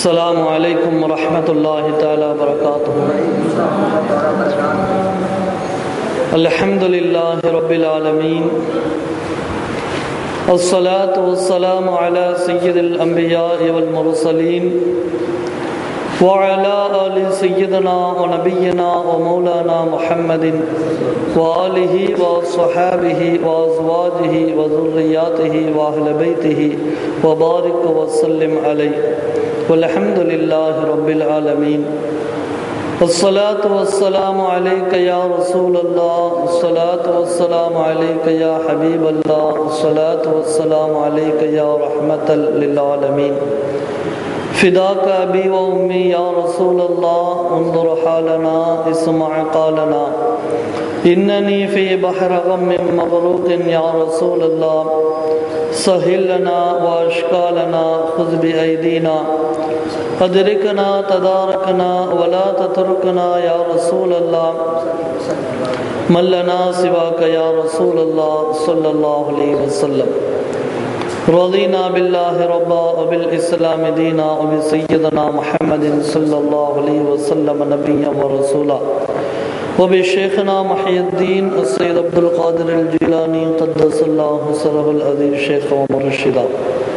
السلام عليكم ورحمة الله تعالى وبركاته الحمد لله رب العالمين الصلاة والسلام على سيد الأنبياء والمرسلين وعلى آل سيدنا ونبينا ومولانا محمد وآله وصحابه وأزواجه وذرياته وأهل بيته وبارك وسلم عليه والحمد لله رب العالمين الصلاة والسلام عليك يا رسول الله الصلاة والسلام عليك يا حبيب الله الصلاة والسلام عليك يا رحمة للعالمين فداك أبي وأمي يا رسول الله انظر حالنا اسمع قالنا إنني في بحر غم مغروق يا رسول الله سهل لنا وأشكالنا خذ بأيدينا أدركنا تداركنا ولا تتركنا يا رسول الله من لنا سواك يا رسول الله صلى الله عليه وسلم رضينا بالله ربا وبالإسلام دينا وبسيدنا محمد صلى الله عليه وسلم نبيا ورسولا وبشيخنا محي الدين السيد عبد القادر الجيلاني قدس الله سره العظيم شيخ ومرشدا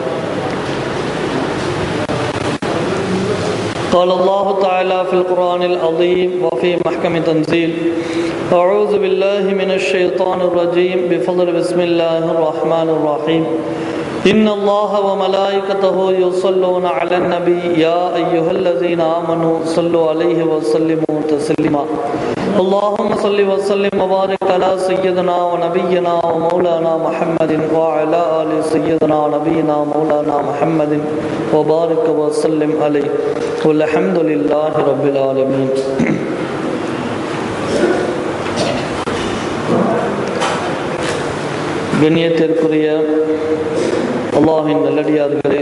قال الله تعالى في القرآن العظيم وفي محكم تنزيل أعوذ بالله من الشيطان الرجيم بفضل بسم الله الرحمن الرحيم إن الله وملائكته يصلون على النبي يا أيها الذين آمنوا صلوا عليه وسلموا تسليما اللهم صل وسلم وبارك على سيدنا ونبينا ومولانا محمد وعلى آل سيدنا ونبينا مولانا محمد وبارك وسلم عليه والحمد لله رب العالمين கண்ணியத்திற்குரிய அல்லாஹின் நல்லடியார்களே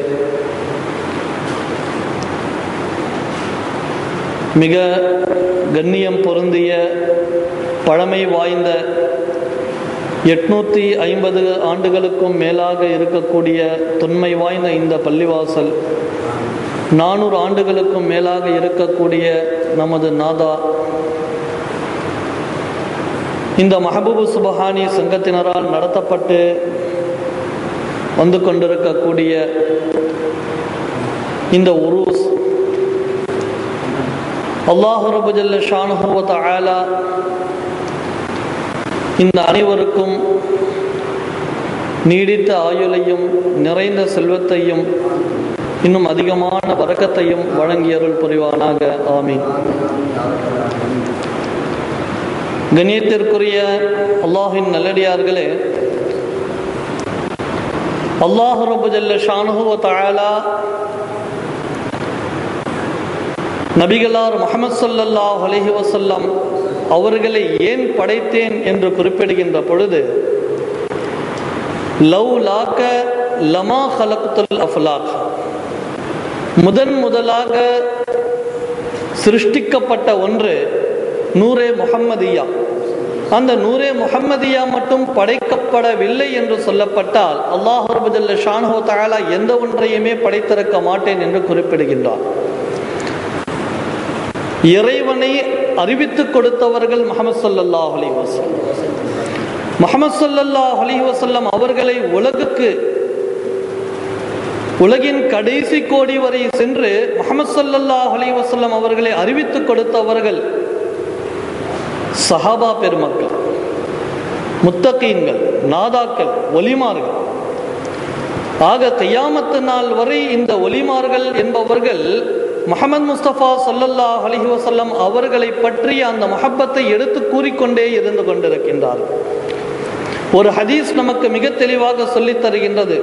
மிக கண்ணியம் பொருந்திய பழமை வாய்ந்த எட்நூற்றி ஐம்பது ஆண்டுகளுக்கும் மேலாக இருக்கக்கூடிய தொன்மை வாய்ந்த இந்த பள்ளிவாசல் நானூறு ஆண்டுகளுக்கும் மேலாக இருக்கக்கூடிய நமது நாதா இந்த மஹபூபு சுபஹானி சங்கத்தினரால் நடத்தப்பட்டு வந்து கொண்டிருக்கக்கூடிய இந்த உருஸ் அல்லாஹு ரபுஜல்ல ஷானுஹுவத் ஆலா இந்த அனைவருக்கும் நீடித்த ஆயுளையும் நிறைந்த செல்வத்தையும் இன்னும் அதிகமான வரக்கத்தையும் வழங்கியருள் புரிவானாக ஆமீன் கண்ணியத்திற்குரிய அல்லாஹின் நல்லடியார்களே அல்லாஹு ரபுஜல்ல ஷானுஹுவ தாலா நபிகளார் முகமது சல்லாஹ் அலஹி வசல்லம் அவர்களை ஏன் படைத்தேன் என்று குறிப்பிடுகின்ற பொழுது லவ் லாக்க லமா ஹலக்துல் அஃலாக் முதன் முதலாக சிருஷ்டிக்கப்பட்ட ஒன்று நூரே முகம்மதியா அந்த நூரே முகம்மதியா மட்டும் படைக்கப்படவில்லை என்று சொல்லப்பட்டால் அல்லாஹ் ரபுல்ல ஷான்ஹோ தாலா எந்த ஒன்றையுமே படைத்திருக்க மாட்டேன் என்று குறிப்பிடுகின்றார் இறைவனை அறிவித்துக் கொடுத்தவர்கள் முகமது சல்லாஹ் அலி வசல்லம் முகமது சல்லாஹ் அலி வசல்லம் அவர்களை உலகுக்கு உலகின் கடைசி கோடி வரை சென்று முகமது சல்லாஹ் அலி வசல்லம் அவர்களை அறிவித்துக் கொடுத்தவர்கள் சஹாபா பெருமக்கள் முத்தகீன்கள் நாதாக்கள் ஒலிமார்கள் ஆக கையாமத்து நாள் வரை இந்த ஒலிமார்கள் என்பவர்கள் முகமது முஸ்தபா சொல்லல்லாஹ் அலிஹி வசல்லம் அவர்களை பற்றிய அந்த மஹப்பத்தை எடுத்து கூறிக்கொண்டே இருந்து கொண்டிருக்கின்றார்கள் ஒரு ஹதீஸ் நமக்கு மிக தெளிவாக சொல்லித் தருகின்றது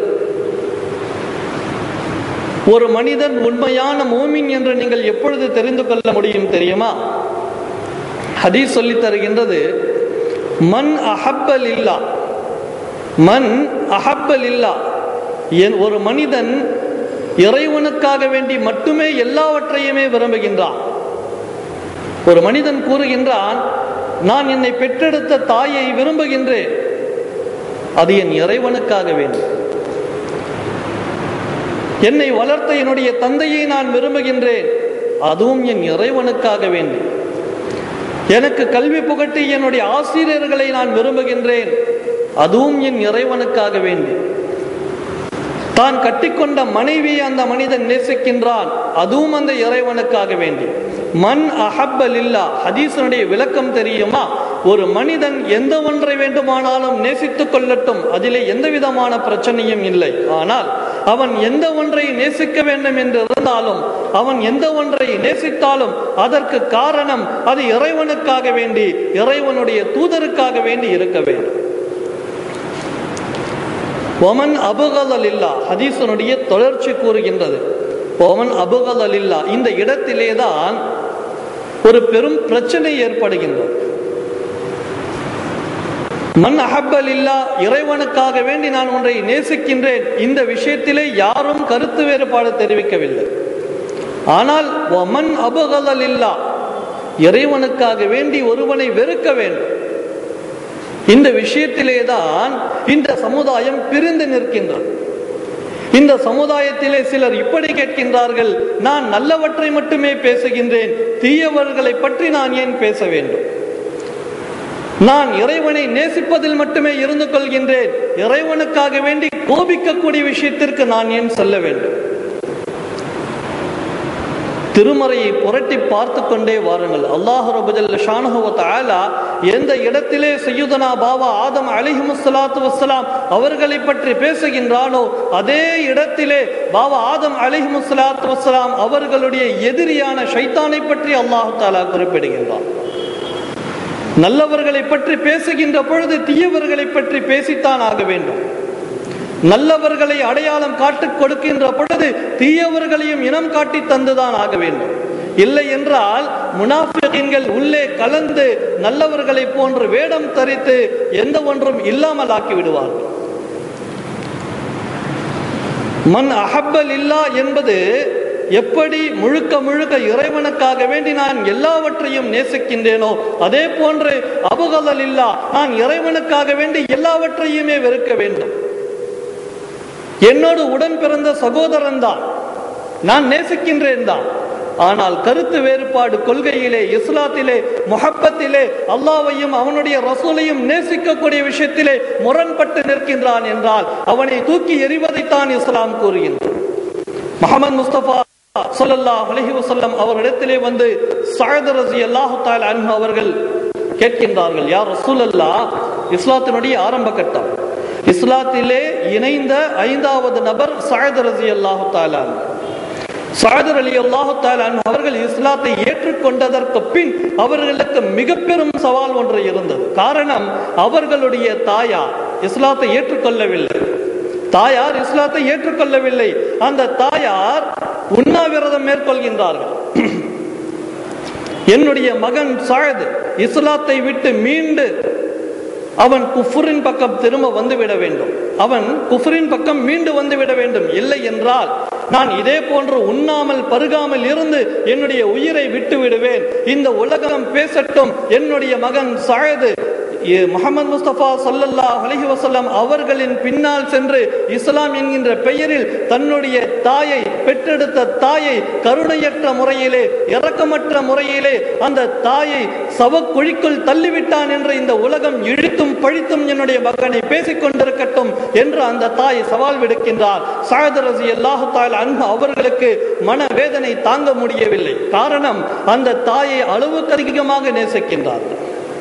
ஒரு மனிதன் உண்மையான மோமின் என்று நீங்கள் எப்பொழுது தெரிந்து கொள்ள முடியும் தெரியுமா ஹதீஸ் சொல்லி தருகின்றது மண் அஹப்பல் இல்லா மண் அஹப்பல் இல்லா ஒரு மனிதன் இறைவனுக்காக வேண்டி மட்டுமே எல்லாவற்றையுமே விரும்புகின்றான் ஒரு மனிதன் கூறுகின்றான் நான் என்னை பெற்றெடுத்த தாயை விரும்புகின்றேன் அது என் இறைவனுக்காக வேண்டும் என்னை வளர்த்த என்னுடைய தந்தையை நான் விரும்புகின்றேன் அதுவும் என் இறைவனுக்காக வேண்டி எனக்கு கல்வி புகட்டி என்னுடைய ஆசிரியர்களை நான் விரும்புகின்றேன் அதுவும் என் இறைவனுக்காக வேண்டி தான் கட்டிக்கொண்ட மனைவியை அந்த மனிதன் நேசிக்கின்றான் அதுவும் அந்த இறைவனுக்காக வேண்டி மண் அஹப்பல் இல்லா ஹதீசனுடைய விளக்கம் தெரியுமா ஒரு மனிதன் எந்த ஒன்றை வேண்டுமானாலும் நேசித்துக் கொள்ளட்டும் அதிலே எந்த விதமான பிரச்சனையும் இல்லை ஆனால் அவன் எந்த ஒன்றை நேசிக்க வேண்டும் என்று இருந்தாலும் அவன் எந்த ஒன்றை நேசித்தாலும் அதற்கு காரணம் அது இறைவனுக்காக வேண்டி இறைவனுடைய தூதருக்காக வேண்டி இருக்க வேண்டும் ஒமன் அபுகதல் இல்லா ஹதீசனுடைய தொடர்ச்சி கூறுகின்றது ஒமன் அபுகதல் இல்லா இந்த இடத்திலே தான் ஒரு பெரும் பிரச்சனை ஏற்படுகின்றது மண் அஹப்பல் இல்லா இறைவனுக்காக வேண்டி நான் ஒன்றை நேசிக்கின்றேன் இந்த விஷயத்திலே யாரும் கருத்து வேறுபாடு தெரிவிக்கவில்லை ஆனால் ஒமன் அபுகதல் இல்லா இறைவனுக்காக வேண்டி ஒருவனை வெறுக்க வேண்டும் இந்த விஷயத்திலே தான் இந்த சமுதாயம் பிரிந்து நிற்கின்றது இந்த சமுதாயத்திலே சிலர் இப்படி கேட்கின்றார்கள் நான் நல்லவற்றை மட்டுமே பேசுகின்றேன் தீயவர்களை பற்றி நான் ஏன் பேச வேண்டும் நான் இறைவனை நேசிப்பதில் மட்டுமே இருந்து கொள்கின்றேன் இறைவனுக்காக வேண்டி கோபிக்கக்கூடிய விஷயத்திற்கு நான் ஏன் செல்ல வேண்டும் திருமறையை புரட்டி பார்த்து கொண்டே வாருங்கள் அல்லாஹ் ரபுஜல்ல ஷானுவத் ஆலா எந்த இடத்திலே சையுதனா பாபா ஆதம் அலிஹிமுசலாத்து வசலாம் அவர்களை பற்றி பேசுகின்றானோ அதே இடத்திலே பாபா ஆதம் அலிஹிமுசலாத்து வசலாம் அவர்களுடைய எதிரியான ஷைத்தானை பற்றி அல்லாஹு தாலா குறிப்பிடுகின்றான் நல்லவர்களை பற்றி பேசுகின்ற பொழுது தீயவர்களை பற்றி பேசித்தான் ஆக வேண்டும் நல்லவர்களை அடையாளம் காட்டுக் கொடுக்கின்ற பொழுது தீயவர்களையும் இனம் காட்டி தந்துதான் ஆக வேண்டும் இல்லை என்றால் முனாஃபிகீன்கள் உள்ளே கலந்து நல்லவர்களை போன்று வேடம் தரித்து எந்த ஒன்றும் இல்லாமல் ஆக்கி விடுவார்கள் மண் அஹப்பல் இல்லா என்பது எப்படி முழுக்க முழுக்க இறைவனுக்காக வேண்டி நான் எல்லாவற்றையும் நேசிக்கின்றேனோ அதே போன்று அபுகதல் இல்லா நான் இறைவனுக்காக வேண்டி எல்லாவற்றையுமே வெறுக்க வேண்டும் என்னோடு உடன் பிறந்த சகோதரன் தான் நான் நேசிக்கின்றேன் தான் ஆனால் கருத்து வேறுபாடு கொள்கையிலே இஸ்லாத்திலே முஹப்பத்திலே அல்லாவையும் அவனுடைய ரசூலையும் நேசிக்கக்கூடிய விஷயத்திலே முரண்பட்டு நிற்கின்றான் என்றால் அவனை தூக்கி எறிவதைத்தான் இஸ்லாம் கூறுகின்றான் முகமது முஸ்தபா சொல்லல்லாஹ் அலஹி வசல்லம் அவரிடத்திலே வந்து சயத் ரசி அல்லாஹு தால் அன்ஹு அவர்கள் கேட்கின்றார்கள் யார் ரசூல் அல்லா இஸ்லாத்தினுடைய ஆரம்ப கட்டம் இஸ்லாத்திலே இணைந்த ஐந்தாவது நபர் சயத் ரசி அல்லாஹு தாலான் சாதர் அலி அல்லாஹு தாலான் அவர்கள் இஸ்லாத்தை ஏற்றுக்கொண்டதற்கு பின் அவர்களுக்கு மிக பெரும் சவால் ஒன்று இருந்தது காரணம் அவர்களுடைய தாயார் இஸ்லாத்தை ஏற்றுக்கொள்ளவில்லை தாயார் இஸ்லாத்தை ஏற்றுக்கொள்ளவில்லை அந்த தாயார் உண்ணாவிரதம் மேற்கொள்கின்றார்கள் என்னுடைய மகன் சாயது இஸ்லாத்தை விட்டு மீண்டு அவன் குஃபுரின் பக்கம் திரும்ப வந்துவிட வேண்டும் அவன் குஃபுரின் பக்கம் மீண்டு வந்துவிட வேண்டும் இல்லை என்றால் நான் இதே போன்று உண்ணாமல் பருகாமல் இருந்து என்னுடைய உயிரை விட்டு விடுவேன் இந்த உலகம் பேசட்டும் என்னுடைய மகன் சாயது முகமது முஸ்தபா சல்லல்லா அலஹி வசல்லம் அவர்களின் பின்னால் சென்று இஸ்லாம் என்கின்ற பெயரில் தன்னுடைய தாயை பெற்றெடுத்த தாயை கருணையற்ற முறையிலே இரக்கமற்ற முறையிலே அந்த தாயை சவக்குழிக்குள் தள்ளிவிட்டான் என்று இந்த உலகம் இழுத்தும் பழித்தும் என்னுடைய மகனை பேசிக் கொண்டிருக்கட்டும் என்று அந்த தாய் சவால் விடுக்கின்றார் சாயத் ரசி அல்லாஹு தால் அன்பு அவர்களுக்கு மனவேதனை தாங்க முடியவில்லை காரணம் அந்த தாயை அளவுக்கு அதிகமாக நேசிக்கின்றார்கள்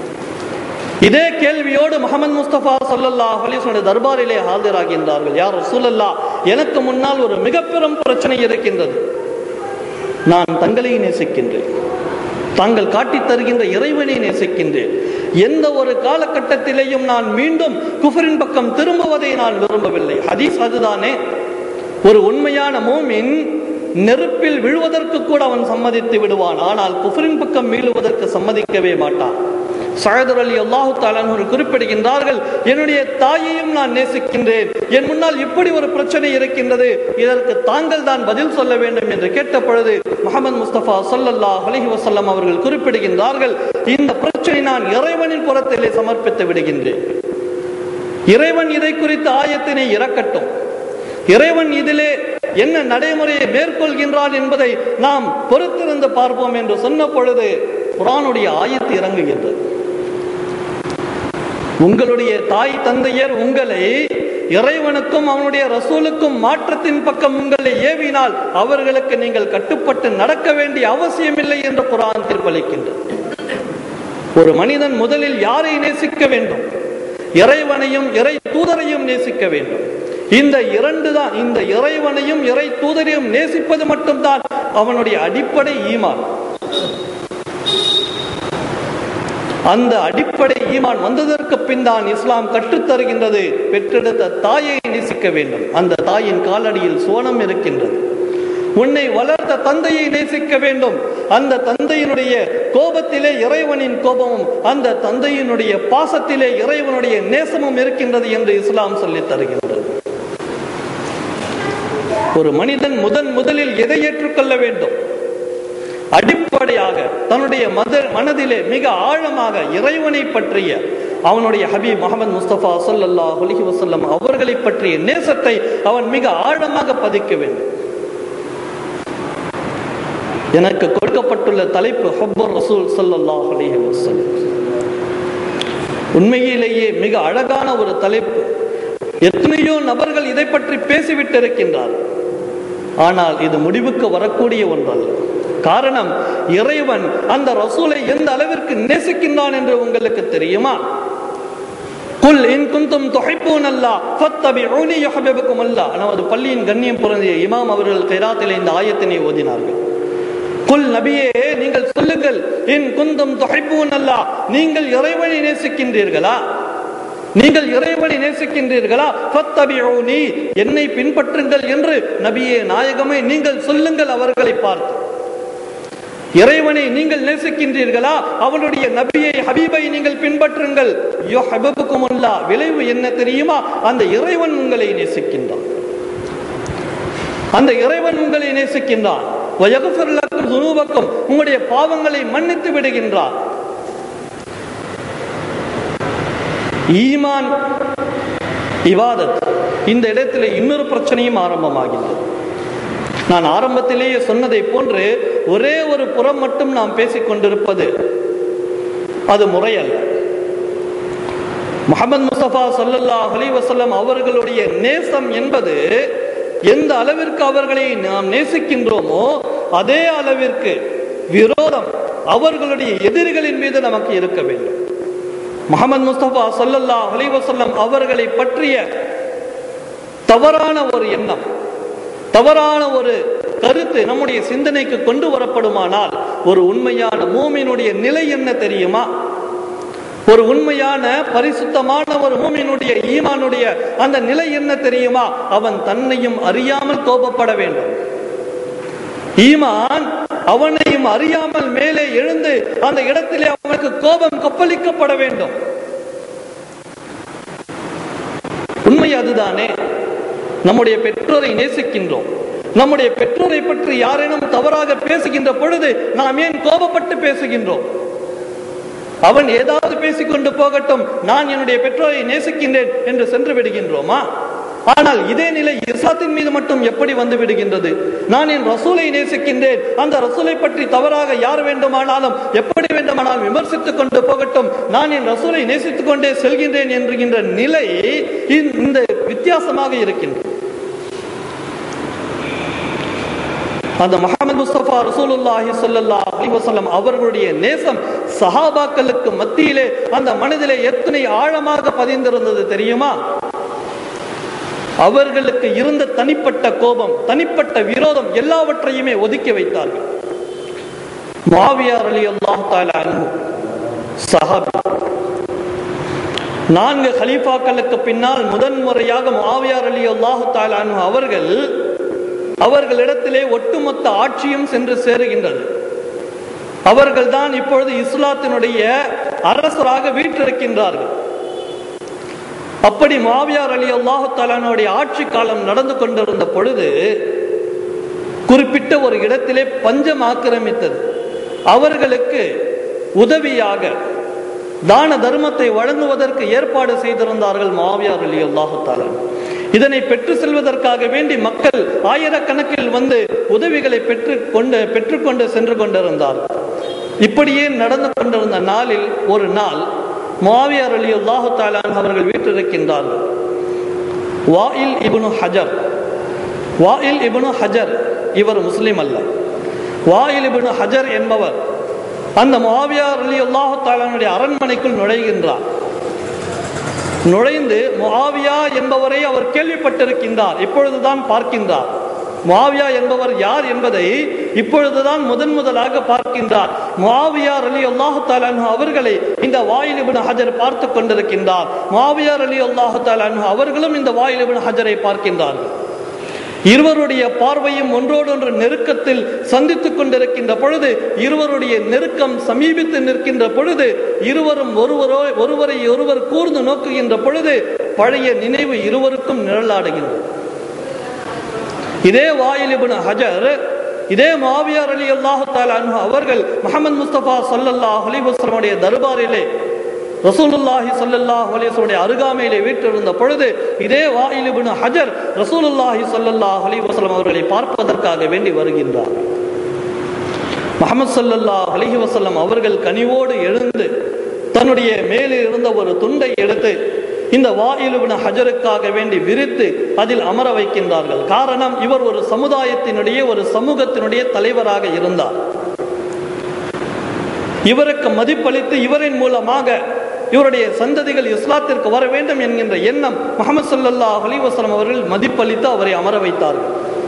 இதே கேள்வியோடு முகமது முஸ்தபா சொல்லல்லா அலிஸ்வனுடைய தர்பாரிலே ஆஜராகின்றார்கள் யார் ரசூலல்லா எனக்கு முன்னால் ஒரு மிக பெரும் பிரச்சனை இருக்கின்றது நான் தங்களை நேசிக்கின்றேன் தாங்கள் காட்டித் தருகின்ற இறைவனை நேசிக்கின்றேன் எந்த ஒரு காலகட்டத்திலேயும் நான் மீண்டும் குஃபரின் பக்கம் திரும்புவதை நான் விரும்பவில்லை ஹதீஸ் அதுதானே ஒரு உண்மையான மூமின் நெருப்பில் விழுவதற்கு கூட அவன் சம்மதித்து விடுவான் ஆனால் குஃபரின் பக்கம் மீளுவதற்கு சம்மதிக்கவே மாட்டான் சயதர் அலி அல்லாஹு தாலான் குறிப்பிடுகின்றார்கள் என்னுடைய தாயையும் நான் நேசிக்கின்றேன் என் முன்னால் இப்படி ஒரு பிரச்சனை இருக்கின்றது இதற்கு தாங்கள் தான் பதில் சொல்ல வேண்டும் என்று கேட்ட பொழுது முகமது முஸ்தபா சொல்லல்லா அலஹி வசல்லம் அவர்கள் குறிப்பிடுகின்றார்கள் இந்த பிரச்சனை நான் இறைவனின் புறத்திலே சமர்ப்பித்து விடுகின்றேன் இறைவன் இதை குறித்த ஆயத்தினை இறக்கட்டும் இறைவன் இதிலே என்ன நடைமுறையை மேற்கொள்கின்றான் என்பதை நாம் பொறுத்திருந்து பார்ப்போம் என்று சொன்ன பொழுது குரானுடைய ஆயத்து இறங்குகின்றது உங்களுடைய தாய் தந்தையர் உங்களை இறைவனுக்கும் அவனுடைய ரசூலுக்கும் மாற்றத்தின் பக்கம் உங்களை ஏவினால் அவர்களுக்கு நீங்கள் கட்டுப்பட்டு நடக்க வேண்டிய அவசியமில்லை என்று குரான் தீர்ப்பளிக்கின்றது ஒரு மனிதன் முதலில் யாரை நேசிக்க வேண்டும் இறைவனையும் இறை தூதரையும் நேசிக்க வேண்டும் இந்த இரண்டு தான் இந்த இறைவனையும் இறை தூதரையும் நேசிப்பது மட்டும்தான் அவனுடைய அடிப்படை ஈமான் அந்த அடிப்படை ஈமான் வந்ததற்கு பின் தான் இஸ்லாம் கற்றுத்தருகின்றது பெற்றெடுத்த தாயை நேசிக்க வேண்டும் அந்த தாயின் காலடியில் சோனம் இருக்கின்றது உன்னை வளர்த்த தந்தையை நேசிக்க வேண்டும் அந்த தந்தையினுடைய கோபத்திலே இறைவனின் கோபமும் அந்த தந்தையினுடைய பாசத்திலே இறைவனுடைய நேசமும் இருக்கின்றது என்று இஸ்லாம் சொல்லித் தருகின்றது ஒரு மனிதன் முதன் முதலில் எதை ஏற்றுக்கொள்ள வேண்டும் அடிப்படையாக தன்னுடைய மத மனதிலே மிக ஆழமாக இறைவனை பற்றிய அவனுடைய ஹபீப் முகமது முஸ்தபா சொல்லல்லாஹ் அலிஹி வசல்லம் அவர்களை பற்றிய நேசத்தை அவன் மிக ஆழமாக பதிக்க வேண்டும் எனக்கு கொடுக்கப்பட்டுள்ள தலைப்பு ஹப்பர் ரசூல் சல்லல்லாஹ் அலிஹி வசல்லம் உண்மையிலேயே மிக அழகான ஒரு தலைப்பு எத்தனையோ நபர்கள் இதை பற்றி பேசிவிட்டிருக்கின்றார் ஆனால் இது முடிவுக்கு வரக்கூடிய ஒன்றல்ல காரணம் இறைவன் அந்த ரசூலை எந்த அளவிற்கு நேசிக்கின்றான் என்று உங்களுக்கு தெரியுமா குல் இன் குந்தும் தொகைப்போன் அல்லா ஃபத்தபிஊனி யுஹிப்புக்கும் அல்லா நமது பள்ளியின் கண்ணியம் பொருந்திய இமாம் அவர்கள் கைராத்திலே இந்த ஆயத்தினை ஓதினார்கள் குல் நபியே நீங்கள் சொல்லுங்கள் இன் குந்தும் தொகைப்போன் அல்லா நீங்கள் இறைவனை நேசிக்கின்றீர்களா நீங்கள் இறைவனை நேசிக்கின்றீர்களா ஃபத்தபிஊனி என்னை பின்பற்றுங்கள் என்று நபியே நாயகமே நீங்கள் சொல்லுங்கள் அவர்களை பார்த்து இறைவனை நீங்கள் நேசிக்கின்றீர்களா அவனுடைய நபியை ஹபீபை நீங்கள் பின்பற்றுங்கள் யுஹிப்புக்குமுல்லா விளைவு என்ன தெரியுமா அந்த இறைவன் உங்களை நேசிக்கின்றான் அந்த இறைவன் உங்களை நேசிக்கின்றான் வயகுஃபிர் லக்கும் துனூபக்கும் உங்களுடைய பாவங்களை மன்னித்து விடுகின்றான் ஈமான் இவாதத் இந்த இடத்துல இன்னொரு பிரச்சனையும் ஆரம்பமாகின்றது நான் ஆரம்பத்திலேயே சொன்னதை போன்று ஒரே ஒரு புறம் மட்டும் நாம் பேசிக் கொண்டிருப்பது அது முறையல்ல முகமது முஸ்தபா சல்லல்லா அலி வசல்லம் அவர்களுடைய நேசம் என்பது எந்த அளவிற்கு அவர்களை நாம் நேசிக்கின்றோமோ அதே அளவிற்கு விரோதம் அவர்களுடைய எதிரிகளின் மீது நமக்கு இருக்க வேண்டும் முகமது முஸ்தபா சல்லல்லா அலி வசல்லம் அவர்களை பற்றிய தவறான ஒரு எண்ணம் தவறான ஒரு கருத்து நம்முடைய சிந்தனைக்கு கொண்டு வரப்படுமானால் ஒரு உண்மையான மூமினுடைய நிலை என்ன தெரியுமா ஒரு உண்மையான பரிசுத்தமான ஒரு மூமினுடைய ஈமானுடைய அந்த நிலை என்ன தெரியுமா அவன் தன்னையும் அறியாமல் கோபப்பட வேண்டும் ஈமான் அவனையும் அறியாமல் மேலே எழுந்து அந்த இடத்திலே அவனுக்கு கோபம் கொப்பளிக்கப்பட வேண்டும் உண்மை அதுதானே நம்முடைய பெற்றோரை நேசிக்கின்றோம் நம்முடைய பெற்றோரை பற்றி யாரேனும் தவறாக பேசுகின்ற பொழுது நாம் ஏன் கோபப்பட்டு பேசுகின்றோம் அவன் ஏதாவது பேசிக்கொண்டு போகட்டும் நான் என்னுடைய பெற்றோரை நேசிக்கின்றேன் என்று சென்று விடுகின்றோமா ஆனால் இதே நிலை இஸ்லாத்தின் மீது மட்டும் எப்படி வந்து விடுகின்றது நான் என் ரசூலை நேசிக்கின்றேன் அந்த ரசூலை பற்றி தவறாக யார் வேண்டுமானாலும் எப்படி வேண்டுமானாலும் விமர்சித்துக் கொண்டு போகட்டும் நான் என் ரசூலை நேசித்துக் கொண்டே செல்கின்றேன் என்கின்ற நிலை இந்த வித்தியாசமாக இருக்கின்றது அந்த முகமது முஸ்தபா ரசூலுல்லாஹி ஸல்லல்லாஹு அலைஹி வஸல்லம் அவர்களுடைய நேசம் சஹாபாக்களுக்கு மத்தியிலே அந்த மனதிலே எத்தனை ஆழமாக பதிந்திருந்தது தெரியுமா அவர்களுக்கு இருந்த தனிப்பட்ட கோபம் தனிப்பட்ட விரோதம் எல்லாவற்றையுமே ஒதுக்கி வைத்தார்கள் மாவியார் அலி அல்லாஹ் அன்ஹு சஹாபி நான்கு ஹலீஃபாக்களுக்கு பின்னால் முதன்முறையாக மாவியார் அலி அல்லாஹு அன்ஹு அவர்கள் அவர்களிடத்திலே ஒட்டுமொத்த ஆட்சியும் சென்று சேருகின்றது அவர்கள்தான் இப்பொழுது இஸ்லாத்தினுடைய அரசராக வீற்றிருக்கின்றார்கள் அப்படி மாவியார் அலி அல்லாஹு தாலானுடைய ஆட்சி காலம் நடந்து கொண்டிருந்த பொழுது குறிப்பிட்ட ஒரு இடத்திலே பஞ்சம் ஆக்கிரமித்தது அவர்களுக்கு உதவியாக தான தர்மத்தை வழங்குவதற்கு ஏற்பாடு செய்திருந்தார்கள் மாவியார் அலி அல்லாஹு தாலான் இதனை பெற்று செல்வதற்காக வேண்டி மக்கள் ஆயிரக்கணக்கில் வந்து உதவிகளை பெற்று கொண்டு பெற்றுக்கொண்டு சென்று கொண்டிருந்தார் இப்படியே நடந்து கொண்டிருந்த நாளில் ஒரு நாள் மாவியார் அலி அல்லாஹு தாலான் அவர்கள் வீட்டிருக்கின்றார்கள் வாயில் இப்னு ஹஜர் வாயில் இப்னு ஹஜர் இவர் முஸ்லிம் அல்ல வாயில் இப்னு ஹஜர் என்பவர் அந்த மாவியார் அலி அல்லாஹு தாலானுடைய அரண்மனைக்குள் நுழைகின்றார் நுழைந்து முஆவியா என்பவரை அவர் கேள்விப்பட்டிருக்கின்றார் இப்பொழுதுதான் பார்க்கின்றார் முஆவியா என்பவர் யார் என்பதை இப்பொழுதுதான் முதன் முதலாக பார்க்கின்றார் முஆவியா அலி அல்லாஹு தாலானு அவர்களை இந்த வாயில் இப்னு ஹஜர் பார்த்து கொண்டிருக்கின்றார் முஆவியா அலி அல்லாஹு தாலானு அவர்களும் இந்த வாயில் இப்னு ஹஜரை பார்க்கின்றார்கள் இருவருடைய பார்வையும் ஒன்றோடொன்று நெருக்கத்தில் சந்தித்துக் கொண்டிருக்கின்ற பொழுது இருவருடைய நெருக்கம் சமீபித்து நிற்கின்ற பொழுது இருவரும் ஒருவரோ ஒருவரை ஒருவர் கூர்ந்து நோக்குகின்ற பொழுது பழைய நினைவு இருவருக்கும் நிழலாடுகின்றது இதே வாயில் இப்னு ஹஜர் இதே மாவியார் அலி அல்லாஹு தாலு அவர்கள் முகமது முஸ்தபா சல்லல்லாஹ் அலி வஸ்லமுடைய தர்பாரிலே ரசூலுல்லாஹி ஸல்லல்லாஹு அலைஹி வஸல்லம் அருகாமையிலே வீற்றிருந்த பொழுது இதே வாயில் இப்னு ஹஜர் ரசூலுல்லாஹி ஸல்லல்லாஹு அலைஹி வஸல்லம் அவர்களை பார்ப்பதற்காக வேண்டி வருகின்றார் முஹம்மது ஸல்லல்லாஹு அலைஹி வஸல்லம் அவர்கள் கனிவோடு எழுந்து தன்னுடைய மேலே இருந்த ஒரு துண்டை எடுத்து இந்த வாயில் இப்னு ஹஜருக்காக வேண்டி விரித்து அதில் அமர வைக்கின்றார்கள் காரணம் இவர் ஒரு சமுதாயத்தினுடைய ஒரு சமூகத்தினுடைய தலைவராக இருந்தார் இவருக்கு மதிப்பளித்து இவரின் மூலமாக இவருடைய சந்ததிகள் இஸ்லாத்திற்கு வர வேண்டும் என்கின்ற எண்ணம் முகமது சல்லல்லாஹ் அலிவசலம் அவர்கள் மதிப்பளித்து அவரை அமர வைத்தார்கள்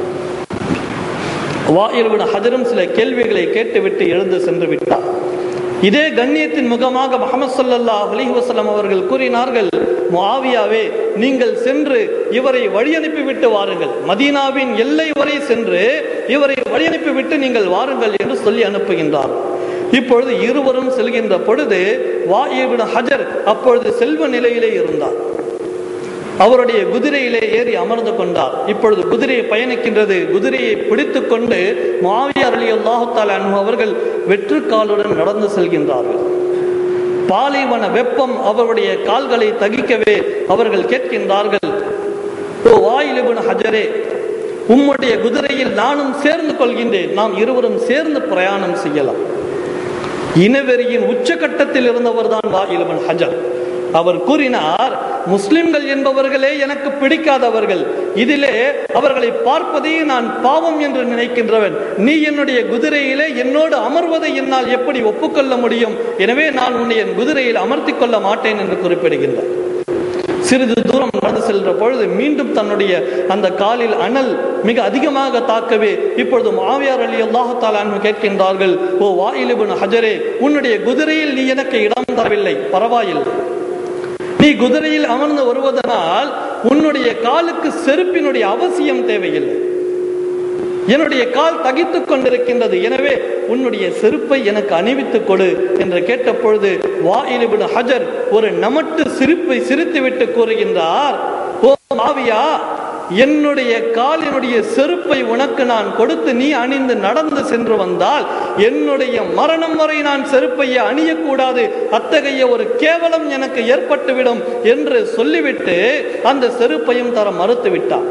வாயில்விட ஹஜரும் சில கேள்விகளை கேட்டுவிட்டு எழுந்து சென்று விட்டார் இதே கண்ணியத்தின் முகமாக முகமது சல்லல்லாஹ் அலி வசலம் அவர்கள் கூறினார்கள் முஆவியாவே நீங்கள் சென்று இவரை வழி அனுப்பிவிட்டு வாருங்கள் மதீனாவின் எல்லை வரை சென்று இவரை வழி அனுப்பிவிட்டு நீங்கள் வாருங்கள் என்று சொல்லி அனுப்புகின்றார் இப்பொழுது இருவரும் செல்கின்ற பொழுது வாயிபின் ஹஜர் அப்பொழுது செல்வ நிலையிலே இருந்தார் அவருடைய குதிரையிலே ஏறி அமர்ந்து கொண்டார் இப்பொழுது குதிரை பயணிக்கின்றது குதிரையை பிடித்து கொண்டு மாவியார் அலி அல்லாஹால அவர்கள் வெற்றுக்காலுடன் நடந்து செல்கின்றார்கள் பாலைவன வெப்பம் அவருடைய கால்களை தகிக்கவே அவர்கள் கேட்கின்றார்கள் ஓ வாயிலிபின் ஹஜரே உம்முடைய குதிரையில் நானும் சேர்ந்து கொள்கின்றேன் நாம் இருவரும் சேர்ந்து பிரயாணம் செய்யலாம் இனவெறியின் உச்சகட்டத்தில் இருந்தவர் தான் வாயிலவன் ஹஜர் அவர் கூறினார் முஸ்லிம்கள் என்பவர்களே எனக்கு பிடிக்காதவர்கள் இதிலே அவர்களை பார்ப்பதையே நான் பாவம் என்று நினைக்கின்றவன் நீ என்னுடைய குதிரையிலே என்னோடு அமர்வதை என்னால் எப்படி ஒப்புக்கொள்ள முடியும் எனவே நான் உன்னை என் குதிரையில் அமர்த்திக் கொள்ள மாட்டேன் என்று குறிப்பிடுகின்றார் சிறிது தூரம் நடந்து செல்ற பொழுது மீண்டும் தன்னுடைய அந்த காலில் அனல் மிக அதிகமாக தாக்கவே இப்பொழுது மாவியார் அலி அல்லாஹாலு கேட்கின்றார்கள் ஓ வாயிலிபுன் ஹஜரே உன்னுடைய குதிரையில் நீ எனக்கு இடம் தரவில்லை பரவாயில்லை நீ குதிரையில் அமர்ந்து வருவதனால் உன்னுடைய காலுக்கு செருப்பினுடைய அவசியம் தேவையில்லை என்னுடைய கால் தகித்துக் கொண்டிருக்கின்றது எனவே உன்னுடைய செருப்பை எனக்கு அணிவித்துக் கொடு என்று கேட்ட பொழுது வாயிலிபின் ஹஜர் ஒரு நமட்டு சிரிப்பை சிரித்துவிட்டு கூறுகின்றார் ஓ மாவியா என்னுடைய காலினுடைய செருப்பை உனக்கு நான் கொடுத்து நீ அணிந்து நடந்து சென்று வந்தால் என்னுடைய மரணம் வரை நான் செருப்பை அணியக்கூடாது அத்தகைய ஒரு கேவலம் எனக்கு ஏற்பட்டுவிடும் என்று சொல்லிவிட்டு அந்த செருப்பையும் தர மறுத்து விட்டார்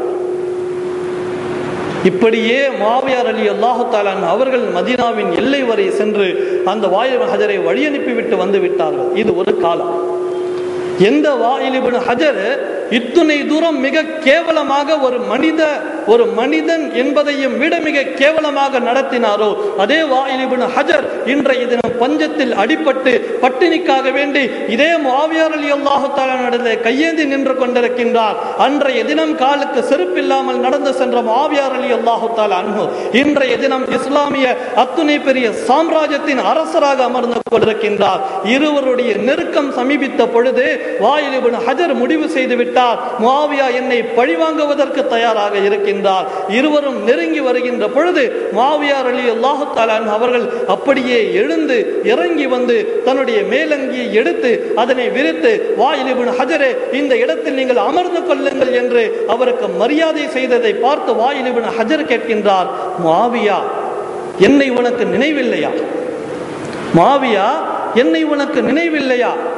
இப்படியே மாவியார் அலி அல்லாஹு தாலான் அவர்கள் மதீனாவின் எல்லை வரை சென்று அந்த வாயில் ஹஜரை வழி அனுப்பிவிட்டு வந்து விட்டார்கள் இது ஒரு காலம் எந்த வாயிலிபின் ஹஜர் இத்துணை தூரம் மிக கேவலமாக ஒரு மனித ஒரு மனிதன் என்பதையும் விட மிக கேவலமாக நடத்தினாரோ அதே வாயிலிபின் ஹஜர் இன்றைய தினம் பஞ்சத்தில் அடிபட்டு பட்டினிக்காக வேண்டி இதே மாவியார் அலி அல்லாஹு தாலானிடத்தில் கையேந்தி நின்று கொண்டிருக்கின்றார் அன்றைய தினம் காலுக்கு செருப்பில்லாமல் நடந்து சென்ற மாவியார் அலி அல்லாஹு தாலா அன்பு இன்றைய தினம் இஸ்லாமிய அத்துணை பெரிய சாம்ராஜ்யத்தின் அரசராக அமர்ந்து கொண்டிருக்கின்றார் இருவருடைய நெருக்கம் சமீபித்த பொழுது வாயிலிபின் ஹஜர் முடிவு செய்து விட்டார் முஆவியா என்னை பழிவாங்குவதற்கு தயாராக இருக்கின்றார் இருவரும் நெருங்கி வருகின்ற பொழுது முஆவியார் அலி அல்லாஹு தாலான் அவர்கள் அப்படியே எழுந்து இறங்கி வந்து தன்னுடைய மேலங்கியை எடுத்து அதனை விரித்து வாயிலிபின் ஹஜரே இந்த இடத்தில் நீங்கள் அமர்ந்து கொள்ளுங்கள் என்று அவருக்கு மரியாதை செய்ததை பார்த்து வாயிலிபின் ஹஜர் கேட்கின்றார் முஆவியா என்னை உனக்கு நினைவில்லையா மாவியா என்னை உனக்கு நினைவில்லையா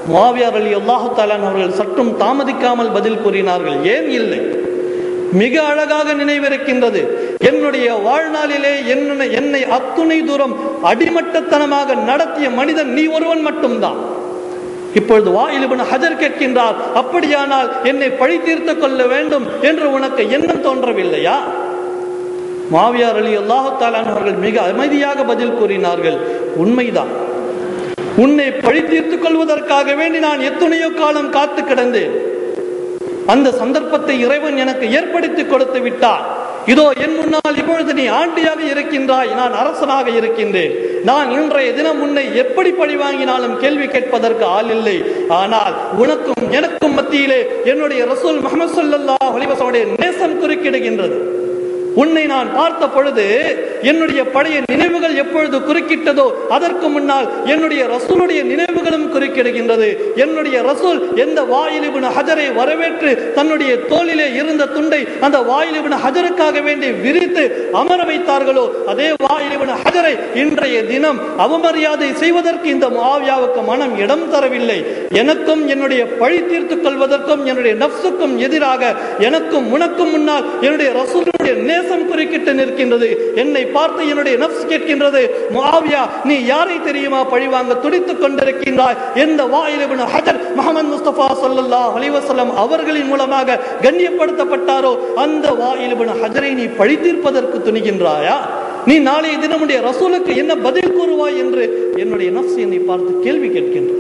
முவாவியார் அலி அல்லாஹு தாலான் அவர்கள் சற்றும் தாமதிக்காமல் பதில் கூறினார்கள் ஏன் இல்லை மிக அழகாக நினைவிருக்கின்றது என்னுடைய வாழ்நாளிலே என்னை என்னை அத்துணை தூரம் அடிமட்டத்தனமாக நடத்திய மனிதன் நீ ஒருவன் மட்டும்தான் இப்பொழுது வாயிலுபன் ஹஜர் கேட்கின்றார் அப்படியானால் என்னை பழி தீர்த்து கொள்ள வேண்டும் என்று உனக்கு எண்ணம் தோன்றவில்லையா மாவியார் அலி அல்லாஹாலான் அவர்கள் மிக அமைதியாக பதில் கூறினார்கள் உண்மைதான் உன்னை பழி தீர்த்துக் கொள்வதற்காக வேண்டி நான் எத்தனையோ காலம் காத்து கிடந்தேன் அந்த சந்தர்ப்பத்தை இறைவன் எனக்கு ஏற்படுத்தி கொடுத்து விட்டார் இதோ என் முன்னால் இப்பொழுது நீ ஆண்டியாக இருக்கின்றாய் நான் அரசனாக இருக்கின்றேன் நான் இன்றைய தினம் உன்னை எப்படி பழி வாங்கினாலும் கேள்வி கேட்பதற்கு ஆள் இல்லை ஆனால் உனக்கும் எனக்கும் மத்தியிலே என்னுடைய ரசூல் முகமது ஸல்லல்லாஹு அலைஹி வஸல்லம் நேசம் குறுக்கிடுகின்றது உன்னை நான் பார்த்த பொழுது என்னுடைய பழைய நினைவுகள் எப்பொழுது குறுக்கிட்டதோ அதற்கு முன்னால் என்னுடைய ரசூலுடைய நினைவுகளும் குறுக்கிடுகின்றது என்னுடைய ரசூல் எந்த வாயிலிபின் ஹஜரை வரவேற்று தன்னுடைய தோளிலே இருந்த துண்டை அந்த வாயிலிபின் ஹஜருக்காக வேண்டி விரித்து அமர வைத்தார்களோ அதே வாயிலிபின் ஹஜரை இன்றைய தினம் அவமரியாதை செய்வதற்கு இந்த மாவியாவுக்கு மனம் இடம் தரவில்லை எனக்கும் என்னுடைய பழி தீர்த்துக் கொள்வதற்கும் என்னுடைய நப்சுக்கும் எதிராக எனக்கும் உனக்கும் முன்னால் என்னுடைய ரசூலுடைய நேசம் குறுக்கிட்டு நிற்கின்றது என்னை பார்த்து என்னுடைய நப்ஸ் கேட்கின்றது முஆவியா நீ யாரை தெரியுமா பழிவாங்க துடித்துக் கொண்டிருக்கின்றாய் எந்த வாயிலிபின் ஹஜர் முகமது முஸ்தபா ஸல்லல்லாஹு அலைஹி வஸல்லம் அவர்களின் மூலமாக கண்ணியப்படுத்தப்பட்டாரோ அந்த வாயிலிபின் ஹஜரை நீ பழி தீர்ப்பதற்கு துணிகின்றாயா நீ நாளைய தினமுடைய ரசூலுக்கு என்ன பதில் கூறுவாய் என்று என்னுடைய நப்ஸ் என்னை பார்த்து கேள்வி கேட்கின்றது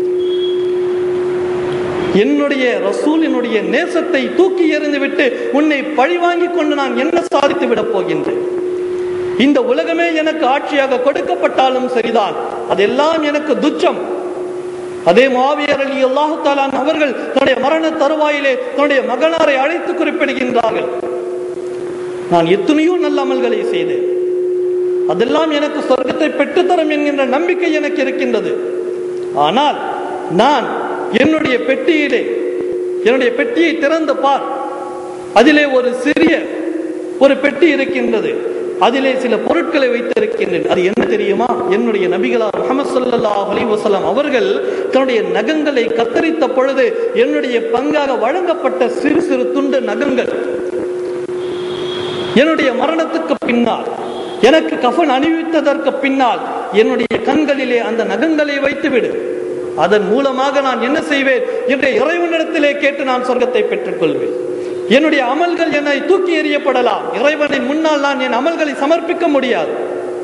என்னுடைய ரசூலினுடைய நேசத்தை தூக்கி எறிந்துவிட்டு உன்னை பழி வாங்கி கொண்டு நான் என்ன சாதித்து விடப் போகின்றேன் இந்த உலகமே எனக்கு ஆட்சியாக கொடுக்கப்பட்டாலும் சரிதான் அதெல்லாம் எனக்கு துச்சம் அதே மாவியர் அலி அல்லாஹு தாலான் அவர்கள் தன்னுடைய மரண தருவாயிலே தன்னுடைய மகனாரை அழைத்து குறிப்பிடுகின்றார்கள் நான் எத்தனையோ நல்ல அமல்களை செய்தேன் அதெல்லாம் எனக்கு சொர்க்கத்தை பெற்றுத்தரும் என்கின்ற நம்பிக்கை எனக்கு இருக்கின்றது ஆனால் நான் என்னுடைய பெட்டியிலே என்னுடைய பெட்டியை திறந்து பார் அதிலே ஒரு சிறிய ஒரு பெட்டி இருக்கின்றது அதிலே சில பொருட்களை வைத்திருக்கின்றேன் அது என்ன தெரியுமா என்னுடைய நபிகளார் முகமது ஸல்லல்லாஹு அலைஹி வஸல்லம் அவர்கள் தன்னுடைய நகங்களை கத்தரித்த பொழுது என்னுடைய பங்காக வழங்கப்பட்ட சிறு சிறு துண்டு நகங்கள் என்னுடைய மரணத்துக்கு பின்னால் எனக்கு கஃன் அணிவித்ததற்கு பின்னால் என்னுடைய கண்களிலே அந்த நகங்களை வைத்துவிடு அதன் மூலமாக நான் என்ன செய்வேன் என்ற இறைவனிடத்திலே கேட்டு நான் சொர்க்கத்தை பெற்றுக் கொள்வேன் என்னுடைய அமல்கள் என்னை தூக்கி எறியப்படலாம் இறைவனின் முன்னால் நான் என் அமல்களை சமர்ப்பிக்க முடியாது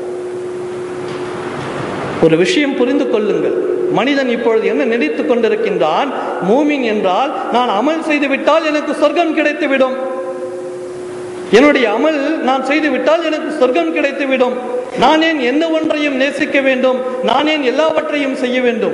ஒரு விஷயம் புரிந்து கொள்ளுங்கள் மனிதன் இப்பொழுது என்ன நினைத்துக் கொண்டிருக்கின்றான் மூமின் என்றால் நான் அமல் செய்து விட்டால் எனக்கு சொர்க்கம் கிடைத்துவிடும் என்னுடைய அமல் நான் செய்து விட்டால் எனக்கு சொர்க்கம் கிடைத்துவிடும் நான் ஏன் எந்த ஒன்றையும் நேசிக்க வேண்டும் நான் ஏன் எல்லாவற்றையும் செய்ய வேண்டும்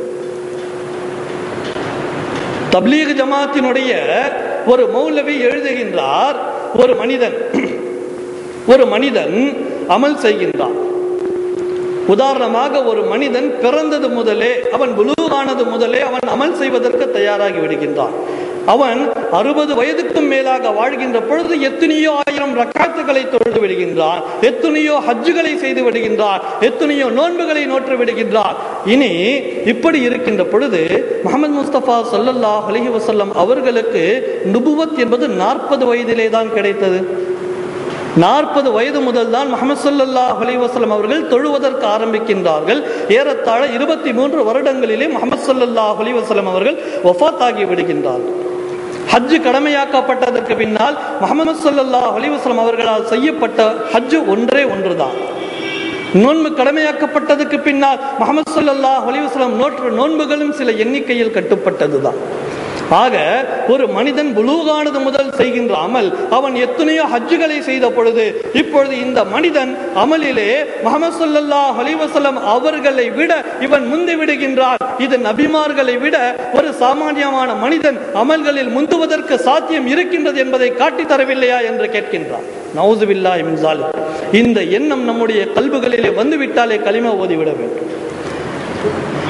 தப்லீக் ஜமாத்தினுடைய ஒரு மௌலவி எழுதுகின்றார் ஒரு மனிதன் ஒரு மனிதன் அமல் செய்கின்றான் உதாரணமாக ஒரு மனிதன் பிறந்தது முதலே அவன் புலூகானது முதலே அவன் அமல் செய்வதற்கு தயாராகி விடுகின்றான் அவன் அறுபது வயதுக்கும் மேலாக வாழ்கின்ற பொழுது எத்தனையோ ஆயிரம் ரக்காத்துகளை தொழுது விடுகின்றான் எத்தனையோ ஹஜ்ஜுகளை செய்து விடுகின்றான் எத்தனையோ நோன்புகளை நோற்று விடுகின்றான் இனி இப்படி இருக்கின்ற பொழுது முகமது முஸ்தபா சல்லல்லாஹ் அலைஹி வஸல்லம் அவர்களுக்கு நுபுவத் என்பது நாற்பது வயதிலே தான் கிடைத்தது நாற்பது வயது முதல் தான் முகமது சல்லாஹ் அலைவாஸ்லம் அவர்கள் தொழுவதற்கு ஆரம்பிக்கின்றார்கள் ஏறத்தாழ இருபத்தி மூன்று வருடங்களிலே முகமது சல்லாஹ் அலைவாஸ்லம் அவர்கள் ஒஃபாத் ஆகி விடுகின்றார்கள் ஹஜ்ஜு கடமையாக்கப்பட்டதற்கு பின்னால் முகமது சல்லாஹ் அலிவாஸ்லம் அவர்களால் செய்யப்பட்ட ஹஜ்ஜு ஒன்றே ஒன்றுதான் நோன்பு கடமையாக்கப்பட்டதுக்கு பின்னால் முகமது சல்லாஹ் அலிவாஸ்லம் நோற்று நோன்புகளும் சில எண்ணிக்கையில் கட்டுப்பட்டதுதான் ஆக ஒரு மனிதன் புலூகானது முதல் செய்கின்ற அமல் அவன் எத்தனையோ ஹஜ்ஜுகளை செய்த பொழுது இப்பொழுது இந்த மனிதன் அமலிலே முகமது ஸல்லல்லாஹு அலைஹி வஸல்லம் அவர்களை விட இவன் முந்தி விடுகின்றான் இது நபிமார்களை விட ஒரு சாமானியமான மனிதன் அமல்களில் முந்துவதற்கு சாத்தியம் இருக்கின்றது என்பதை காட்டித் தரவில்லையா என்று கேட்கின்றான் நவுசுபில்லா இம்சாலி இந்த எண்ணம் நம்முடைய கல்புகளிலே வந்துவிட்டாலே களிமா ஓதிவிட வேண்டும்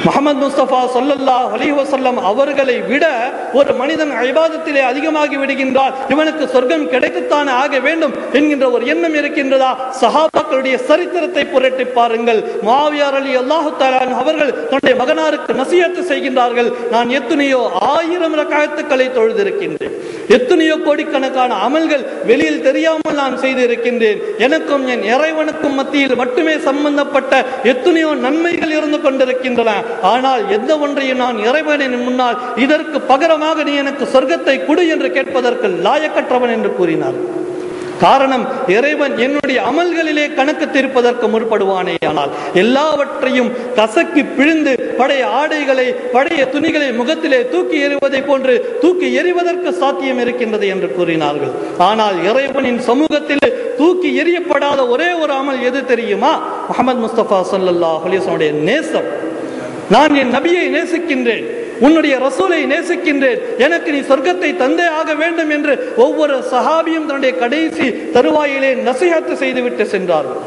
முகமது முஸ்தபா சொல்லல்லா அலி வசல்லம் அவர்களை விட ஒரு மனிதன் ஐபாதத்திலே அதிகமாகி விடுகின்றால் இவனுக்கு சொர்க்கம் கிடைத்துத்தானே ஆக வேண்டும் என்கின்ற ஒரு எண்ணம் இருக்கின்றதா சஹாபாக்களுடைய சரித்திரத்தை புரட்டி பாருங்கள் மாவியார் அலி அல்லாஹு தாலான் அவர்கள் தன்னுடைய மகனாருக்கு நசியத்து செய்கின்றார்கள் நான் எத்தனையோ ஆயிரம் ரகாயத்துக்களை தொழுதிருக்கின்றேன் எத்தனையோ கோடிக்கணக்கான அமல்கள் வெளியில் தெரியாமல் நான் செய்திருக்கின்றேன் எனக்கும் என் இறைவனுக்கும் மத்தியில் மட்டுமே சம்பந்தப்பட்ட எத்தனையோ நன்மைகள் இருந்து கொண்டிருக்கின்றன ஆனால் எந்த ஒன்றையும் நான் இறைவனின் முன்னால் இதற்கு பகரமாக நீ எனக்கு சொர்க்கத்தை கொடு என்று கேட்பதற்கு லாயக்கற்றவன் என்று கூறினார் காரணம் இறைவன் என்னுடைய அமல்களிலே கணக்கு தீர்ப்பதற்கு முற்படுவானே ஆனால் எல்லாவற்றையும் கசக்கி பிழிந்து பழைய ஆடைகளை பழைய துணிகளை முகத்திலே தூக்கி எறிவதை போன்று தூக்கி எறிவதற்கு சாத்தியம் இருக்கின்றது என்று கூறினார்கள் ஆனால் இறைவனின் சமூகத்தில் தூக்கி எறியப்படாத ஒரே ஒரு அமல் எது தெரியுமா முகமது முஸ்தபா சல்லல்லாஹ் அலிஸ்வனுடைய நேசம் நான் என் நபியை நேசிக்கின்றேன் உன்னுடைய ரசூலை நேசிக்கின்றேன் எனக்கு நீ சொர்க்கத்தை தந்தே ஆக வேண்டும் என்று ஒவ்வொரு சஹாபியும் தன்னுடைய கடைசி தருவாயிலே நசிஹத்து செய்துவிட்டு சென்றார்கள்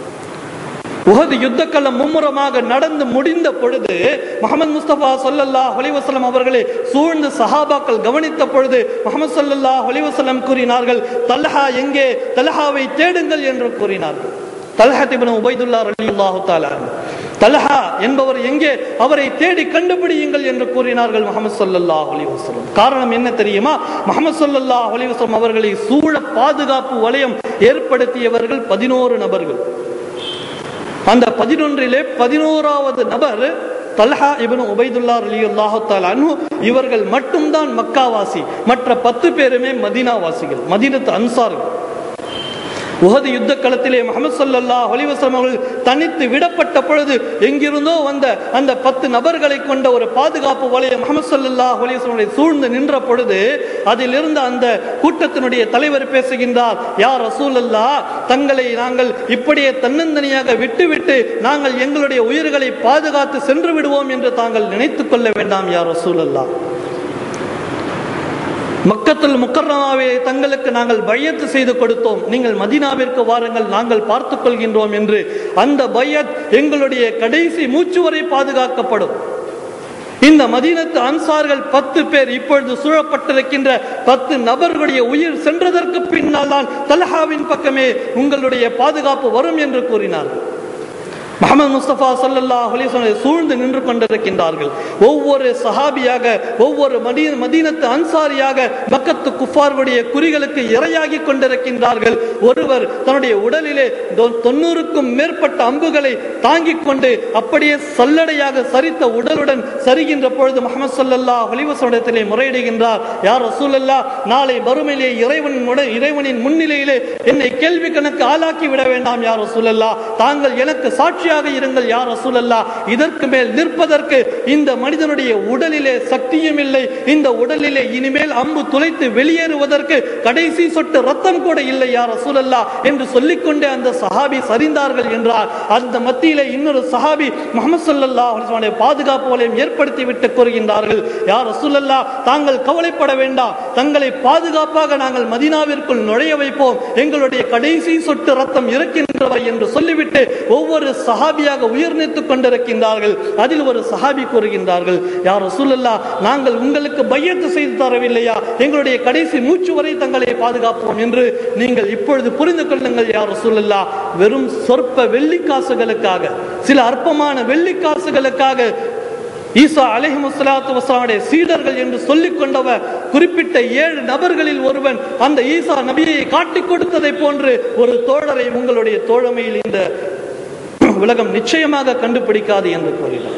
உகது யுத்த களம் மும்முரமாக நடந்து முடிந்த பொழுது முகமது முஸ்தபா சொல்லல்லா ஹலிவசலம் அவர்களை சூழ்ந்து சஹாபாக்கள் கவனித்த பொழுது முகமது சல்லல்லா ஹலிவசலம் கூறினார்கள் தல்ஹா எங்கே தல்ஹாவை தேடுங்கள் என்று கூறினார்கள் தல்ஹத்திபின் உபைதுல்லா ரலியல்லாஹு தஆலா தல்ஹா என்பவர் எங்கே அவரை தேடி கண்டுபிடியுங்கள் என்று கூறினார்கள் முகமது ஸல்லல்லாஹு அலைஹி வஸல்லம் காரணம் என்ன தெரியுமா முகமது ஸல்லல்லாஹு அலைஹி வஸல்லம் அவர்களை சூழ பாதுகாப்பு வலயம் ஏற்படுத்தியவர்கள் பதினோரு நபர்கள் அந்த பதினொன்றிலே பதினோராவது நபர் தல்ஹா இப்னு உபைதுல்லா ரலியல்லாஹு தஆலா அன்ஹு இவர்கள் மட்டும்தான் மக்காவாசி மற்ற பத்து பேருமே மதீனாவாசிகள் மதீனத்து அன்சார்கள் உஹது யுத்த களத்திலே முகமது சல்லல்லாஹு அலைஹி வஸல்லம் அவர்கள் தனித்து விடப்பட்ட பொழுது எங்கிருந்தோ வந்த அந்த பத்து நபர்களை கொண்ட ஒரு பாதுகாப்பு வலயம் முகமது சல்லல்லாஹு அலைஹி வஸல்லம் சூழ்ந்து நின்ற பொழுது அதில் இருந்த அந்த கூட்டத்தினுடைய தலைவர் பேசுகின்றார் யார் ரசூலல்லா தங்களை நாங்கள் இப்படியே தன்னந்தனியாக விட்டுவிட்டு நாங்கள் எங்களுடைய உயிர்களை பாதுகாத்து சென்று விடுவோம் என்று தாங்கள் நினைத்துக் கொள்ள வேண்டாம் யார் ரசூலல்லா மக்கத்தில் முக்கர்ணமாவே தங்களுக்கு நாங்கள் பையத்து செய்து கொடுத்தோம் நீங்கள் மதீனாவிற்கு வாருங்கள் நாங்கள் பார்த்துக் கொள்கின்றோம் என்று அந்த பையத் எங்களுடைய கடைசி மூச்சு வரை பாதுகாக்கப்படும் இந்த மதீனத்து அன்சார்கள் பத்து பேர் இப்பொழுது சூழப்பட்டிருக்கின்ற பத்து நபர்களுடைய உயிர் சென்றதற்கு பின்னால் தான் தல்ஹாவின் பக்கமே உங்களுடைய பாதுகாப்பு வரும் என்று கூறினார்கள் முகமது முஸ்தபா சல்லல்லாஹு அலைஹி வஸல்லம் சூழ்ந்து நின்று கொண்டிருக்கின்றார்கள் ஒவ்வொரு சஹாபியாக ஒவ்வொரு மதீன மதீனத்து அன்சாரியாக மக்கத்து குஃபார்களுடைய குறிகளுக்கு இரையாகி கொண்டிருக்கின்றார்கள் ஒருவர் தன்னுடைய உடலிலே தொ- தொண்ணூறுக்கும் மேற்பட்ட அம்புகளை தாங்கிக் கொண்டு அப்படியே சல்லடையாக சரித்த உடலுடன் சரிகின்ற பொழுது முகமது சல்லல்லாஹு அலைஹி வஸல்லத்திலே முறையிடுகின்றார் யார் ரசூலல்லா நாளை மறுமையிலே இறைவனின் உட- இறைவனின் முன்னிலையிலே என்னை கேள்வி கணக்கு ஆளாக்கி விட வேண்டாம் யார் ரசூலல்லா தாங்கள் எனக்கு சாட்சியாக இருங்கள் யார் ரசூலல்லா இதற்கு மேல் நிற்பதற்கு இந்த மனிதனுடைய உடலிலே சக்தியும் இல்லை இந்த உடலிலே இனிமேல் அம்பு துளைத்து வெளியேறுவதற்கு கடைசி சொட்டு ரத்தம் கூட இல்லை யார் ரசூலல்லா என்று சொல்லிக்கொண்டே அந்த சஹாபி சரிந்தார்கள் என்றார் அந்த மத்தியிலே இன்னொரு சஹாபி முகமது சல்லல்லா பாதுகாப்பு வலயம் ஏற்படுத்தி விட்டு கூறுகின்றார்கள் யார் ரசூலல்லா தாங்கள் கவலைப்பட வேண்டாம் தங்களை பாதுகாப்பாக நாங்கள் மதீனாவிற்குள் நுழைய வைப்போம் எங்களுடைய கடைசி சொட்டு ரத்தம் இருக்கின்றவை என்று சொல்லிவிட்டு ஒவ்வொரு சஹாபியாக உயிர் நீத்துக் கொண்டிருக்கின்றார்கள் அதில் ஒரு சஹாபி கூறுகின்றார்கள் யார் ரசூலல்லா நாங்கள் உங்களுக்கு பையத்து செய்து தரவில்லையா எங்களுடைய கடைசி மூச்சு வரை தங்களை பாதுகாப்போம் என்று நீங்கள் இப்பொழுது புரிந்து கொள்ளுங்கள் யார் ரசூலல்லா வெறும் சொற்ப வெள்ளிக்காசுகளுக்காக சில அற்பமான வெள்ளிக்காசுகளுக்காக ஈசா அலைஹிமுஸ்ஸலாத்து வஸலாமுடைய சீடர்கள் என்று சொல்லிக் கொண்டவர் குறிப்பிட்ட ஏழு நபர்களில் ஒருவன் அந்த ஈசா நபியை காட்டிக் கொடுத்ததை போன்று ஒரு தோழரை உங்களுடைய தோழமையில் இந்த உலகம் நிச்சயமாக கண்டுபிடிக்காது என்று கூறினார்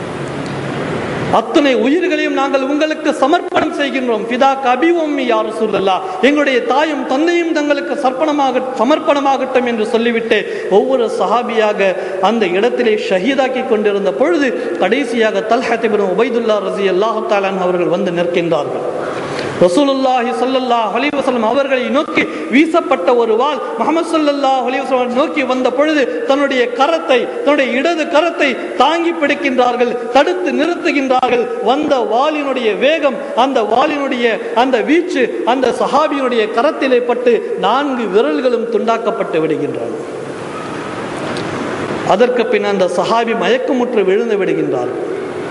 அத்தனை உயிர்களையும் நாங்கள் உங்களுக்கு சமர்ப்பணம் செய்கின்றோம் பிதா கபி உம்மி யார் சொல்லல்லா எங்களுடைய தாயும் தந்தையும் தங்களுக்கு சர்ப்பணமாக சமர்ப்பணமாகட்டும் என்று சொல்லிவிட்டு ஒவ்வொரு சஹாபியாக அந்த இடத்திலே ஷஹீதாக்கி கொண்டிருந்த பொழுது கடைசியாக தல்ஹத்திபின் உபைதுல்லா ரசி அல்லாஹு தாலான் அவர்கள் வந்து நிற்கின்றார்கள் ரசூலுல்லாஹி ஸல்லல்லாஹு அலைஹி வஸல்லம் அவர்களை நோக்கி வீசப்பட்ட ஒரு வாள் முஹம்மது ஸல்லல்லாஹு அலைஹி வஸல்லம் நோக்கி வந்த பொழுது தன்னுடைய கரத்தை தன்னுடைய இடது கரத்தை தாங்கி பிடிக்கின்றார்கள் தடுத்து நிறுத்துகின்றார்கள் வந்த வாளினுடைய வேகம் அந்த வாளினுடைய அந்த வீச்சு அந்த சஹாபியினுடைய கரத்திலே பட்டு நான்கு விரல்களும் துண்டாக்கப்பட்டு விடுகின்றன அதற்கு பின் அந்த சஹாபி மயக்கமுற்று விழுந்து விடுகின்றார்கள்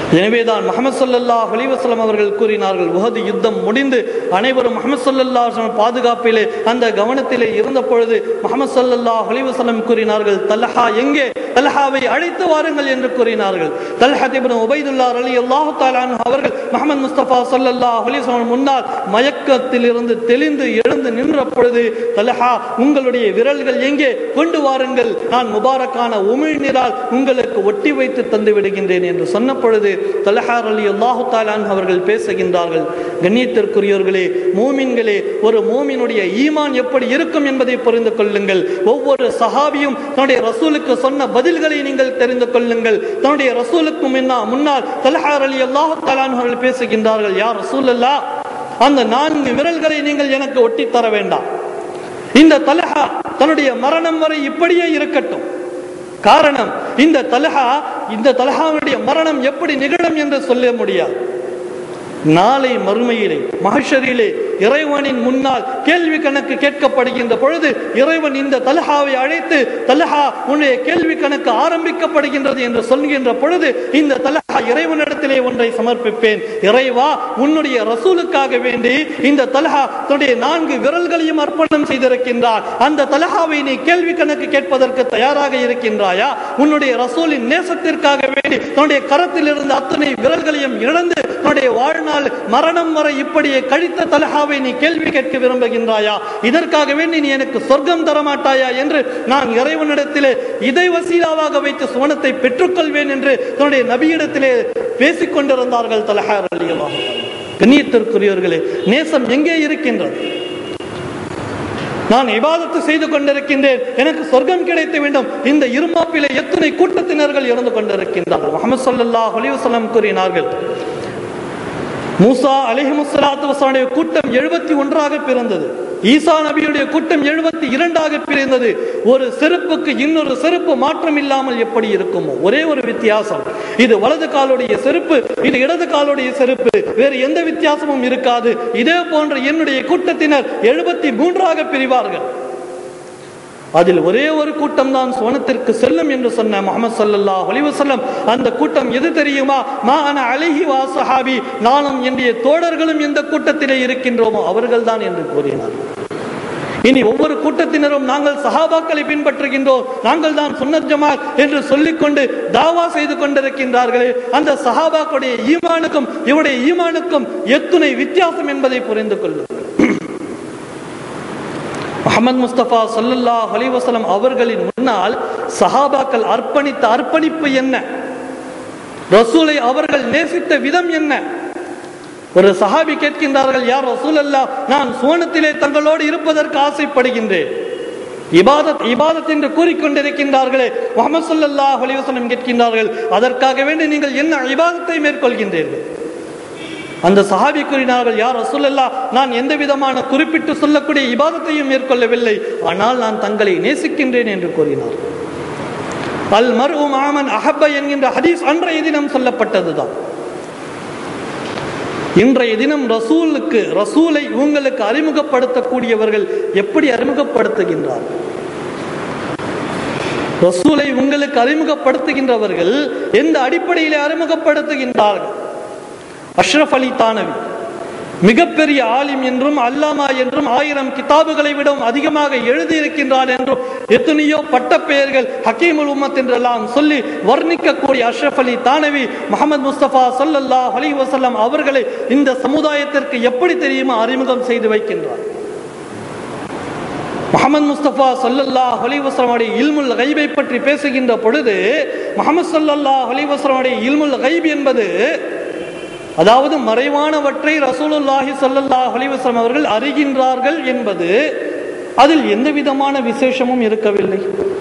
எனவேதான் முகமது ஸல்லல்லாஹு அலைஹி வஸல்லம் அவர்கள் கூறினார்கள் உஹது யுத்தம் முடிந்து அனைவரும் முகமது ஸல்லல்லாஹு அலைஹி வஸல்லம் பாதுகாப்பிலே அந்த கவனத்திலே இருந்த பொழுது முகமது ஸல்லல்லாஹு அலைஹி வஸல்லம் கூறினார்கள் தல்ஹா எங்கே தல்ஹாவை அழைத்து வாருங்கள் என்று கூறினார்கள் தல்ஹா இப்னு உபைதுல்லா ரலியல்லாஹு தஆலா அன்ஹு அவர்கள் முகமது முஸ்தபா ஸல்லல்லாஹு அலைஹி வஸல்லம் முன்னால் மயக்கத்தில் இருந்து தெளிந்து எழுந்து நின்ற பொழுது தல்ஹா உங்களுடைய விரல்கள் எங்கே கொண்டு வாருங்கள் நான் முபாரக்கான உமிழ்நீரால் உங்களுக்கு ஒட்டி வைத்து தந்து விடுகின்றேன் என்று சொன்ன பொழுது தலஹார் அலி அல்லாஹு தாலான் அவர்கள் பேசுகின்றார்கள் கண்ணியத்திற்குரியவர்களே மூமின்களே ஒரு மூமினுடைய ஈமான் எப்படி இருக்கும் என்பதை புரிந்து கொள்ளுங்கள் ஒவ்வொரு சஹாபியும் தன்னுடைய ரசூலுக்கு சொன்ன பதில்களை நீங்கள் தெரிந்து கொள்ளுங்கள் தன்னுடைய ரசூலுக்கு முன்னா முன்னால் தலஹார் அலி அல்லாஹு தாலான் அவர்கள் பேசுகின்றார்கள் யார் ரசூல் அல்லா அந்த நான்கு விரல்களை நீங்கள் எனக்கு ஒட்டி தர வேண்டாம் இந்த தலஹா தன்னுடைய மரணம் வரை இப்படியே இருக்கட்டும் காரணம் இந்த தலஹா இந்த தலஹாவுடைய மரணம் எப்படி நிகழும் என்று சொல்ல முடியாது நாளை மறுமையிலே மகஷரிலே இறைவனின் முன்னால் கேள்வி கணக்கு கேட்கப்படுகின்ற பொழுது இறைவன் இந்த தலஹாவை அழைத்து தலஹா உன்னுடைய கேள்வி கணக்கு ஆரம்பிக்கப்படுகின்றது என்று சொல்கின்ற பொழுது இந்த தலஹா இறைவனிடத்திலே ஒன்றை சமர்ப்பிப்பேன் இறைவா உன்னுடைய ரசூலுக்காக வேண்டி இந்த தலஹா தன்னுடைய நான்கு விரல்களையும் அர்ப்பணம் செய்திருக்கின்றார் அந்த தலஹாவை நீ கேள்வி கணக்கு கேட்பதற்கு தயாராக இருக்கின்றாயா உன்னுடைய ரசூலின் நேசத்திற்காக வேண்டி தன்னுடைய கரத்தில் இருந்த அத்தனை விரல்களையும் இழந்து தன்னுடைய வாழ்நாள் மரணம் வரை இப்படியே கழித்த தலஹாவை நீ கேள்வி கேட்க விரும்புகின்றாயா இதற்காக வேண்டி நீ எனக்கு சொர்க்கம் தரமாட்டாயா என்று நான் இறைவனிடத்திலே இதை வசீலாவாக வைத்து சுவனத்தை பெற்றுக்கொள்வேன் என்று தன்னுடைய நபியிடத்திலே பேசிக் கொண்டிருந்தார்கள் தலஹார் அலி கண்ணியத்திற்குரியவர்களே நேசம் எங்கே இருக்கின்றது நான் இபாதத்து செய்து கொண்டிருக்கின்றேன் எனக்கு சொர்க்கம் கிடைத்து வேண்டும் இந்த இருமாப்பிலே எத்தனை கூட்டத்தினர்கள் இருந்து கொண்டிருக்கின்றார்கள் முகமது ஸல்லல்லாஹு அலைஹி வஸல்லம் கூறினார்கள் மூசா அலிஹமுசலாத்து வசனுடைய கூட்டம் எழுபத்தி ஒன்றாக பிறந்தது ஈசா நபியுடைய கூட்டம் எழுபத்தி இரண்டாக பிறந்தது ஒரு செருப்புக்கு இன்னொரு செருப்பு மாற்றம் இல்லாமல் எப்படி இருக்குமோ ஒரே ஒரு வித்தியாசம் இது வலது காலுடைய செருப்பு இது இடது காலுடைய செருப்பு வேறு எந்த வித்தியாசமும் இருக்காது இதே போன்ற என்னுடைய கூட்டத்தினர் எழுபத்தி மூன்றாக பிரிவார்கள் அதில் ஒரே ஒரு கூட்டம் தான் சோனத்திற்கு செல்லும் என்று சொன்ன முகமது சல்லல்லாஹு அலைஹி வஸல்லம் அந்த கூட்டம் எது தெரியுமா மா அன அலைஹி வா சஹாபி நானும் என்னுடைய தோழர்களும் எந்த கூட்டத்திலே இருக்கின்றோமோ அவர்கள் தான் என்று கூறினார் இனி ஒவ்வொரு கூட்டத்தினரும் நாங்கள் சஹாபாக்களை பின்பற்றுகின்றோம் நாங்கள் தான் சுன்னத் ஜமாத் என்று சொல்லிக்கொண்டு தாவா செய்து கொண்டிருக்கின்றார்களே அந்த சஹாபாக்களுடைய ஈமானுக்கும் இவருடைய ஈமானுக்கும் எத்துணை வித்தியாசம் என்பதை புரிந்து கொள்ளும் முகமது முஸ்தபா சல்லல்லாஹ் அலிவசலம் அவர்களின் முன்னால் சஹாபாக்கள் அர்ப்பணித்த அர்ப்பணிப்பு என்ன ரசூலை அவர்கள் நேசித்த விதம் என்ன ஒரு சஹாபி கேட்கின்றார்கள் யார் ரசூல் அல்லா நான் சோனத்திலே தங்களோடு இருப்பதற்கு ஆசைப்படுகின்றேன் இபாதத் இபாதத் என்று கூறிக்கொண்டிருக்கின்றார்களே முகமது சல்லல்லாஹ் அலிவசலம் கேட்கின்றார்கள் அதற்காக வேண்டி நீங்கள் என்ன இபாதத்தை மேற்கொள்கின்றீர்கள் அந்த சஹாபி கூறினார்கள் யார் ரசூலல்லா நான் எந்த விதமான குறிப்பிட்டு சொல்லக்கூடிய இபாதத்தையும் மேற்கொள்ளவில்லை ஆனால் நான் தங்களை நேசிக்கின்றேன் என்று கூறினார் அல் மரு மாமன் அஹப்ப என்கின்ற ஹதீஸ் அன்றைய தினம் சொல்லப்பட்டதுதான் இன்றைய தினம் ரசூலுக்கு ரசூலை உங்களுக்கு அறிமுகப்படுத்தக்கூடியவர்கள் எப்படி அறிமுகப்படுத்துகின்றார் ரசூலை உங்களுக்கு அறிமுகப்படுத்துகின்றவர்கள் எந்த அடிப்படையிலே அறிமுகப்படுத்துகின்றார்கள் அஷ்ரஃப் அலி தானவி மிகப்பெரிய ஆலிம் என்றும் அல்லாமா என்றும் ஆயிரம் கிதாபுகளை விடவும் அதிகமாக எழுதியிருக்கின்றார் என்றும் எத்தனையோ பட்ட பெயர்கள் ஹக்கீமுல் உம்மத் என்றெல்லாம் சொல்லி வர்ணிக்கக்கூடிய அஷ்ரஃப் அலி தானவி முகமது முஸ்தபா சல்லல்லா அலி வசல்லம் அவர்களை இந்த சமுதாயத்திற்கு எப்படி தெரியுமா அறிமுகம் செய்து வைக்கின்றார் முகமது முஸ்தபா சல்லல்லா அலிவசலமுடைய இல்முல் கைபை பற்றி பேசுகின்ற பொழுது முகமது சல்லல்லா அலிவசலமுடைய இல்முல் கைப் என்பது அதாவது மறைவானவற்றை ரசூலுல்லாஹி ஸல்லல்லாஹு அலைஹி வஸல்லம் அவர்கள் அறிகின்றார்கள் என்பது அதில் எந்த விதமான விசேஷமும் இருக்கவில்லை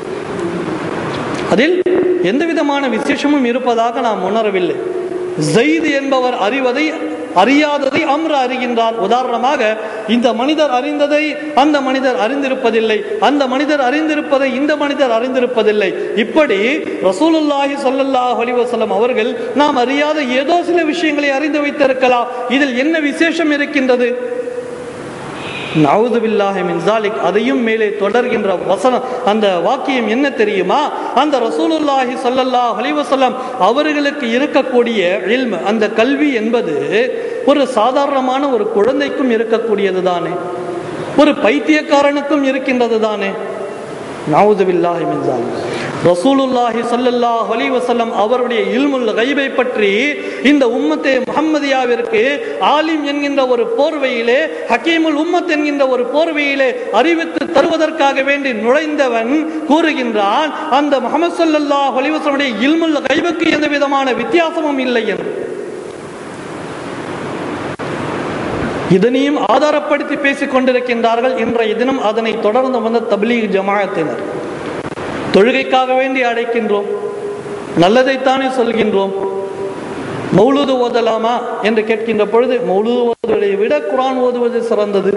அதில் எந்த விதமான விசேஷமும் இருப்பதாக நாம் உணரவில்லை ஜெயித் என்பவர் அறிவதை அறியாததை அம்ர அறிகின்றார் உதாரணமாக இந்த மனிதர் அறிந்ததை அந்த மனிதர் அறிந்திருப்பதில்லை அந்த மனிதர் அறிந்திருப்பதை இந்த மனிதர் அறிந்திருப்பதில்லை இப்படி ரசூலுல்லாஹி ஸல்லல்லாஹு அலைஹி வஸல்லம் அவர்கள் நாம் அறியாத ஏதோ சில விஷயங்களை அறிந்து வைத்திருக்கலாம் இதில் என்ன விசேஷம் இருக்கின்றது நவுது பில்லாஹி மின் ஜாலிக் அதையும் மேலே தொடர்கின்ற வசனம் அந்த வாக்கியம் என்ன தெரியுமா அந்த ரசூலுல்லாஹி ஸல்லல்லாஹு அலைஹி வஸல்லம் அவர்களுக்கு இருக்கக்கூடிய இல்ம் அந்த கல்வி என்பது ஒரு சாதாரணமான ஒரு குழந்தைக்கும் இருக்கக்கூடியது தானே ஒரு பைத்தியக்காரனுக்கும் இருக்கின்றது தானே நவுது பில்லாஹி மின் ஜாலிக் ரசூலுல்லாஹி ஸல்லல்லாஹு அலைஹி வஸல்லம் அவருடைய இல்முல் கைபை பற்றி இந்த உம்மத்தே முஹம்மதியாவிற்கு ஆலிம் என்கின்ற ஒரு போர்வையிலே ஹக்கீமுல் உம்மத் என்கின்ற ஒரு போர்வையிலே அறிவித்து தருவதற்காக வேண்டி நுழைந்தவன் கூறுகின்றான் அந்த முகமது ஸல்லல்லாஹு அலைஹி வஸல்லுடைய இல்முல் கைபுக்கு எந்த விதமான வித்தியாசமும் இல்லை என்று இதனையும் ஆதாரப்படுத்தி பேசிக் கொண்டிருக்கின்றார்கள் இன்றைய தினம் அதனை தொடர்ந்து வந்த தப்லீக் ஜமாஅத்தினர் தொழுகைக்காக வேண்டி அழைக்கின்றோம் நல்லதைத்தானே சொல்கின்றோம் மௌலுது ஓதலாமா என்று கேட்கின்ற பொழுது மௌலுது ஓதுவதை விட குரான் ஓதுவது சிறந்தது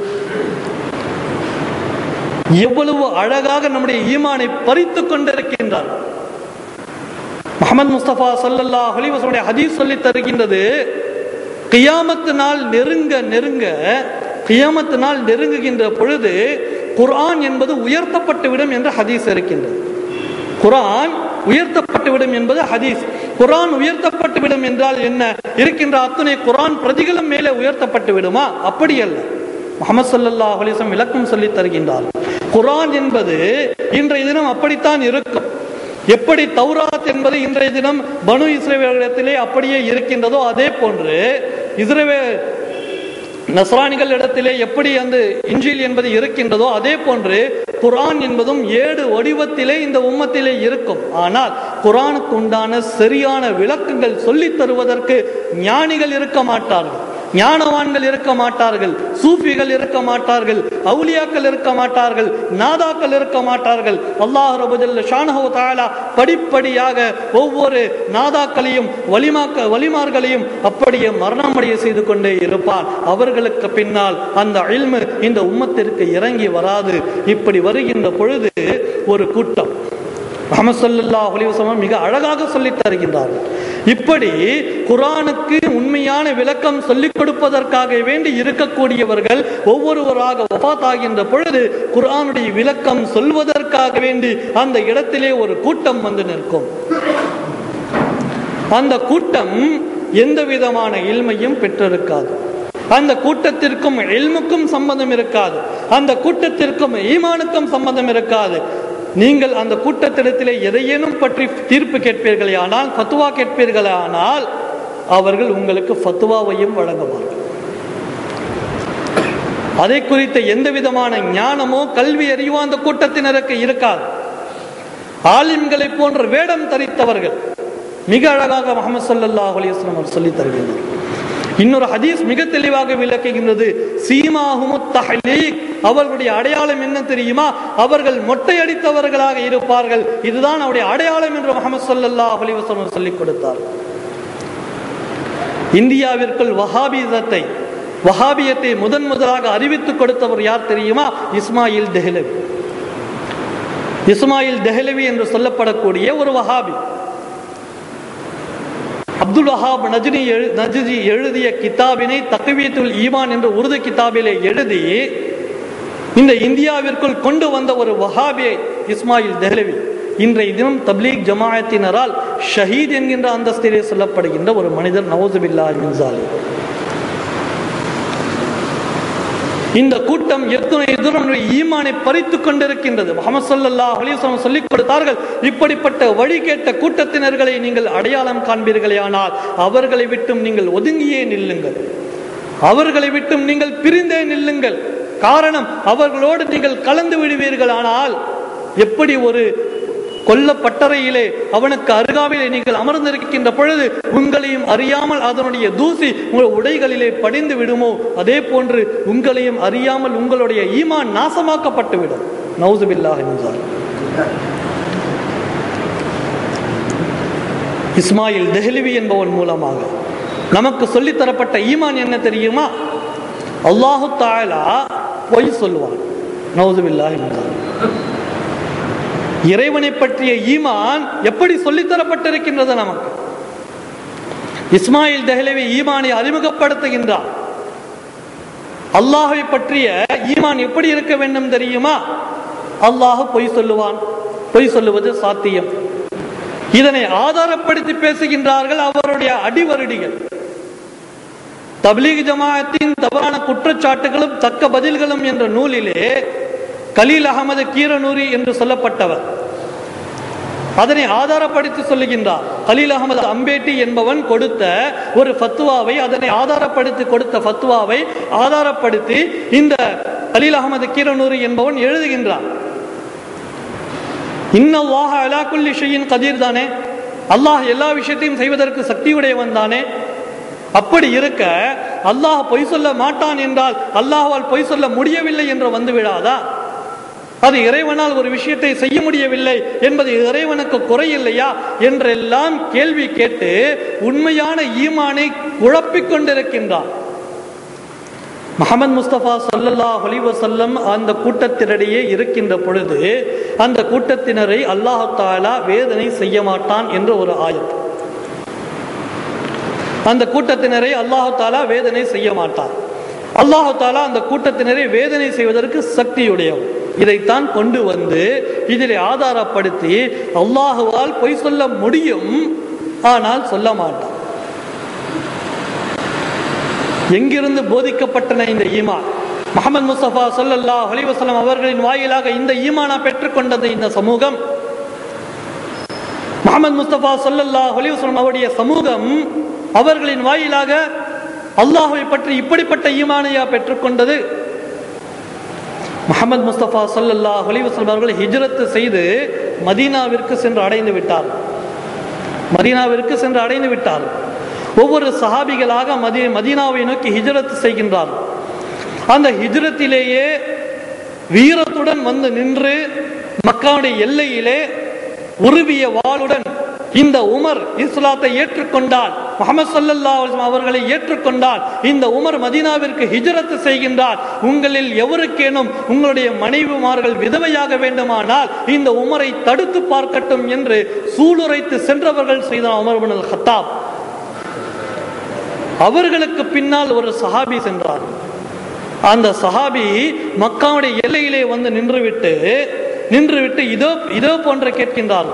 எவ்வளவு அழகாக நம்முடைய ஈமானை பறித்து கொண்டிருக்கின்றார் முகமது முஸ்தபா சல்லல்லா ஹலிவசனுடைய ஹதீஸ் சொல்லி தருகின்றது கியாமத்து நாள் நெருங்க நெருங்க கியாமத்து நாள் நெருங்குகின்ற பொழுது குர்ஆன் என்பது உயர்த்தப்பட்டுவிடும் என்று ஹதீஸ் இருக்கின்றது குர்ஆன் உயர்த்தப்பட்டுவிடும் என்பது ஹதீஸ் குர்ஆன் உயர்த்தப்பட்டுவிடும் என்றால் என்ன இருக்கின்ற அத்தனை குர்ஆன் பிரதிகளும் மேலே உயர்த்தப்பட்டு விடுமா அப்படி அல்ல முகமது சல்லல்லாஹு அலைஹி வஸல்லம் விளக்கம் சொல்லி தருகின்றார் குர்ஆன் என்பது இன்றைய தினம் அப்படித்தான் இருக்கும் எப்படி தௌராத் என்பது இன்றைய தினம் பனு இஸ்ரேலிடத்திலே அப்படியே இருக்கின்றதோ அதே போன்று இஸ்ரேல் நஸ்ரானிகள் இடத்திலே எப்படி அந்த இஞ்சில் என்பது இருக்கின்றதோ அதே போன்று குரான் என்பதும் ஏடு வடிவத்திலே இந்த உம்மத்திலே இருக்கும் ஆனால் குரானுக்கு உண்டான சரியான விளக்கங்கள் சொல்லித் தருவதற்கு ஞானிகள் இருக்க மாட்டார்கள் ஞானவான்கள் இருக்க மாட்டார்கள் சூஃபிகள் இருக்க மாட்டார்கள் அவுலியாக்கள் இருக்க மாட்டார்கள் நாதாக்கள் இருக்க மாட்டார்கள் அல்லாஹ் ரபுஜல்ல ஷானஹு தாலா படிப்படியாக ஒவ்வொரு நாதாக்களையும் வலிமாக்க வலிமார்களையும் அப்படியே மரணமடைய செய்து கொண்டே இருப்பான் அவர்களுக்கு பின்னால் அந்த இல்மு இந்த உம்மத்திற்கு இறங்கி வராது இப்படி வருகின்ற பொழுது ஒரு கூட்டம் முகமது சல்லல்லாஹு அலைஹி வஸல்லம் மிக அழகாக சொல்லித் தருகின்றார்கள் இப்படி குரானுக்கு உண்மையான விளக்கம் சொல்லிக் கொடுப்பதற்காக வேண்டி இருக்கக்கூடியவர்கள் ஒவ்வொருவராக வஃபாத் ஆகின்ற பொழுது குரானுடைய விளக்கம் சொல்வதற்காக வேண்டி அந்த இடத்திலே ஒரு கூட்டம் வந்து நிற்கும் அந்த கூட்டம் எந்த விதமான இல்மையும் பெற்றிருக்காது அந்த கூட்டத்திற்கும் எல்முக்கும் சம்பந்தம் இருக்காது அந்த கூட்டத்திற்கும் ஈமானுக்கும் சம்பந்தம் இருக்காது நீங்கள் அந்த கூட்டத்திடத்திலே எதையேனும் பற்றி தீர்ப்பு கேட்பீர்களே ஆனால் ஃபத்துவா கேட்பீர்களே ஆனால் அவர்கள் உங்களுக்கு ஃபத்துவாவையும் வழங்குவார்கள் அதை குறித்த எந்த விதமான ஞானமோ கல்வி அறிவோ அந்த கூட்டத்தினருக்கு இருக்காது ஆலிம்களை போன்ற வேடம் தரித்தவர்கள் மிக அழகாக முகமது சல்லல்லாஹு அலைஹி வஸல்லம் அவர் சொல்லித் தருகின்றனர் இன்னொரு ஹதீஸ் மிக தெளிவாக விளக்குகின்றது சீமாஹுமு தஹ்லீக் அவர்களுடைய அடையாளம் என்ன தெரியுமா அவர்கள் மொட்டை அடித்தவர்களாக இருப்பார்கள் இதுதான் அவருடைய அடையாளம் என்று முகமது ஸல்லல்லாஹு அலைஹி வஸல்லம் சொல்லிக் கொடுத்தார் இந்தியாவிற்குள் வஹாபிசத்தை வஹாபியத்தை முதன் முதலாக அறிவித்துக் கொடுத்தவர் யார் தெரியுமா இஸ்மாயில் தெஹ்லவி இஸ்மாயில் தெஹ்லவி என்று சொல்லப்படக்கூடிய ஒரு வஹாபி அப்துல் வஹாப் நஜ்னி எழு நஜ்ஜி எழுதிய கிதாபினை தக்வீத்துல் ஈமான் என்ற உருது கிதாபிலே எழுதி இந்த இந்தியாவிற்குள் கொண்டு வந்த ஒரு வஹாபி இஸ்மாயில் தெஹ்லவி இன்றைய தினம் தப்லீக் ஜமாயத்தினரால் ஷஹீத் என்கின்ற அந்தஸ்திலே சொல்லப்படுகின்ற ஒரு மனிதர் நவசுபில்லா மின்சாலி இந்த கூட்டம் எத்தனை தூரம் ஈமானை பறித்து கொண்டிருக்கின்றது முகமது சல்லா அலிஸ்லாம் சொல்லிக் கொடுத்தார்கள் இப்படிப்பட்ட வழி கேட்ட கூட்டத்தினர்களை நீங்கள் அடையாளம் காண்பீர்களே ஆனால் அவர்களை விட்டும் நீங்கள் ஒதுங்கியே நில்லுங்கள் அவர்களை விட்டும் நீங்கள் பிரிந்தே நில்லுங்கள் காரணம் அவர்களோடு நீங்கள் கலந்து விடுவீர்கள் ஆனால் எப்படி ஒரு கொல்ல பட்டறையிலே அவனுக்கு அருகாமையிலே நீங்கள் அமர்ந்திருக்கின்ற பொழுது உங்களையும் அறியாமல் அதனுடைய தூசி உங்கள் உடைகளிலே படிந்து விடுமோ அதே போன்று உங்களையும் அறியாமல் உங்களுடைய ஈமான் நாசமாக்கப்பட்டு விடும் நவுசுபில்லாஹ் என்றார் இஸ்மாயில் தெஹ்லிவி என்பவன் மூலமாக நமக்கு சொல்லித்தரப்பட்ட ஈமான் என்ன தெரியுமா அல்லாஹு தாலா பொய் சொல்லுவான் நவுசுபில்லாஹ் என்றார் இறைவனை பற்றிய ஈமான் எப்படி சொல்லித்தரப்பட்டிருக்கின்றது நமக்கு இஸ்மாயில் தெஹ்லவி ஈமானை அறிமுகப்படுத்துகின்றார் அல்லாஹை பற்றிய ஈமான் எப்படி இருக்க வேண்டும் தெரியுமா அல்லாஹ் பொய் சொல்லுவான் பொய் சொல்லுவது சாத்தியம் இதனை ஆதாரப்படுத்தி பேசுகின்றார்கள் அவருடைய அடிவருடிகள் தப்லீக் ஜமாஅத்தின் தவறான குற்றச்சாட்டுகளும் தக்க பதில்களும் என்ற நூலிலே கலீல் அகமது கீரனூரி என்று சொல்லப்பட்டவர் அதனை ஆதாரப்படுத்தி சொல்லுகின்றார் கலீல் அகமது அம்பேட்டி என்பவன் கொடுத்த ஒரு ஃபத்துவாவை அதனை ஆதாரப்படுத்தி கொடுத்த ஃபத்துவாவை ஆதாரப்படுத்தி இந்த கலீல் அகமது கீரனூரி என்பவன் எழுதுகின்றான் இன்னல்லாஹ அலா குல்லி ஷையின் கதீர் தானே அல்லாஹ் எல்லா விஷயத்தையும் செய்வதற்கு சக்தியுடையவன் தானே அப்படி இருக்க அல்லாஹ் பொய் சொல்ல மாட்டான் என்றால் அல்லாஹ்வால் பொய் சொல்ல முடியவில்லை என்று வந்து விடாதா அது இறைவனால் ஒரு விஷயத்தை செய்ய முடியவில்லை என்பது இறைவனுக்கு குறையில்லையா என்றெல்லாம் கேள்வி கேட்டு உண்மையான ஈமானை குழப்பிக் கொண்டிருக்கின்றான் முகமது முஸ்தபா சல்லல்லா வசல்லம் அந்த கூட்டத்தினிடையே இருக்கின்ற பொழுது அந்த கூட்டத்தினரை அல்லாஹு தாலா வேதனை செய்ய மாட்டான் என்ற ஒரு ஆயத் அந்த கூட்டத்தினரை அல்லாஹு தாலா வேதனை செய்ய மாட்டான் அல்லாஹு தாலா அந்த கூட்டத்தினரை வேதனை செய்வதற்கு சக்தியுடையவன் இதைத்தான் கொண்டு வந்து இதில் ஆதாரப்படுத்தி அல்லாஹுவால் பொய் சொல்ல முடியும் ஆனால் சொல்ல மாட்டான் எங்கிருந்து போதிக்கப்பட்டன இந்த ஈமான் முகமது முஸ்தபா சொல்லல்லா அலிவசலம் அவர்களின் வாயிலாக இந்த ஈமானா பெற்றுக்கொண்டது இந்த சமூகம் முகமது முஸ்தபா சொல்லல்லா அலிவசலம் அவருடைய சமூகம் அவர்களின் வாயிலாக அல்லாஹுவை பற்றி இப்படிப்பட்ட ஈமானையா பெற்றுக்கொண்டது முகமது முஸ்தபா சொல்லல்லா அலிவசலம் அவர்கள் ஹிஜ்ரத்து செய்து மதீனாவிற்கு சென்று அடைந்து விட்டார் மதீனாவிற்கு சென்று அடைந்து விட்டார் ஒவ்வொரு சஹாபிகளாக மதி மதீனாவை நோக்கி ஹிஜ்ரத் செய்கின்றார் அந்த ஹிஜ்ரத்திலேயே வீரத்துடன் வந்து நின்று மக்காவுடைய எல்லையிலே உருவிய வாளுடன் இந்த உமர் இஸ்லாத்தை ஏற்றுக்கொண்டால் முகமது சல்லல்லா அவர்களை ஏற்றுக்கொண்டால் இந்த உமர் மதீனாவிற்கு ஹிஜரத்து செய்கின்றார் உங்களில் எவருக்கேனும் உங்களுடைய மனைவிமார்கள் விதவையாக வேண்டுமானால் இந்த உமரை தடுத்து பார்க்கட்டும் என்று சூளுரைத்து சென்றவர்கள் செய்த உமர் பின் அல் ஹத்தாப் அவர்களுக்கு பின்னால் ஒரு சஹாபி சென்றார் அந்த சஹாபி மக்காவுடைய எல்லையிலே வந்து நின்றுவிட்டு நின்றுவிட்டு இதோ இதோ போன்ற கேட்கின்றார்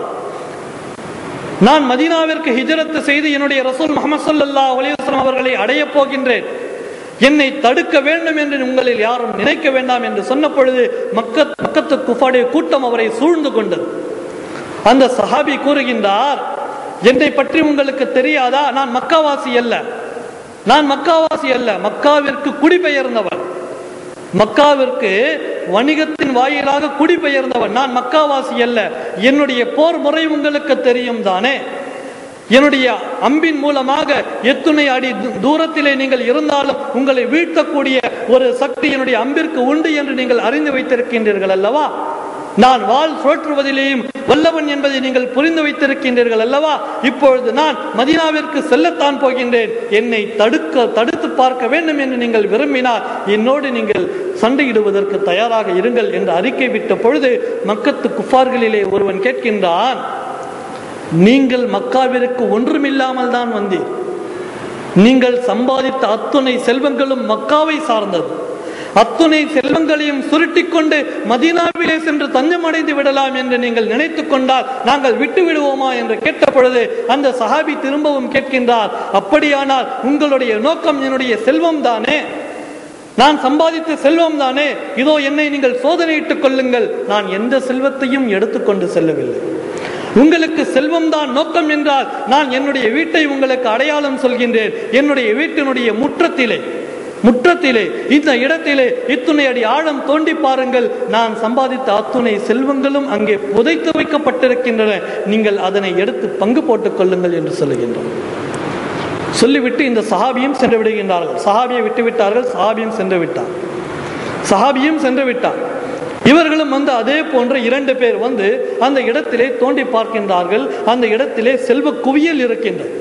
நான் மதீனாவிற்கு ஹிஜரத்து செய்து என்னுடைய ரசூல் முகமது சல்லா அலிவஸ்லாம் அவர்களை அடையப் போகின்றேன் என்னை தடுக்க வேண்டும் என்று உங்களில் யாரும் நினைக்க வேண்டாம் என்று சொன்ன பொழுது மக்கத் மக்கத்து குஃபாடைய கூட்டம் அவரை சூழ்ந்து கொண்டது அந்த சஹாபி கூறுகின்றார் என்னை பற்றி உங்களுக்கு தெரியாதா நான் மக்காவாசி அல்ல நான் மக்காவாசி அல்ல மக்காவிற்கு குடிபெயர்ந்தவன் மக்காவிற்கு வணிகத்தின் வாயிலாக குடிபெயர்ந்தவன் நான் மக்காவாசி அல்ல என்னுடைய போர் முறை உங்களுக்கு தெரியும் தானே என்னுடைய அம்பின் மூலமாக எத்துணை அடி தூரத்திலே நீங்கள் இருந்தாலும் உங்களை வீழ்த்தக்கூடிய ஒரு சக்தி என்னுடைய அம்பிற்கு உண்டு என்று நீங்கள் அறிந்து வைத்திருக்கின்றீர்கள் அல்லவா நான் வாள் சுழற்றுவதிலேயும் வல்லவன் என்பதை நீங்கள் புரிந்து வைத்திருக்கின்றீர்கள் அல்லவா இப்பொழுது நான் மதினாவிற்கு செல்லத்தான் போகின்றேன் என்னை தடுக்க தடுத்து பார்க்க வேண்டும் என்று நீங்கள் விரும்பினால் என்னோடு நீங்கள் சண்டையிடுவதற்கு தயாராக இருங்கள் என்று அறிக்கை விட்ட பொழுது மக்கத்து குஃபார்களிலே ஒருவன் கேட்கின்றான் நீங்கள் மக்காவிற்கு ஒன்றுமில்லாமல் தான் வந்தீர் நீங்கள் சம்பாதித்த அத்துணை செல்வங்களும் மக்காவை சார்ந்தது அத்துணை செல்வங்களையும் சுருட்டிக் கொண்டு மதீனாவிலே சென்று தஞ்சமடைந்து விடலாம் என்று நீங்கள் நினைத்துக் கொண்டால் நாங்கள் விட்டு விடுவோமா என்று கேட்ட பொழுது அந்த சஹாபி திரும்பவும் கேட்கின்றார் அப்படியானால் உங்களுடைய நோக்கம் என்னுடைய செல்வம் தானே நான் சம்பாதித்த செல்வம் தானே இதோ என்னை நீங்கள் சோதனையிட்டுக் கொள்ளுங்கள் நான் எந்த செல்வத்தையும் எடுத்துக்கொண்டு செல்லவில்லை உங்களுக்கு செல்வம் தான் நோக்கம் என்றால் நான் என்னுடைய வீட்டை உங்களுக்கு அடையாளம் சொல்கின்றேன் என்னுடைய வீட்டினுடைய முற்றத்திலே முற்றத்திலே இந்த இடத்திலே இத்துணை அடி ஆழம் தோண்டி பாருங்கள் நான் சம்பாதித்த அத்துணை செல்வங்களும் அங்கே புதைத்து வைக்கப்பட்டிருக்கின்றன நீங்கள் அதனை எடுத்து பங்கு போட்டுக் கொள்ளுங்கள் என்று சொல்லுகின்றோம் சொல்லிவிட்டு இந்த சஹாபியும் சென்று விடுகின்றார்கள் சஹாபியை விட்டு விட்டார்கள் சஹாபியும் சென்று விட்டார் சஹாபியும் சென்று விட்டார் இவர்களும் வந்து அதே போன்ற இரண்டு பேர் வந்து அந்த இடத்திலே தோண்டி பார்க்கின்றார்கள் அந்த இடத்திலே செல்வ குவியல் இருக்கின்றது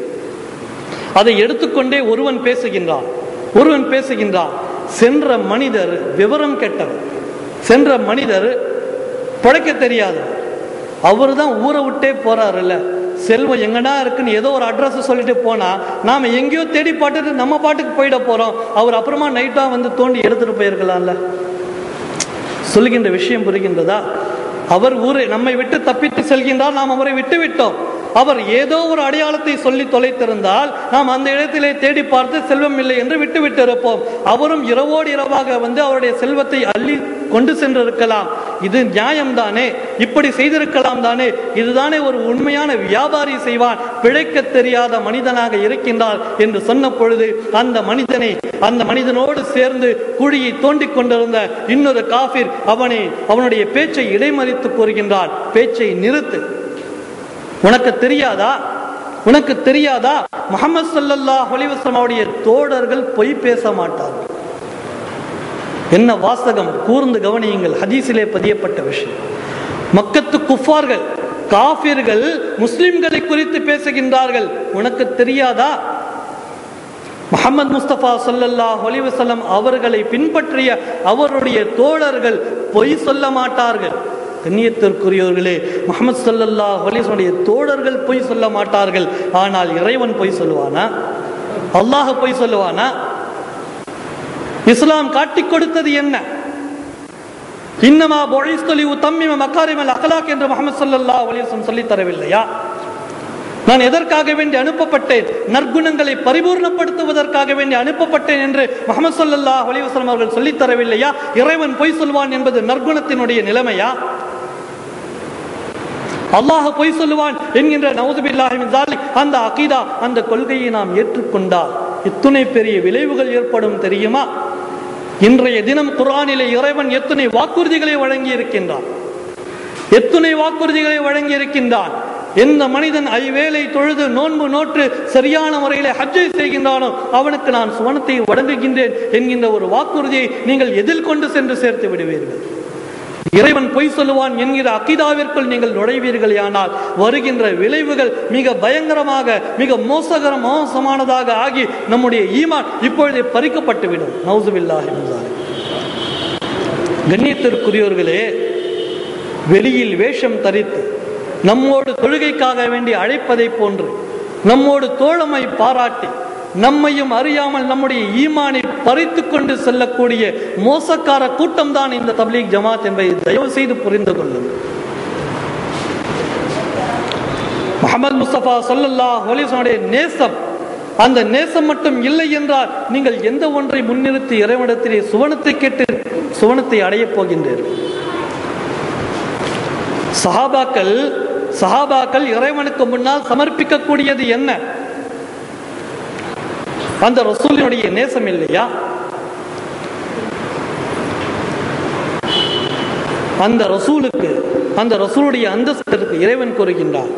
அதை எடுத்துக்கொண்டே ஒருவன் பேசுகின்றான் ஒருவன் பேசுகின்றான் சென்ற மனிதர் விவரம் கெட்டவர் சென்ற மனிதர் பிழைக்க தெரியாது அவர் தான் ஊரை விட்டே போறாருல்ல செல்வம் எங்கடா இருக்குன்னு ஏதோ ஒரு அட்ரஸ் சொல்லிட்டு போனா நாம எங்கேயோ தேடி பாட்டுட்டு நம்ம பாட்டுக்கு போயிட போறோம் அவர் அப்புறமா நைட்டா வந்து தோண்டி எடுத்துட்டு போயிருக்கலாம்ல சொல்லுகின்ற விஷயம் புரிகின்றதா அவர் ஊரை நம்மை விட்டு தப்பித்து செல்கின்றார் நாம் அவரை விட்டு விட்டோம் அவர் ஏதோ ஒரு அடையாளத்தை சொல்லி தொலைத்திருந்தால் நாம் அந்த இடத்திலே தேடி பார்த்து செல்வம் இல்லை என்று விட்டு விட்டு இருப்போம் அவரும் இரவோடு இரவாக வந்து அவருடைய செல்வத்தை அள்ளி கொண்டு சென்றிருக்கலாம் இது நியாயம்தானே இப்படி செய்திருக்கலாம் தானே இதுதானே ஒரு உண்மையான வியாபாரி செய்வான் பிழைக்க தெரியாத மனிதனாக இருக்கின்றார் என்று சொன்ன பொழுது அந்த மனிதனை அந்த மனிதனோடு சேர்ந்து குழியை தோண்டிக் கொண்டிருந்த இன்னொரு காஃபிர் அவனை அவனுடைய பேச்சை இடைமறித்து கூறுகின்றான் பேச்சை நிறுத்து உனக்கு தெரியாதா உனக்கு தெரியாதா முகமது சல்லல்லாஹ் அலிவசம் அவருடைய தோழர்கள் பொய் பேச மாட்டார்கள் என்ன வாசகம் கூர்ந்து கவனியுங்கள் ஹதீஸிலே பதியப்பட்ட விஷயம் மக்கத்து குஃபார்கள் காஃபிர்கள் முஸ்லிம்களை குறித்து பேசுகின்றார்கள் உனக்கு தெரியாதா முகமது முஸ்தபா சொல்லல்லாஹ் அலிவசல்லம் அவர்களை பின்பற்றிய அவருடைய தோழர்கள் பொய் சொல்ல மாட்டார்கள் கண்ணியத்திற்குரியவர்களே முகமது சல்லல்லா அலிஸ்வனுடைய தோழர்கள் பொய் சொல்ல மாட்டார்கள் ஆனால் இறைவன் பொய் சொல்லுவானா அல்லாஹ் பொய் சொல்லுவானா இஸ்லாம் காட்டிக் கொடுத்தது என்ன இன்னமா பொழிஸ்தொலி தம்மிம மக்காரிமல் அகலாக் என்று முகமது சல்லல்லா அலிஸ்லம் சொல்லி தரவில்லையா நான் எதற்காக வேண்டி அனுப்பப்பட்டேன் நற்குணங்களை பரிபூர்ணப்படுத்துவதற்காக வேண்டி அனுப்பப்பட்டேன் என்று முகமது சொல்லல்லா அலிவசலம் அவர்கள் சொல்லித் தரவில்லையா இறைவன் பொய் சொல்வான் என்பது நற்குணத்தினுடைய நிலைமையா அல்லாஹ் பொய் சொல்லுவான் என்கின்ற நவுதுபில்லாஹி அந்த அகீதா அந்த கொள்கையை நாம் ஏற்றுக்கொண்டால் இத்துணை பெரிய விளைவுகள் ஏற்படும் தெரியுமா இன்றைய தினம் குரானிலே இறைவன் எத்தனை வாக்குறுதிகளை வழங்கி இருக்கின்றான் எத்தனை வாக்குறுதிகளை வழங்கி இருக்கின்றான் எந்த மனிதன் ஐவேளை தொழுது நோன்பு நோற்று சரியான முறையில் ஹஜ்ஜை செய்கின்றானோ அவனுக்கு நான் சுவனத்தை வழங்குகின்றேன் என்கின்ற ஒரு வாக்குறுதியை நீங்கள் எதில் கொண்டு சென்று சேர்த்து விடுவீர்கள் இறைவன் பொய் சொல்லுவான் என்கிற அகிதாவிற்குள் நீங்கள் நுழைவீர்கள் ஆனால் வருகின்ற விளைவுகள் மிக பயங்கரமாக மிக மோசகர மோசமானதாக ஆகி நம்முடைய ஈமான் இப்பொழுதே பறிக்கப்பட்டுவிடும் நவுசுபில்லாஹி கண்ணியத்திற்குரியவர்களே வெளியில் வேஷம் தரித்து நம்மோடு தொழுகைக்காக வேண்டி அழைப்பதை போன்று நம்மோடு தோழமை பாராட்டி நம்மையும் அறியாமல் நம்முடைய ஈமானை பறித்து கொண்டு செல்லக்கூடிய மோசக்கார கூட்டம் தான் இந்த தப்லீக் ஜமாத் என்பதை தயவு செய்து புரிந்து கொள்ளுங்கள் முகமது முஸ்தபா சொல்லல்லா ஒலிசனுடைய நேசம் அந்த நேசம் மட்டும் இல்லை என்றால் நீங்கள் எந்த ஒன்றை முன்னிறுத்தி இறைவனிடத்திலே சுவனத்தை கேட்டு சுவனத்தை அடையப் போகின்றீர்கள் சஹாபாக்கள் சஹாபாக்கள் இறைவனுக்கு முன்னால் சமர்ப்பிக்கக்கூடியது என்ன அந்த ரசூலினுடைய நேசம் இல்லையா அந்த ரசூலுக்கு அந்த ரசூலுடைய அந்தஸ்திற்கு இறைவன் கூறுகின்றான்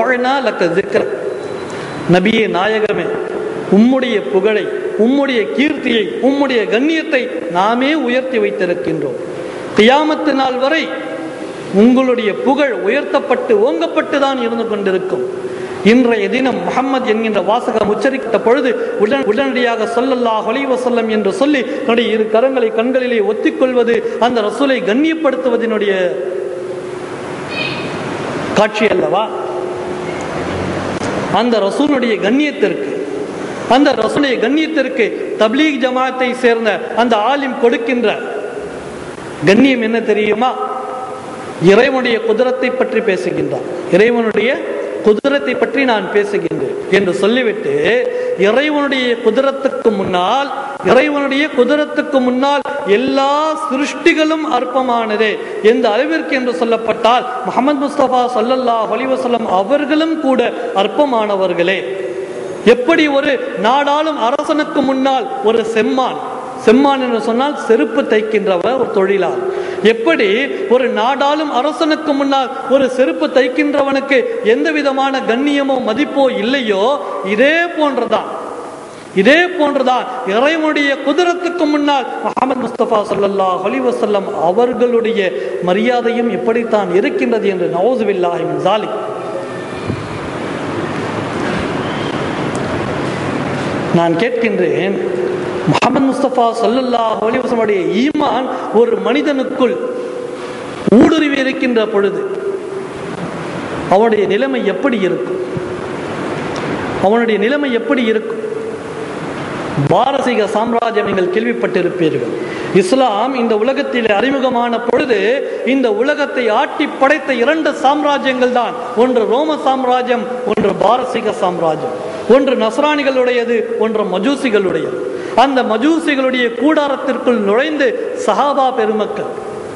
நபியே நாயகமே உம்முடைய புகழை உம்முடைய கீர்த்தியை உம்முடைய கண்ணியத்தை நாமே உயர்த்தி வைத்திருக்கின்றோம் கியாமத்து நாள் வரை உங்களுடைய புகழ் உயர்த்தப்பட்டு ஓங்கப்பட்டு தான் இருந்து கொண்டிருக்கும் இன்றைய தினம் முகம்மது என்கின்ற வாசகம் உச்சரித்த பொழுது உடன் உடனடியாக சொல்லல்லா ஒளிவ சொல்லம் என்று சொல்லி தன்னுடைய இரு கரங்களை கண்களிலே ஒத்திக்கொள்வது அந்த ரசூலை கண்ணியப்படுத்துவதனுடைய காட்சி அல்லவா அந்த ரசூலுடைய கண்ணியத்திற்கு அந்த ரசூலுடைய கண்ணியத்திற்கு தப்லீக் ஜமாத்தை சேர்ந்த அந்த ஆலிம் கொடுக்கின்ற கண்ணியம் என்ன தெரியுமா இறைவனுடைய குதிரத்தை பற்றி பேசுகின்றான் இறைவனுடைய குதிரத்தை பற்றி நான் பேசுகின்றேன் என்று சொல்லிவிட்டு இறைவனுடைய குதிரத்துக்கு முன்னால் இறைவனுடைய குதிரத்துக்கு முன்னால் எல்லா சிருஷ்டிகளும் அற்பமானதே எந்த அளவிற்கு என்று சொல்லப்பட்டால் முகமது முஸ்தபா சொல்லல்லா வலிவசல்லம் அவர்களும் கூட அற்பமானவர்களே எப்படி ஒரு நாடாளும் அரசனுக்கு முன்னால் ஒரு செம்மான் செம்மான் என்று சொன்னால் செருப்பு தைக்கின்றவர் ஒரு தொழிலார் எப்படி ஒரு நாடாளும் அரசனுக்கு முன்னால் ஒரு செருப்பு தைக்கின்றவனுக்கு எந்த விதமான கண்ணியமோ மதிப்போ இல்லையோ இதே போன்றதான் இதே போன்றுதான் இறைவனுடைய குதிரத்துக்கு முன்னால் முகமது முஸ்தபா சல்லல்லா அலி வசல்லம் அவர்களுடைய மரியாதையும் எப்படித்தான் இருக்கின்றது என்று நவோசுபில்லாஹி ஜாலி நான் கேட்கின்றேன் முகமது முஸ்தபா சல்லல்லா அலிவசமுடைய ஈமான் ஒரு மனிதனுக்குள் ஊடுருவி இருக்கின்ற பொழுது அவனுடைய நிலைமை எப்படி இருக்கும் அவனுடைய நிலைமை எப்படி இருக்கும் பாரசீக சாம்ராஜ்யம் நீங்கள் கேள்விப்பட்டிருப்பீர்கள் இஸ்லாம் இந்த உலகத்தில் அறிமுகமான பொழுது இந்த உலகத்தை ஆட்டி படைத்த இரண்டு சாம்ராஜ்யங்கள் தான் ஒன்று ரோம சாம்ராஜ்யம் ஒன்று பாரசீக சாம்ராஜ்யம் ஒன்று நஸ்ரானிகளுடையது ஒன்று மஜூசிகளுடையது அந்த மஜூசிகளுடைய கூடாரத்திற்குள் நுழைந்து சஹாபா பெருமக்கள்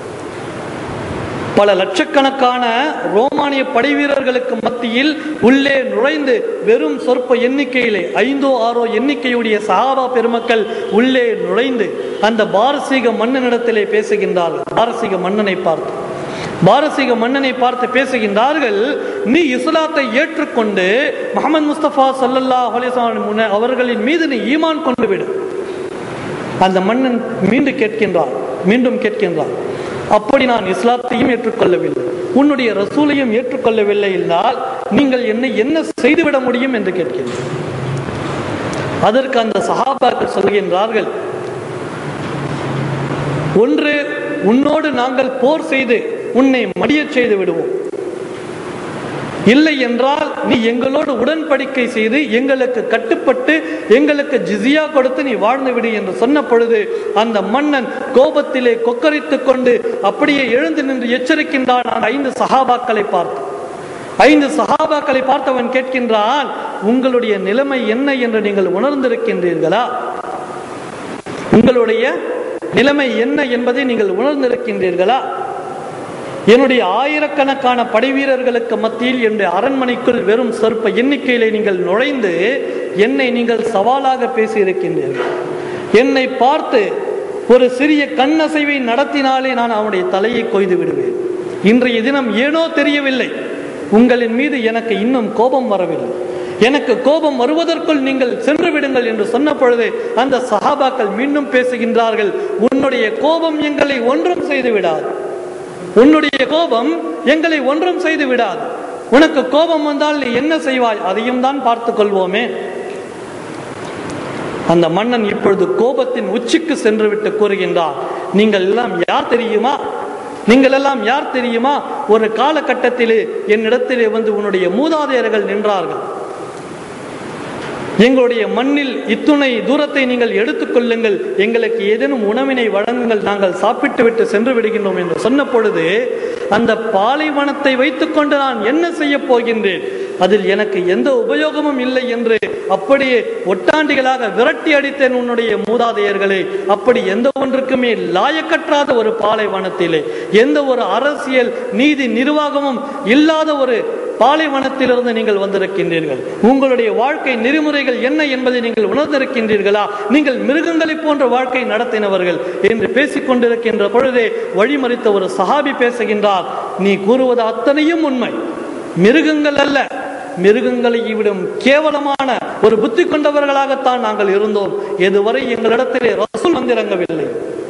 பல லட்சக்கணக்கான ரோமானிய படை வீரர்களுக்கு மத்தியில் உள்ளே நுழைந்து வெறும் சொற்ப எண்ணிக்கையிலே ஐந்தோ ஆறோ எண்ணிக்கையுடைய சஹாபா பெருமக்கள் உள்ளே நுழைந்து அந்த பாரசீக மன்னனிடத்திலே பேசுகின்றார்கள் பாரசீக மன்னனை பார்த்து பாரசீக மன்னனை பார்த்து பேசுகின்றார்கள் நீ இஸ்லாத்தை ஏற்றுக்கொண்டு முகமது முஸ்தபா சல்லல்லா அலிஸ்லாம் அவர்களின் மீது நீ ஈமான் கொண்டு விடு அந்த மன்னன் மீண்டும் கேட்கின்றான் மீண்டும் கேட்கின்றான் அப்படி நான் இஸ்லாத்தையும் ஏற்றுக்கொள்ளவில்லை உன்னுடைய ரசூலையும் ஏற்றுக்கொள்ளவில்லை என்றால் நீங்கள் என்னை என்ன செய்துவிட முடியும் என்று கேட்கின்றேன் அதற்கு அந்த சஹாபாக்கள் சொல்கின்றார்கள் ஒன்று உன்னோடு நாங்கள் போர் செய்து உன்னை மடியச் செய்து விடுவோம் இல்லை என்றால் நீ எங்களோடு உடன்படிக்கை செய்து எங்களுக்கு கட்டுப்பட்டு எங்களுக்கு ஜிசியா கொடுத்து நீ வாழ்ந்து விடு என்று சொன்ன பொழுது அந்த மன்னன் கோபத்திலே கொக்கரித்துக் கொண்டு அப்படியே எழுந்து நின்று எச்சரிக்கின்றான் அந்த ஐந்து சஹாபாக்களை பார்த்து ஐந்து சஹாபாக்களை பார்த்தவன் கேட்கின்றான் உங்களுடைய நிலைமை என்ன என்று நீங்கள் உணர்ந்திருக்கின்றீர்களா உங்களுடைய நிலைமை என்ன என்பதை நீங்கள் உணர்ந்திருக்கின்றீர்களா என்னுடைய ஆயிரக்கணக்கான படை வீரர்களுக்கு மத்தியில் என்னுடைய அரண்மனைக்குள் வெறும் சொற்ப எண்ணிக்கையிலே நீங்கள் நுழைந்து என்னை நீங்கள் சவாலாக பேசியிருக்கின்றீர்கள் என்னை பார்த்து ஒரு சிறிய கண்ணசைவை நடத்தினாலே நான் அவனுடைய தலையை கொய்து விடுவேன் இன்றைய தினம் ஏனோ தெரியவில்லை உங்களின் மீது எனக்கு இன்னும் கோபம் வரவில்லை எனக்கு கோபம் வருவதற்குள் நீங்கள் சென்று விடுங்கள் என்று சொன்ன பொழுது அந்த சஹாபாக்கள் மீண்டும் பேசுகின்றார்கள் உன்னுடைய கோபம் எங்களை ஒன்றும் செய்து விடாது உன்னுடைய கோபம் எங்களை ஒன்றும் செய்து விடாது உனக்கு கோபம் வந்தால் நீ என்ன செய்வாய் அதையும் தான் பார்த்துக் கொள்வோமே அந்த மன்னன் இப்பொழுது கோபத்தின் உச்சிக்கு சென்று விட்டு கூறுகின்றார் நீங்கள் எல்லாம் யார் தெரியுமா நீங்கள் எல்லாம் யார் தெரியுமா ஒரு காலகட்டத்திலே என்னிடத்திலே வந்து உன்னுடைய மூதாதையர்கள் நின்றார்கள் எங்களுடைய மண்ணில் இத்துணை தூரத்தை நீங்கள் எடுத்துக்கொள்ளுங்கள் எங்களுக்கு ஏதேனும் உணவினை வழங்குங்கள் நாங்கள் சாப்பிட்டு விட்டு சென்று விடுகின்றோம் என்று சொன்ன பொழுது அந்த பாலைவனத்தை வைத்துக்கொண்டு நான் என்ன செய்ய போகின்றேன் அதில் எனக்கு எந்த உபயோகமும் இல்லை என்று அப்படியே ஒட்டாண்டிகளாக விரட்டி அடித்தேன் உன்னுடைய மூதாதையர்களே அப்படி எந்த ஒன்றுக்குமே லாயக்கற்றாத ஒரு பாலைவனத்திலே எந்த ஒரு அரசியல் நீதி நிர்வாகமும் இல்லாத ஒரு பாலைவனத்திலிருந்து நீங்கள் வந்திருக்கின்றீர்கள் உங்களுடைய வாழ்க்கை நெறிமுறைகள் என்ன என்பதை நீங்கள் உணர்ந்திருக்கின்றீர்களா நீங்கள் மிருகங்களை போன்ற வாழ்க்கை நடத்தினவர்கள் என்று பேசிக் கொண்டிருக்கின்ற பொழுதே வழிமறித்த ஒரு சஹாபி பேசுகின்றார் நீ கூறுவது அத்தனையும் உண்மை மிருகங்கள் அல்ல மிருகங்களை விடும் கேவலமான ஒரு புத்தி கொண்டவர்களாகத்தான் நாங்கள் இருந்தோம் எதுவரை எங்களிடத்திலே ரசூல் வந்திறங்கவில்லை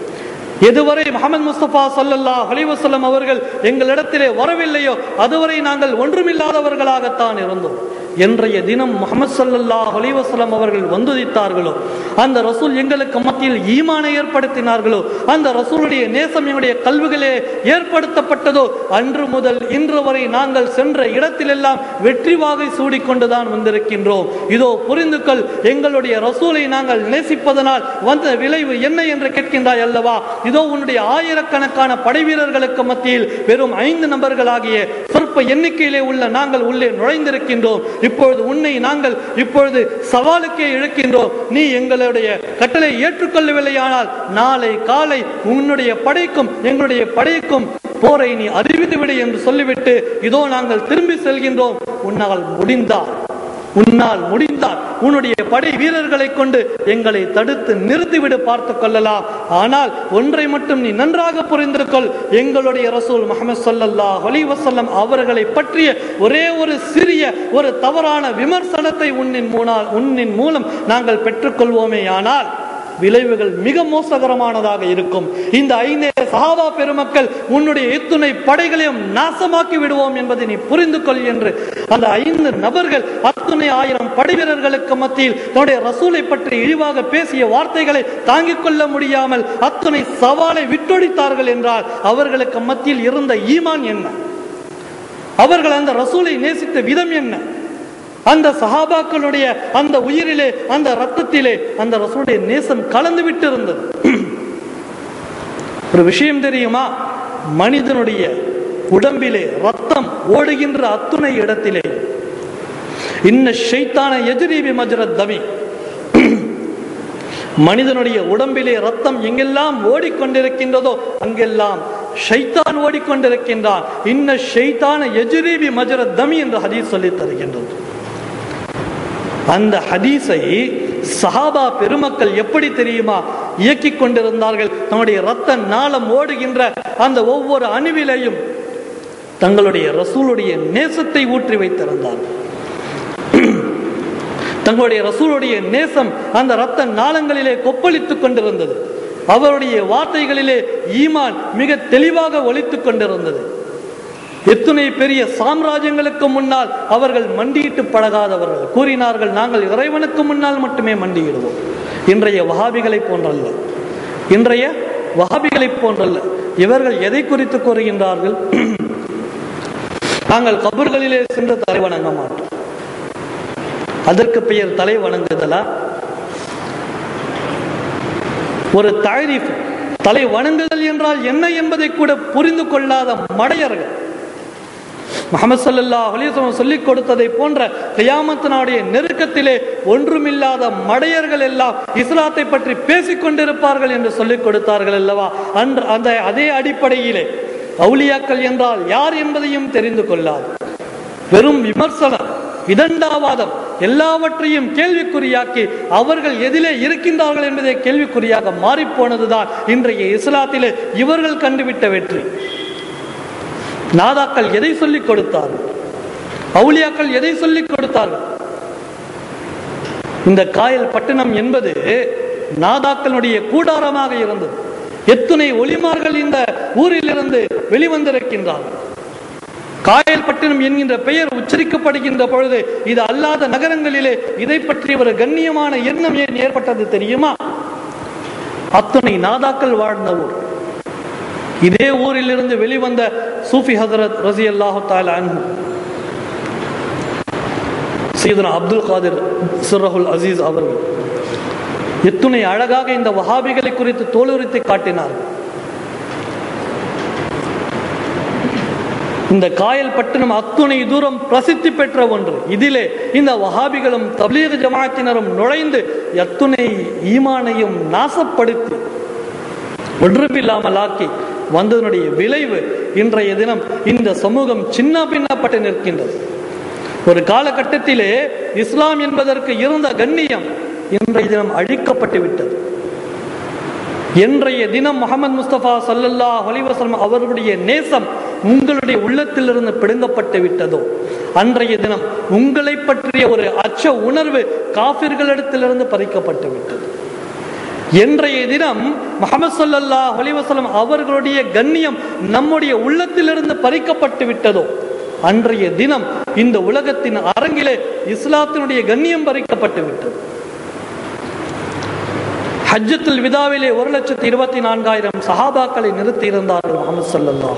எதுவரை முகமது முஸ்தபா சல்லல்லா அலிவசல்லம் அவர்கள் எங்களிடத்திலே வரவில்லையோ அதுவரை நாங்கள் ஒன்றுமில்லாதவர்களாகத்தான் இருந்தோம் என்றைய தினம் முகமது சல்லல்லா அலிவசலம் அவர்கள் வந்துதித்தார்களோ அந்த ரசூல் எங்களுக்கு மத்தியில் ஈமானை ஏற்படுத்தினார்களோ அந்த ரசூலுடைய நேசம் எங்களுடைய கல்விகளே ஏற்படுத்தப்பட்டதோ அன்று முதல் இன்று வரை நாங்கள் சென்ற இடத்திலெல்லாம் வெற்றி வாகை சூடிக்கொண்டுதான் வந்திருக்கின்றோம் இதோ புரிந்து கொள் எங்களுடைய ரசூலை நாங்கள் நேசிப்பதனால் வந்த விளைவு என்ன என்று கேட்கின்றாய் அல்லவா இதோ உன்னுடைய ஆயிரக்கணக்கான படை வீரர்களுக்கு மத்தியில் வெறும் ஐந்து நபர்களாகிய சொற்ப எண்ணிக்கையிலே உள்ள நாங்கள் உள்ளே நுழைந்திருக்கின்றோம் இப்பொழுது உன்னை நாங்கள் இப்பொழுது சவாலுக்கே இழுக்கின்றோம் நீ எங்களுடைய கட்டளை ஏற்றுக்கொள்ளவில்லையானால் நாளை காலை உன்னுடைய படைக்கும் எங்களுடைய படைக்கும் போரை நீ அறிவித்து விடு என்று சொல்லிவிட்டு இதோ நாங்கள் திரும்பி செல்கின்றோம் உன்னால் முடிந்தால் உன்னால் முடிந்தால் உன்னுடைய படை வீரர்களை கொண்டு எங்களை தடுத்து நிறுத்திவிடு பார்த்து கொள்ளலாம் ஆனால் ஒன்றை மட்டும் நீ நன்றாக புரிந்திருக்கொள் எங்களுடைய ரசூல் முகமது சல்லல்லா அலி வசல்லம் அவர்களை பற்றிய ஒரே ஒரு சிறிய ஒரு தவறான விமர்சனத்தை உன்னின் மூணால் உன்னின் மூலம் நாங்கள் பெற்றுக்கொள்வோமே ஆனால் விளைவுகள் மிக மோசகரமானதாக இருக்கும் இந்த ஐந்தே சஹாபா பெருமக்கள் உன்னுடைய இத்துணை படைகளையும் நாசமாக்கி விடுவோம் என்பதை நீ புரிந்து கொள் என்று அந்த ஐந்து நபர்கள் அத்துணை ஆயிரம் படை வீரர்களுக்கு மத்தியில் தன்னுடைய ரசூலை பற்றி இழிவாக பேசிய வார்த்தைகளை தாங்கிக் கொள்ள முடியாமல் அத்துணை சவாலை விட்டொழித்தார்கள் என்றால் அவர்களுக்கு மத்தியில் இருந்த ஈமான் என்ன அவர்கள் அந்த ரசூலை நேசித்த விதம் என்ன அந்த சஹாபாக்களுடைய அந்த உயிரிலே அந்த ரத்தத்திலே அந்த ரசூலுடைய நேசம் கலந்து விட்டு இருந்தது ஒரு விஷயம் தெரியுமா மனிதனுடைய உடம்பிலே ரத்தம் ஓடுகின்ற அத்துணை இடத்திலே இன்ன ஷைத்தான எதிரிபி மஜரத் தவி மனிதனுடைய உடம்பிலே ரத்தம் எங்கெல்லாம் ஓடிக்கொண்டிருக்கின்றதோ அங்கெல்லாம் ஷைத்தான் ஓடிக்கொண்டிருக்கின்றான் இன்ன ஷைத்தான எஜிரிபி மஜரத் தமி என்று ஹதீஸ் சொல்லித் தருகின்றது அந்த ஹதீஸை சஹாபா பெருமக்கள் எப்படி தெரியுமா இயக்கிக் கொண்டிருந்தார்கள் தன்னுடைய ரத்த நாளம் ஓடுகின்ற அந்த ஒவ்வொரு அணுவிலையும் தங்களுடைய ரசூலுடைய நேசத்தை ஊற்றி வைத்திருந்தார்கள் தங்களுடைய ரசூலுடைய நேசம் அந்த ரத்த நாளங்களிலே கொப்பளித்துக் கொண்டிருந்தது அவருடைய வார்த்தைகளிலே ஈமான் மிக தெளிவாக ஒலித்துக் கொண்டிருந்தது எத்துணை பெரிய சாம்ராஜ்யங்களுக்கு முன்னால் அவர்கள் மண்டியிட்டு பழகாதவர்கள் கூறினார்கள் நாங்கள் இறைவனுக்கு முன்னால் மட்டுமே மண்டியிடுவோம் இன்றைய வஹாபிகளை போன்றல்ல இன்றைய வஹாபிகளை போன்றல்ல இவர்கள் எதை குறித்து கூறுகின்றார்கள் நாங்கள் கபர்களிலே சென்று தலை வணங்க மாட்டோம் அதற்கு பெயர் தலை வணங்குதலா ஒரு தாரிஃப் தலை வணங்குதல் என்றால் என்ன என்பதை கூட புரிந்து கொள்ளாத மடையர்கள் முகமது சல்லா அலிஸ்லாம் சொல்லிக் கொடுத்ததை போன்ற கியாமத்தினுடைய நெருக்கத்திலே ஒன்றுமில்லாத மடையர்கள் எல்லாம் இஸ்லாத்தை பற்றி பேசிக் கொண்டிருப்பார்கள் என்று சொல்லிக் கொடுத்தார்கள் அல்லவா அன்று அந்த அதே அடிப்படையிலே அவுலியாக்கள் என்றால் யார் என்பதையும் தெரிந்து கொள்ளாது வெறும் விமர்சனம் விதண்டாவாதம் எல்லாவற்றையும் கேள்விக்குறியாக்கி அவர்கள் எதிலே இருக்கின்றார்கள் என்பதை கேள்விக்குறியாக மாறிப்போனதுதான் இன்றைய இஸ்லாத்திலே இவர்கள் கண்டுவிட்ட வெற்றி நாதாக்கள் எதை சொல்லிக் கொடுத்தார்கள் அவுலியாக்கள் எதை சொல்லிக் கொடுத்தார்கள் இந்த காயல் பட்டணம் என்பது நாதாக்களுடைய கூடாரமாக இருந்தது எத்துணை ஒளிமார்கள் இந்த ஊரிலிருந்து வெளிவந்திருக்கின்றார்கள் காயல்பட்டினம் என்கின்ற பெயர் உச்சரிக்கப்படுகின்ற பொழுது இது அல்லாத நகரங்களிலே இதை பற்றி ஒரு கண்ணியமான எண்ணம் ஏன் ஏற்பட்டது தெரியுமா அத்துணை நாதாக்கள் வாழ்ந்த ஊர் இதே ஊரில் இருந்து வெளிவந்த சூஃபி ஹசரத் ரசி அல்லாஹு அன்ஹு சீதனா அப்துல் காதிர் சிர்ரஹுல் அசீஸ் அவர்கள் எத்துணை அழகாக இந்த வஹாபிகளை குறித்து தோலுரித்து காட்டினார்கள் இந்த காயல் பட்டணம் அத்துணை தூரம் பிரசித்தி பெற்ற ஒன்று இதிலே இந்த வஹாபிகளும் தப்லீக ஜமாத்தினரும் நுழைந்து எத்துணை ஈமானையும் நாசப்படுத்தி ஒன்றுமில்லாமல் ஆக்கி வந்ததனுடைய விளைவு இன்றைய தினம் இந்த சமூகம் சின்ன பின்னப்பட்டு நிற்கின்றது ஒரு காலகட்டத்திலே இஸ்லாம் என்பதற்கு இருந்த கண்ணியம் இன்றைய தினம் அழிக்கப்பட்டு விட்டது இன்றைய தினம் முகமது முஸ்தபா சல்லல்லா அலிவசலம் அவர்களுடைய நேசம் உங்களுடைய உள்ளத்திலிருந்து பிடுங்கப்பட்டு விட்டதோ அன்றைய தினம் உங்களை பற்றிய ஒரு அச்ச உணர்வு காபிர்களிடத்திலிருந்து பறிக்கப்பட்டு விட்டது இன்றைய தினம் முகமது சொல்லல்லா அலிவசலம் அவர்களுடைய கண்ணியம் நம்முடைய உள்ளத்திலிருந்து பறிக்கப்பட்டு விட்டதோ அன்றைய தினம் இந்த உலகத்தின் அரங்கிலே இஸ்லாத்தினுடைய கண்ணியம் பறிக்கப்பட்டு விட்டது ஹஜ்ஜத்துல் விதாவிலே ஒரு லட்சத்தி இருபத்தி நான்காயிரம் சஹாபாக்களை நிறுத்தி இருந்தார்கள் முகமது சல்லா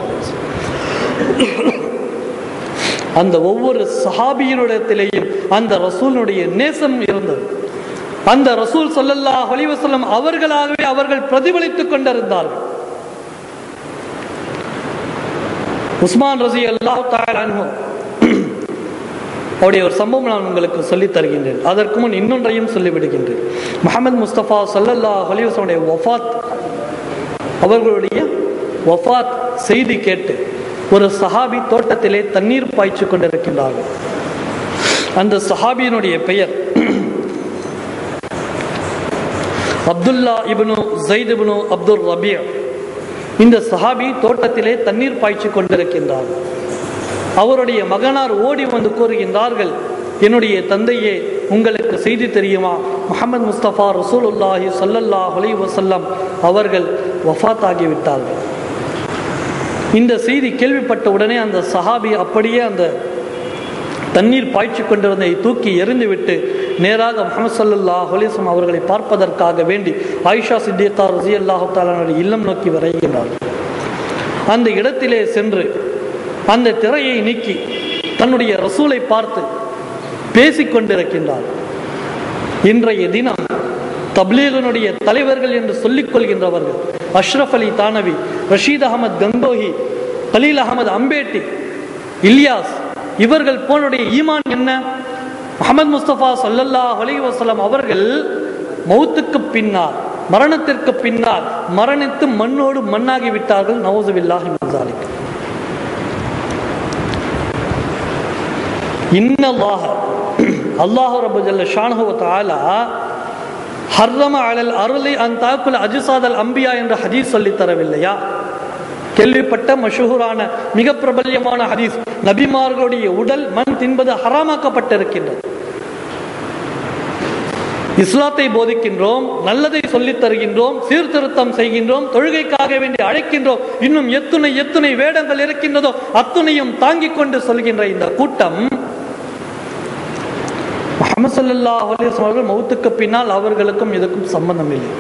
அந்த ஒவ்வொரு சஹாபியினிடத்திலேயும் அந்த ரசூலுடைய நேசம் இருந்தது அந்த ரசூல் சல்லல்லா அலிவசல்லம் அவர்களாகவே அவர்கள் பிரதிபலித்துக் கொண்டிருந்தார்கள் உஸ்மான் ரசி அல்லாஹ் தாயு அவருடைய ஒரு சம்பவம் நான் உங்களுக்கு சொல்லித் தருகின்றேன் அதற்கு முன் இன்னொன்றையும் சொல்லிவிடுகின்றேன் முகமது முஸ்தபா சல்லல்லா அலிவசனுடைய வஃபாத் அவர்களுடைய வஃபாத் செய்தி கேட்டு ஒரு சஹாபி தோட்டத்திலே தண்ணீர் பாய்ச்சி கொண்டிருக்கின்றார்கள் அந்த சஹாபியினுடைய பெயர் அப்துல்லா இப்னு ஜெயித் இப்னு அப்துல் ரபியா இந்த சஹாபி தோட்டத்திலே தண்ணீர் பாய்ச்சி கொண்டிருக்கின்றார் அவருடைய மகனார் ஓடி வந்து கூறுகின்றார்கள் என்னுடைய தந்தையே உங்களுக்கு செய்தி தெரியுமா முகமது முஸ்தபா ரசூலுல்லாஹி சல்லல்லா அலி வசல்லம் அவர்கள் வஃத் ஆகிவிட்டார்கள் இந்த செய்தி கேள்விப்பட்ட உடனே அந்த சஹாபி அப்படியே அந்த தண்ணீர் பாய்ச்சி கொண்டிருந்ததை தூக்கி எறிந்துவிட்டு நேராக முகமது சல்லா ஹொலிசம் அவர்களை பார்ப்பதற்காக வேண்டி ஆயிஷா சித்திகா ரசி அல்லாஹு தாலானுடைய இல்லம் நோக்கி வரைகின்றார் அந்த இடத்திலே சென்று அந்த திரையை நீக்கி தன்னுடைய ரசூலை பார்த்து பேசிக் கொண்டிருக்கின்றார் இன்றைய தினம் தப்லீகனுடைய தலைவர்கள் என்று சொல்லிக் கொள்கின்றவர்கள் அஷ்ரஃப் அலி தானவி ரஷீத் அகமது கங்கோஹி கலீல் அகமது அம்பேட்டி இலியாஸ் இவர்கள் போனுடைய ஈமான் என்ன முகமது முஸ்தபா சல்லல்லாஹ் அலைஹி வஸல்லம் அவர்கள் மௌத்துக்கு பின்னால் மரணத்திற்கு பின்னால் மரணித்து மண்ணோடு மண்ணாகி விட்டார்கள் நவசுபில்லாஹி மின் ஸாலிக் இன்னல்லாஹ அல்லாஹ் ரப்பு ஜல்ல ஷானஹு வ தஆலா ஹர்ரம அலல் அருளி அன் தாக்குல் அஜுசாதல் அம்பியா என்ற ஹதீஸ் சொல்லித் தரவில்லையா கேள்விப்பட்ட மஷூரான மிக பிரபல்யமான ஹதீஸ் நபிமார்களுடைய உடல் மண் தின்பது ஹராமாக்கப்பட்டிருக்கின்றது இஸ்லாத்தை போதிக்கின்றோம் நல்லதை சொல்லித் தருகின்றோம் சீர்திருத்தம் செய்கின்றோம் தொழுகைக்காக வேண்டி அழைக்கின்றோம் இன்னும் எத்துணை எத்துணை வேடங்கள் இருக்கின்றதோ அத்துணையும் தாங்கிக் கொண்டு சொல்கின்ற இந்த கூட்டம் முகமது ஸல்லல்லாஹு அலைஹி வஸல்லம் அவர்கள் மௌத்துக்கு பின்னால் அவர்களுக்கும் இதுக்கும் சம்பந்தம் இல்லை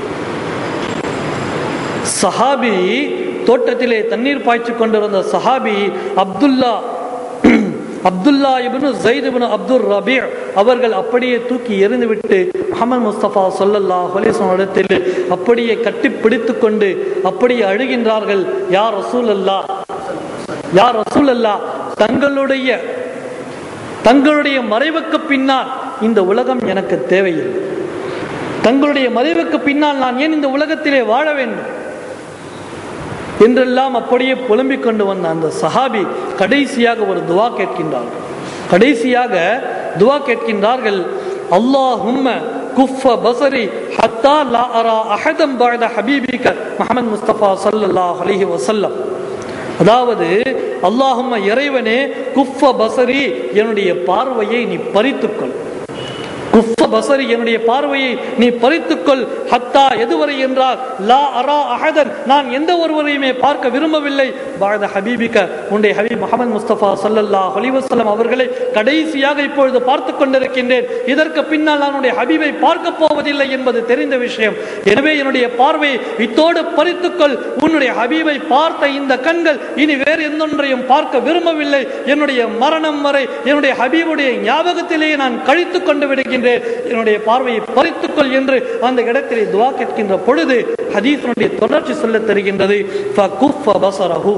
சஹாபி தோட்டத்திலே தண்ணீர் பாய்ச்சி கொண்டிருந்த சஹாபி அப்துல்லா அப்துல்லா இப்னு ஜைத் இப்னு அப்துல் ரபி அவர்கள் அப்படியே தூக்கி எறிந்துவிட்டு முகமது முஸ்தபா சொல்லல்லாஹு அலைஹி வஸல்லம் இடத்தில் அப்படியே கட்டி பிடித்து கொண்டு அப்படியே அழுகின்றார்கள் யார் ரசூல் அல்லா யார் ரசூல் அல்லா தங்களுடைய தங்களுடைய மறைவுக்கு பின்னால் இந்த உலகம் எனக்கு தேவையில்லை தங்களுடைய மறைவுக்கு பின்னால் நான் ஏன் இந்த உலகத்திலே வாழ வேண்டும் என்றெல்லாம் அப்படியே புலம்பிக் கொண்டு வந்த அந்த சஹாபி கடைசியாக ஒரு துவா கேட்கின்றார்கள் கடைசியாக துவா கேட்கின்றார்கள் அல்லாஹும்ம குஃப பசரி ஹத்தா லா அரா அஹதம் பஅத ஹபீபிக முஹம்மது முஸ்தபா ஸல்லல்லாஹு அலைஹி வஸல்லம் அதாவது அல்லாஹும்ம இறைவனே குஃப பசரி என்னுடைய பார்வையை நீ பறித்துக்கொள் குஃப பசரி என்னுடைய பார்வையை நீ பறித்துக்கொள் ஹத்தா எதுவரை என்றால் லா அரா அஹதன் நான் எந்த ஒருவரையுமே பார்க்க விரும்பவில்லை பாரத ஹபீபிக்க உன்னுடைய ஹபீப் முகமது முஸ்தபா சல்லல்லாஹு அலைஹி வஸல்லம் அவர்களை கடைசியாக இப்பொழுது பார்த்து கொண்டிருக்கின்றேன் இதற்கு பின்னால் நான் உன்னுடைய ஹபீபை பார்க்க போவதில்லை என்பது தெரிந்த விஷயம் எனவே என்னுடைய பார்வையை இத்தோடு பறித்துக்கொள் உன்னுடைய ஹபீபை பார்த்த இந்த கண்கள் இனி வேறு எந்தொன்றையும் பார்க்க விரும்பவில்லை என்னுடைய மரணம் வரை என்னுடைய ஹபீபுடைய ஞாபகத்திலேயே நான் கழித்துக் கொண்டு விடுகின்றேன் என்னுடைய பார்வையை பறித்துக்கொள் என்று அந்த இடத்திலே துவா கேட்கின்ற பொழுது ஹதீஸனுடைய தொடர்ச்சி சொல்ல தெரிகின்றது ஃபகுஃப பஸரஹு.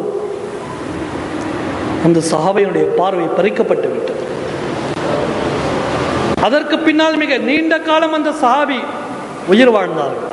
அந்த சஹாபையுடைய பார்வை பறிக்கப்பட்டு விட்டது அதற்கு பின்னால் மிக நீண்ட காலம் அந்த சஹாபி உயிர் வாழ்ந்தார்கள்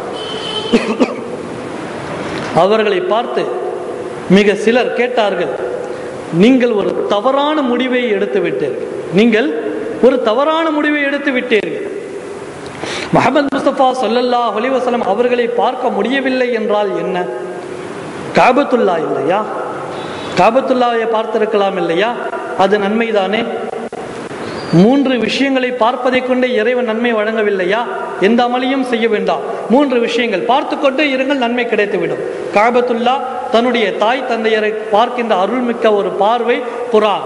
அவர்களை பார்த்து மிக சிலர் கேட்டார்கள் நீங்கள் ஒரு தவறான முடிவை எடுத்து விட்டீர்கள் நீங்கள் ஒரு தவறான முடிவை எடுத்து விட்டீர்கள் முகமது முஸ்தபா ஸல்லல்லாஹு அலைஹி வஸல்லம் அவர்களை பார்க்க முடியவில்லை என்றால் என்ன காபத்துல்லா இல்லையா காபத்துல்லாவை பார்த்திருக்கலாம் இல்லையா அது நன்மைதானே மூன்று விஷயங்களை பார்ப்பதை கொண்டு இறைவன் நன்மை வழங்கவில்லையா எந்த அமளியும் செய்ய வேண்டாம் மூன்று விஷயங்கள் பார்த்து கொண்டே இருங்கள் நன்மை கிடைத்துவிடும் காபத்துல்லா தன்னுடைய தாய் தந்தையரை பார்க்கின்ற அருள்மிக்க ஒரு பார்வை குரான்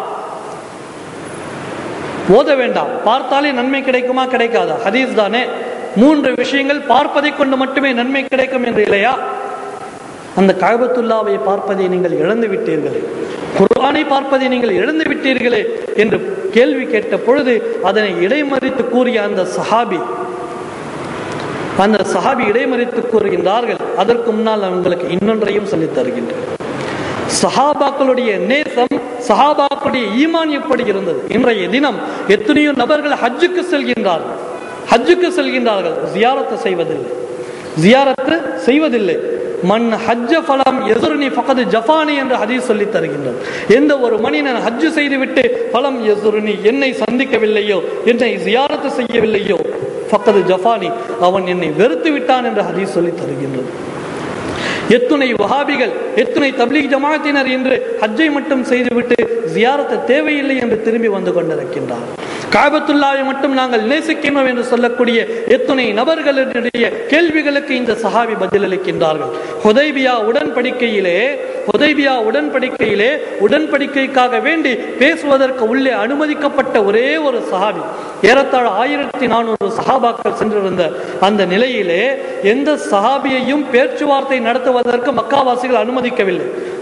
ஓத வேண்டாம் பார்த்தாலே நன்மை கிடைக்குமா கிடைக்காதா ஹதீஸ் தானே மூன்று விஷயங்கள் பார்ப்பதை கொண்டு மட்டுமே நன்மை கிடைக்கும் என்று இல்லையா அந்த காபத்துல்லாவை பார்ப்பதை நீங்கள் இழந்து விட்டீர்களே குர்ஆனை பார்ப்பதை நீங்கள் இழந்து விட்டீர்களே என்று கேள்வி கேட்ட பொழுது அதனை இடைமறித்து கூறிய அந்த சஹாபி அந்த சஹாபி இடைமறித்து கூறுகின்றார்கள் அதற்கு முன்னால் நான் உங்களுக்கு இன்னொன்றையும் சொல்லித் தருகின்றேன் சஹாபாக்களுடைய நேசம் சஹாபாக்களுடைய ஈமான் எப்படி இருந்தது இன்றைய தினம் எத்தனையோ நபர்கள் ஹஜ்ஜுக்கு செல்கின்றார்கள் ஹஜ்ஜுக்கு செல்கின்றார்கள் ஜியாரத்தை செய்வதில்லை ஜியாரத்து செய்வதில்லை மண் ஹஜ்ஜ ஃபலம் எசுருனி ஃபகது ஜஃபானி என்று ஹதீஸ் சொல்லித் தருகின்றது எந்த ஒரு மனிதன் ஹஜ்ஜு செய்துவிட்டு ஃபலம் எசுருனி என்னை சந்திக்கவில்லையோ என்னை ஜியாரத்து செய்யவில்லையோ ஃபகது ஜஃபானி அவன் என்னை வெறுத்து விட்டான் என்று ஹதீஸ் சொல்லித் தருகின்றது எத்துணை வஹாபிகள் எத்துணை தப்லீக் ஜமாத்தினர் என்று ஹஜ்ஜை மட்டும் செய்துவிட்டு ஜியாரத்து தேவையில்லை என்று திரும்பி வந்து கொண்டிருக்கின்றார் காபத்துல்லாவை மட்டும் நாங்கள் நேசிக்கின்றோம் என்று சொல்லக்கூடிய எத்துணை நபர்களுடைய கேள்விகளுக்கு இந்த சஹாபி பதிலளிக்கின்றார்கள் ஹுதைபியா உடன்படிக்கையிலே ஹுதைபியா உடன்படிக்கையிலே உடன்படிக்கைக்காக வேண்டி பேசுவதற்கு உள்ளே அனுமதிக்கப்பட்ட ஒரே ஒரு சஹாபி ஏறத்தாழ ஆயிரத்தி நானூறு சஹாபாக்கள் சென்றிருந்த அந்த நிலையிலே எந்த சஹாபியையும் பேச்சுவார்த்தை நடத்துவதற்கு மக்காவாசிகள் அனுமதிக்கவில்லை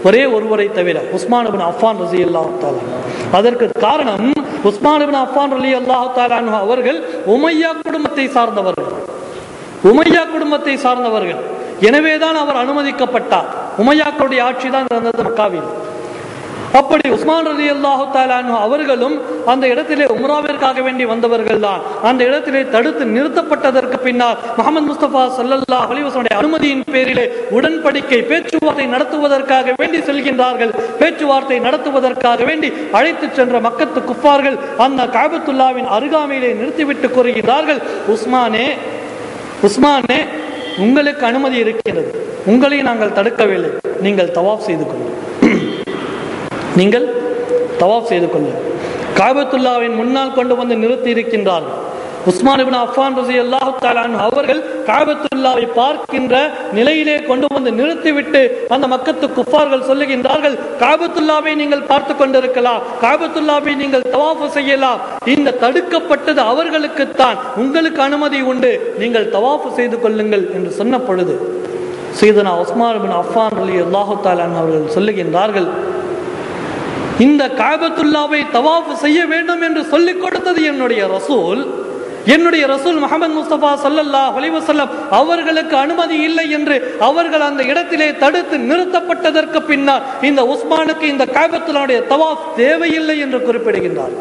ஒரே ஒருவரை தவிர உஸ்மான் பின் அஃபான் ரசி அல்லாஹ் அதற்கு காரணம் உஸ்மான் பின் அஃபான் ரலி அல்லாஹ் அவர்கள் உமையா குடும்பத்தை சார்ந்தவர்கள் உமையா குடும்பத்தை சார்ந்தவர்கள் எனவேதான் அவர் அனுமதிக்கப்பட்டார் உமையாக்களுடைய ஆட்சி தான் இருந்தது மக்காவில் அப்படி உஸ்மான் ரலி அல்லாஹு அவர்களும் அந்த இடத்திலே உம்ராவிற்காக வேண்டி வந்தவர்கள் தான் அந்த இடத்திலே தடுத்து நிறுத்தப்பட்டதற்கு பின்னால் முகமது முஸ்தபா சல்லல்லா அலிவசனுடைய அனுமதியின் பேரிலே உடன்படிக்கை பேச்சுவார்த்தை நடத்துவதற்காக வேண்டி செல்கின்றார்கள் பேச்சுவார்த்தை நடத்துவதற்காக வேண்டி அழைத்து சென்ற மக்கத்து குஃபார்கள் அந்த காபத்துல்லாவின் அருகாமையிலே நிறுத்திவிட்டு கூறுகிறார்கள் உஸ்மானே உஸ்மானே உங்களுக்கு அனுமதி இருக்கிறது உங்களை நாங்கள் தடுக்கவில்லை நீங்கள் தவாப் செய்து கொள்ளுங்கள் நீங்கள் தவாப் செய்து கொள்ளுங்கள் காபத்துல்லாவின் முன்னால் கொண்டு வந்து நிறுத்தி இருக்கின்றார்கள் உஸ்மான் இபின் அஃபான் ரசி அல்லாஹு தாலான் அவர்கள் காபத்துல்லாவை பார்க்கின்ற நிலையிலே கொண்டு வந்து நிறுத்திவிட்டு அந்த மக்கத்து குஃபார்கள் சொல்லுகின்றார்கள் காபத்துல்லாவை நீங்கள் பார்த்து கொண்டிருக்கலாம் காபத்துல்லாவை நீங்கள் தவாஃபு செய்யலாம் இந்த தடுக்கப்பட்டது அவர்களுக்குத்தான் உங்களுக்கு அனுமதி உண்டு நீங்கள் தவாஃபு செய்து கொள்ளுங்கள் என்று சொன்ன பொழுது சீதனா உஸ்மான் பின் அஃபான் அலி அல்லாஹு தாலான் அவர்கள் சொல்லுகின்றார்கள் இந்த காபத்துல்லாவை தவாஃப் செய்ய வேண்டும் என்று சொல்லிக் கொடுத்தது என்னுடைய ரசூல் என்னுடைய ரசூல் முகமது முஸ்தபா சல்லல்லா வலிவசல்லம் அவர்களுக்கு அனுமதி இல்லை என்று அவர்கள் அந்த இடத்திலே தடுத்து நிறுத்தப்பட்டதற்கு பின்னால் இந்த உஸ்மானுக்கு இந்த காபத்துல்லாவுடைய தவாஃப் தேவையில்லை என்று குறிப்பிடுகின்றார்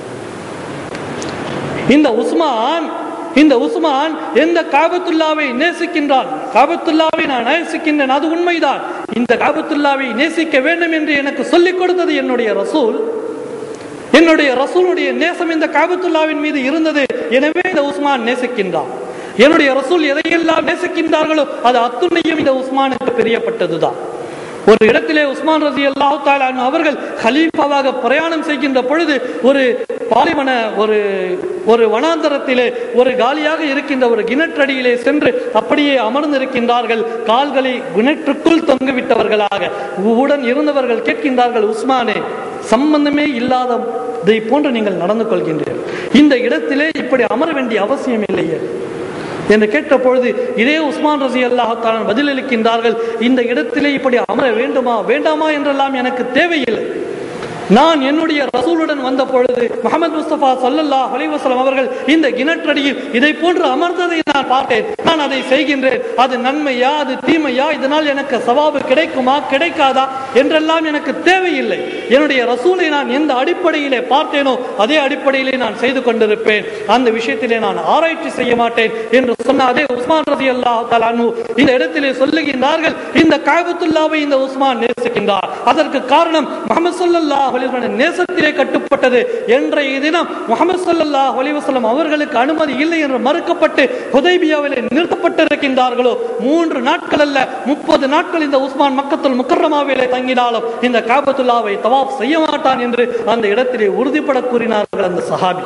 இந்த உஸ்மான் இந்த உஸ்மான் எந்த காபத்துல்லாவை நேசிக்கின்றான் காபத்துல்லாவை நான் நேசிக்கின்றேன் அது உண்மைதான் இந்த காபத்துல்லாவை நேசிக்க வேண்டும் என்று எனக்கு சொல்லிக் கொடுத்தது என்னுடைய ரசூல் என்னுடைய ரசூலுடைய நேசம் இந்த காபத்துல்லாவின் மீது இருந்தது எனவே இந்த உஸ்மான் நேசிக்கின்றான் என்னுடைய ரசூல் எதையெல்லாம் நேசிக்கின்றார்களோ அது அத்துணையும் இந்த உஸ்மானுக்கு பிரியப்பட்டதுதான் ஒரு இடத்திலே உஸ்மான் ரசி அல்லாஹு அவர்கள் ஹலீஃபாவாக பிரயாணம் செய்கின்ற பொழுது ஒரு பாலைவன ஒரு ஒரு வனாந்தரத்திலே ஒரு காலியாக இருக்கின்ற ஒரு கிணற்றடியிலே சென்று அப்படியே அமர்ந்திருக்கின்றார்கள் கால்களை கிணற்றுக்குள் தொங்குவிட்டவர்களாக உடன் இருந்தவர்கள் கேட்கின்றார்கள் உஸ்மானே சம்பந்தமே இல்லாததை போன்று நீங்கள் நடந்து கொள்கின்றீர்கள் இந்த இடத்திலே இப்படி அமர வேண்டிய அவசியம் இல்லையே என்று கேட்ட பொழுது இதே உஸ்மான் ரசி அல்லாஹால பதிலளிக்கின்றார்கள் இந்த இடத்திலே இப்படி அமர வேண்டுமா வேண்டாமா என்றெல்லாம் எனக்கு தேவையில்லை நான் என்னுடைய ரசூலுடன் வந்த பொழுது முகமது முஸ்தபா சல்லல்லா அலிவசலம் அவர்கள் இந்த கிணற்றடியில் இதை போன்று அமர்ந்ததை நான் பார்த்தேன் நான் அதை செய்கின்றேன் அது நன்மையா அது தீமையா இதனால் எனக்கு சவாபு கிடைக்குமா கிடைக்காதா என்றெல்லாம் எனக்கு தேவையில்லை என்னுடைய ரசூலை நான் எந்த அடிப்படையிலே பார்த்தேனோ அதே அடிப்படையிலே நான் செய்து கொண்டிருப்பேன் அந்த விஷயத்திலே நான் ஆராய்ச்சி செய்ய மாட்டேன் என்று சொன்ன அதே உஸ்மான் ரதி அல்லா இந்த இடத்திலே சொல்லுகின்றார்கள் இந்த காபத்துல்லாவை இந்த உஸ்மான் நேசிக்கின்றார் அதற்கு காரணம் முகமது சொல்லல்லா நேசத்திலே கட்டுப்பட்டது என்றைய தினம் முகமது சொல்லல்லா ஒலிவசலம் அவர்களுக்கு அனுமதி இல்லை என்று மறுக்கப்பட்டு ஹுதைபியாவிலே நிறுத்தப்பட்டிருக்கின்றார்களோ மூன்று நாட்கள் அல்ல முப்பது நாட்கள் இந்த உஸ்மான் மக்கத்துல் முக்கரமாவிலே தங்கினாலும் இந்த காபத்துல்லாவை தவாப் செய்ய மாட்டான் என்று அந்த இடத்திலே உறுதிப்பட கூறினார்கள் அந்த சஹாபி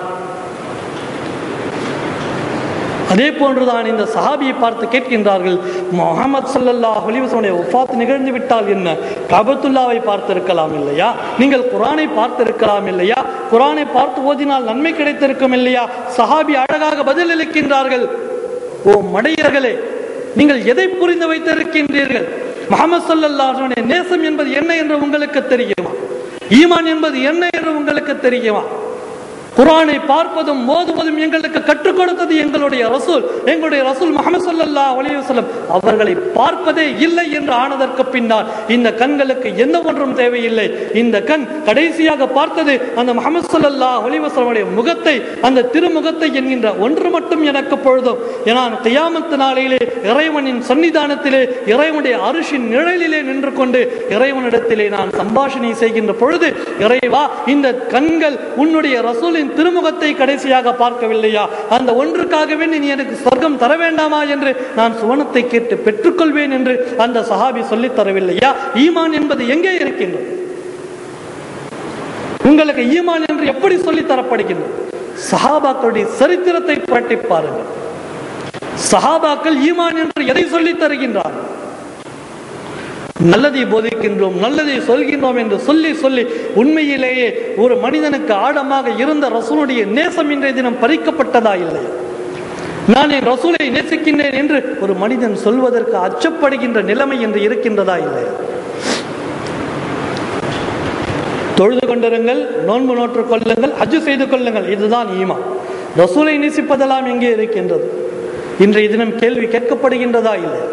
அதே போன்றுதான் இந்த சஹாபியை பார்த்து கேட்கின்றார்கள் முகமது சல்லல்லா ஹலிவசனுடைய ஒஃபாத் நிகழ்ந்து விட்டால் என்ன கபத்துல்லாவை பார்த்திருக்கலாம் இல்லையா நீங்கள் குரானை பார்த்திருக்கலாம் இல்லையா குரானை பார்த்து ஓதினால் நன்மை கிடைத்திருக்கும் இல்லையா சஹாபி அழகாக பதிலளிக்கின்றார்கள் ஓ மடையர்களே நீங்கள் எதை புரிந்து வைத்திருக்கின்றீர்கள் முகமது சல்லல்லாஹுடைய நேசம் என்பது என்ன என்று உங்களுக்கு தெரியுமா ஈமான் என்பது என்ன என்று உங்களுக்கு தெரியுமா குரானை பார்ப்பதும் ஓதுவதும் எங்களுக்கு கற்றுக் கொடுத்தது எங்களுடைய ரசூல் எங்களுடைய ரசூல் முகமது சல்லா அலிவசலம் அவர்களை பார்ப்பதே இல்லை என்று ஆனதற்கு பின்னால் இந்த கண்களுக்கு எந்த ஒன்றும் தேவையில்லை இந்த கண் கடைசியாக பார்த்தது அந்த முகமது சல்லா அலிவசலமுடைய முகத்தை அந்த திருமுகத்தை என்கின்ற ஒன்று மட்டும் எனக்கு பொழுதும் நான் கையாமத்து நாளையிலே இறைவனின் சன்னிதானத்திலே இறைவனுடைய அரிசின் நிழலிலே நின்று கொண்டு இறைவனிடத்திலே நான் சம்பாஷணை செய்கின்ற பொழுது இறைவா இந்த கண்கள் உன்னுடைய ரசூலின் ரசூலின் திருமுகத்தை கடைசியாக பார்க்கவில்லையா அந்த ஒன்றுக்காகவே நீ எனக்கு சொர்க்கம் தர வேண்டாமா என்று நான் சுவனத்தை கேட்டு பெற்றுக்கொள்வேன் என்று அந்த சஹாபி சொல்லித் தரவில்லையா ஈமான் என்பது எங்கே இருக்கின்றது உங்களுக்கு ஈமான் என்று எப்படி சொல்லித் தரப்படுகின்றது சஹாபாக்களுடைய சரித்திரத்தை புரட்டி பாருங்கள் சஹாபாக்கள் ஈமான் என்று எதை சொல்லித் தருகின்றார்கள் நல்லதை போதிக்கின்றோம் நல்லதை சொல்கின்றோம் என்று சொல்லி சொல்லி உண்மையிலேயே ஒரு மனிதனுக்கு ஆழமாக இருந்த ரசூலுடைய நேசம் இன்றைய தினம் பறிக்கப்பட்டதா இல்லை நான் என் ரசூலை நேசிக்கின்றேன் என்று ஒரு மனிதன் சொல்வதற்கு அச்சப்படுகின்ற நிலைமை என்று இருக்கின்றதா இல்லை தொழுது கொண்டிருங்கள் நோன்பு நோற்றுக் கொள்ளுங்கள் ஹஜ்ஜு செய்து கொள்ளுங்கள் இதுதான் ஈமான் ரசூலை நேசிப்பதெல்லாம் எங்கே இருக்கின்றது இன்றைய தினம் கேள்வி கேட்கப்படுகின்றதா இல்லையா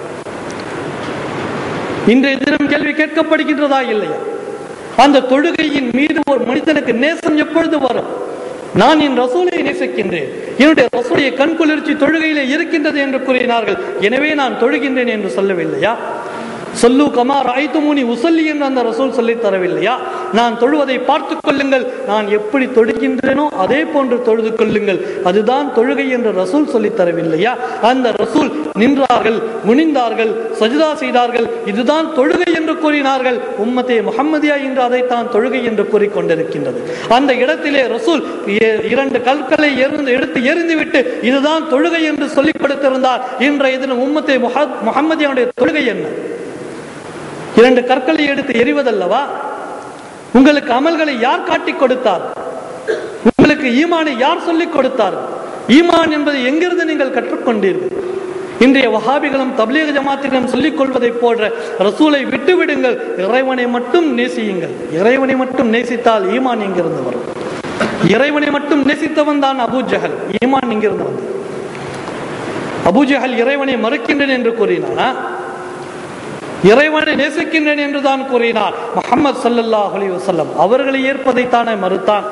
இன்றைய தினம் கேள்வி கேட்கப்படுகின்றதா இல்லையா அந்த தொழுகையின் மீது ஒரு மனிதனுக்கு நேசம் எப்பொழுது வரும் நான் என் ரசூலை நேசிக்கின்றேன் என்னுடைய ரசூலைய கண் குளிர்ச்சி தொழுகையிலே இருக்கின்றது என்று கூறினார்கள் எனவே நான் தொழுகின்றேன் என்று சொல்லவில்லையா சொல்லு கமா ராய்த்துமுனி உசல்லி என்று அந்த ரசூல் சொல்லி தரவில்லையா நான் தொழுவதை பார்த்து கொள்ளுங்கள் நான் எப்படி தொழுகின்றேனோ அதே போன்று தொழுது கொள்ளுங்கள் அதுதான் தொழுகை என்று ரசூல் சொல்லி தரவில்லையா அந்த ரசூல் நின்றார்கள் குனிந்தார்கள் சஜிதா செய்தார்கள் இதுதான் தொழுகை என்று கூறினார்கள் உம்மத்தே முகம்மதியா என்று அதைத்தான் தொழுகை என்று கூறிக்கொண்டிருக்கின்றது அந்த இடத்திலே ரசூல் இ- இரண்டு கற்களை எறிந்து எடுத்து எறிந்துவிட்டு இதுதான் தொழுகை என்று சொல்லிக் கொடுத்திருந்தார் இன்றைய தினம் உம்மத்தே முகம்மதியாவுடைய தொழுகை என்ன இரண்டு கற்களை எடுத்து எறிவதல்லவா உங்களுக்கு அமல்களை யார் காட்டிக் கொடுத்தார் உங்களுக்கு ஈமானை யார் சொல்லிக் கொடுத்தார் ஈமான் என்பதை எங்கிருந்து நீங்கள் கற்றுக்கொண்டீர்கள் இன்றைய வஹாபிகளும் தப்லீக ஜமாத்திகளும் சொல்லிக் கொள்வதைப் போன்ற ரசூலை விட்டு விடுங்கள் இறைவனை மட்டும் நேசியுங்கள் இறைவனை மட்டும் நேசித்தால் ஈமான் எங்கிருந்து வரும் இறைவனை மட்டும் நேசித்தவன் தான் அபூ ஜஹல் ஈமான் எங்கிருந்து வந்தது அபூ ஜஹல் இறைவனை மறுக்கின்றேன் என்று கூறினானா இறைவனை நேசிக்கின்றேன் என்று தான் கூறினார் முகமது சல்லல்லாஹு அலைஹி வஸல்லம் அவர்களை ஏற்பதைத்தானே மறுத்தான்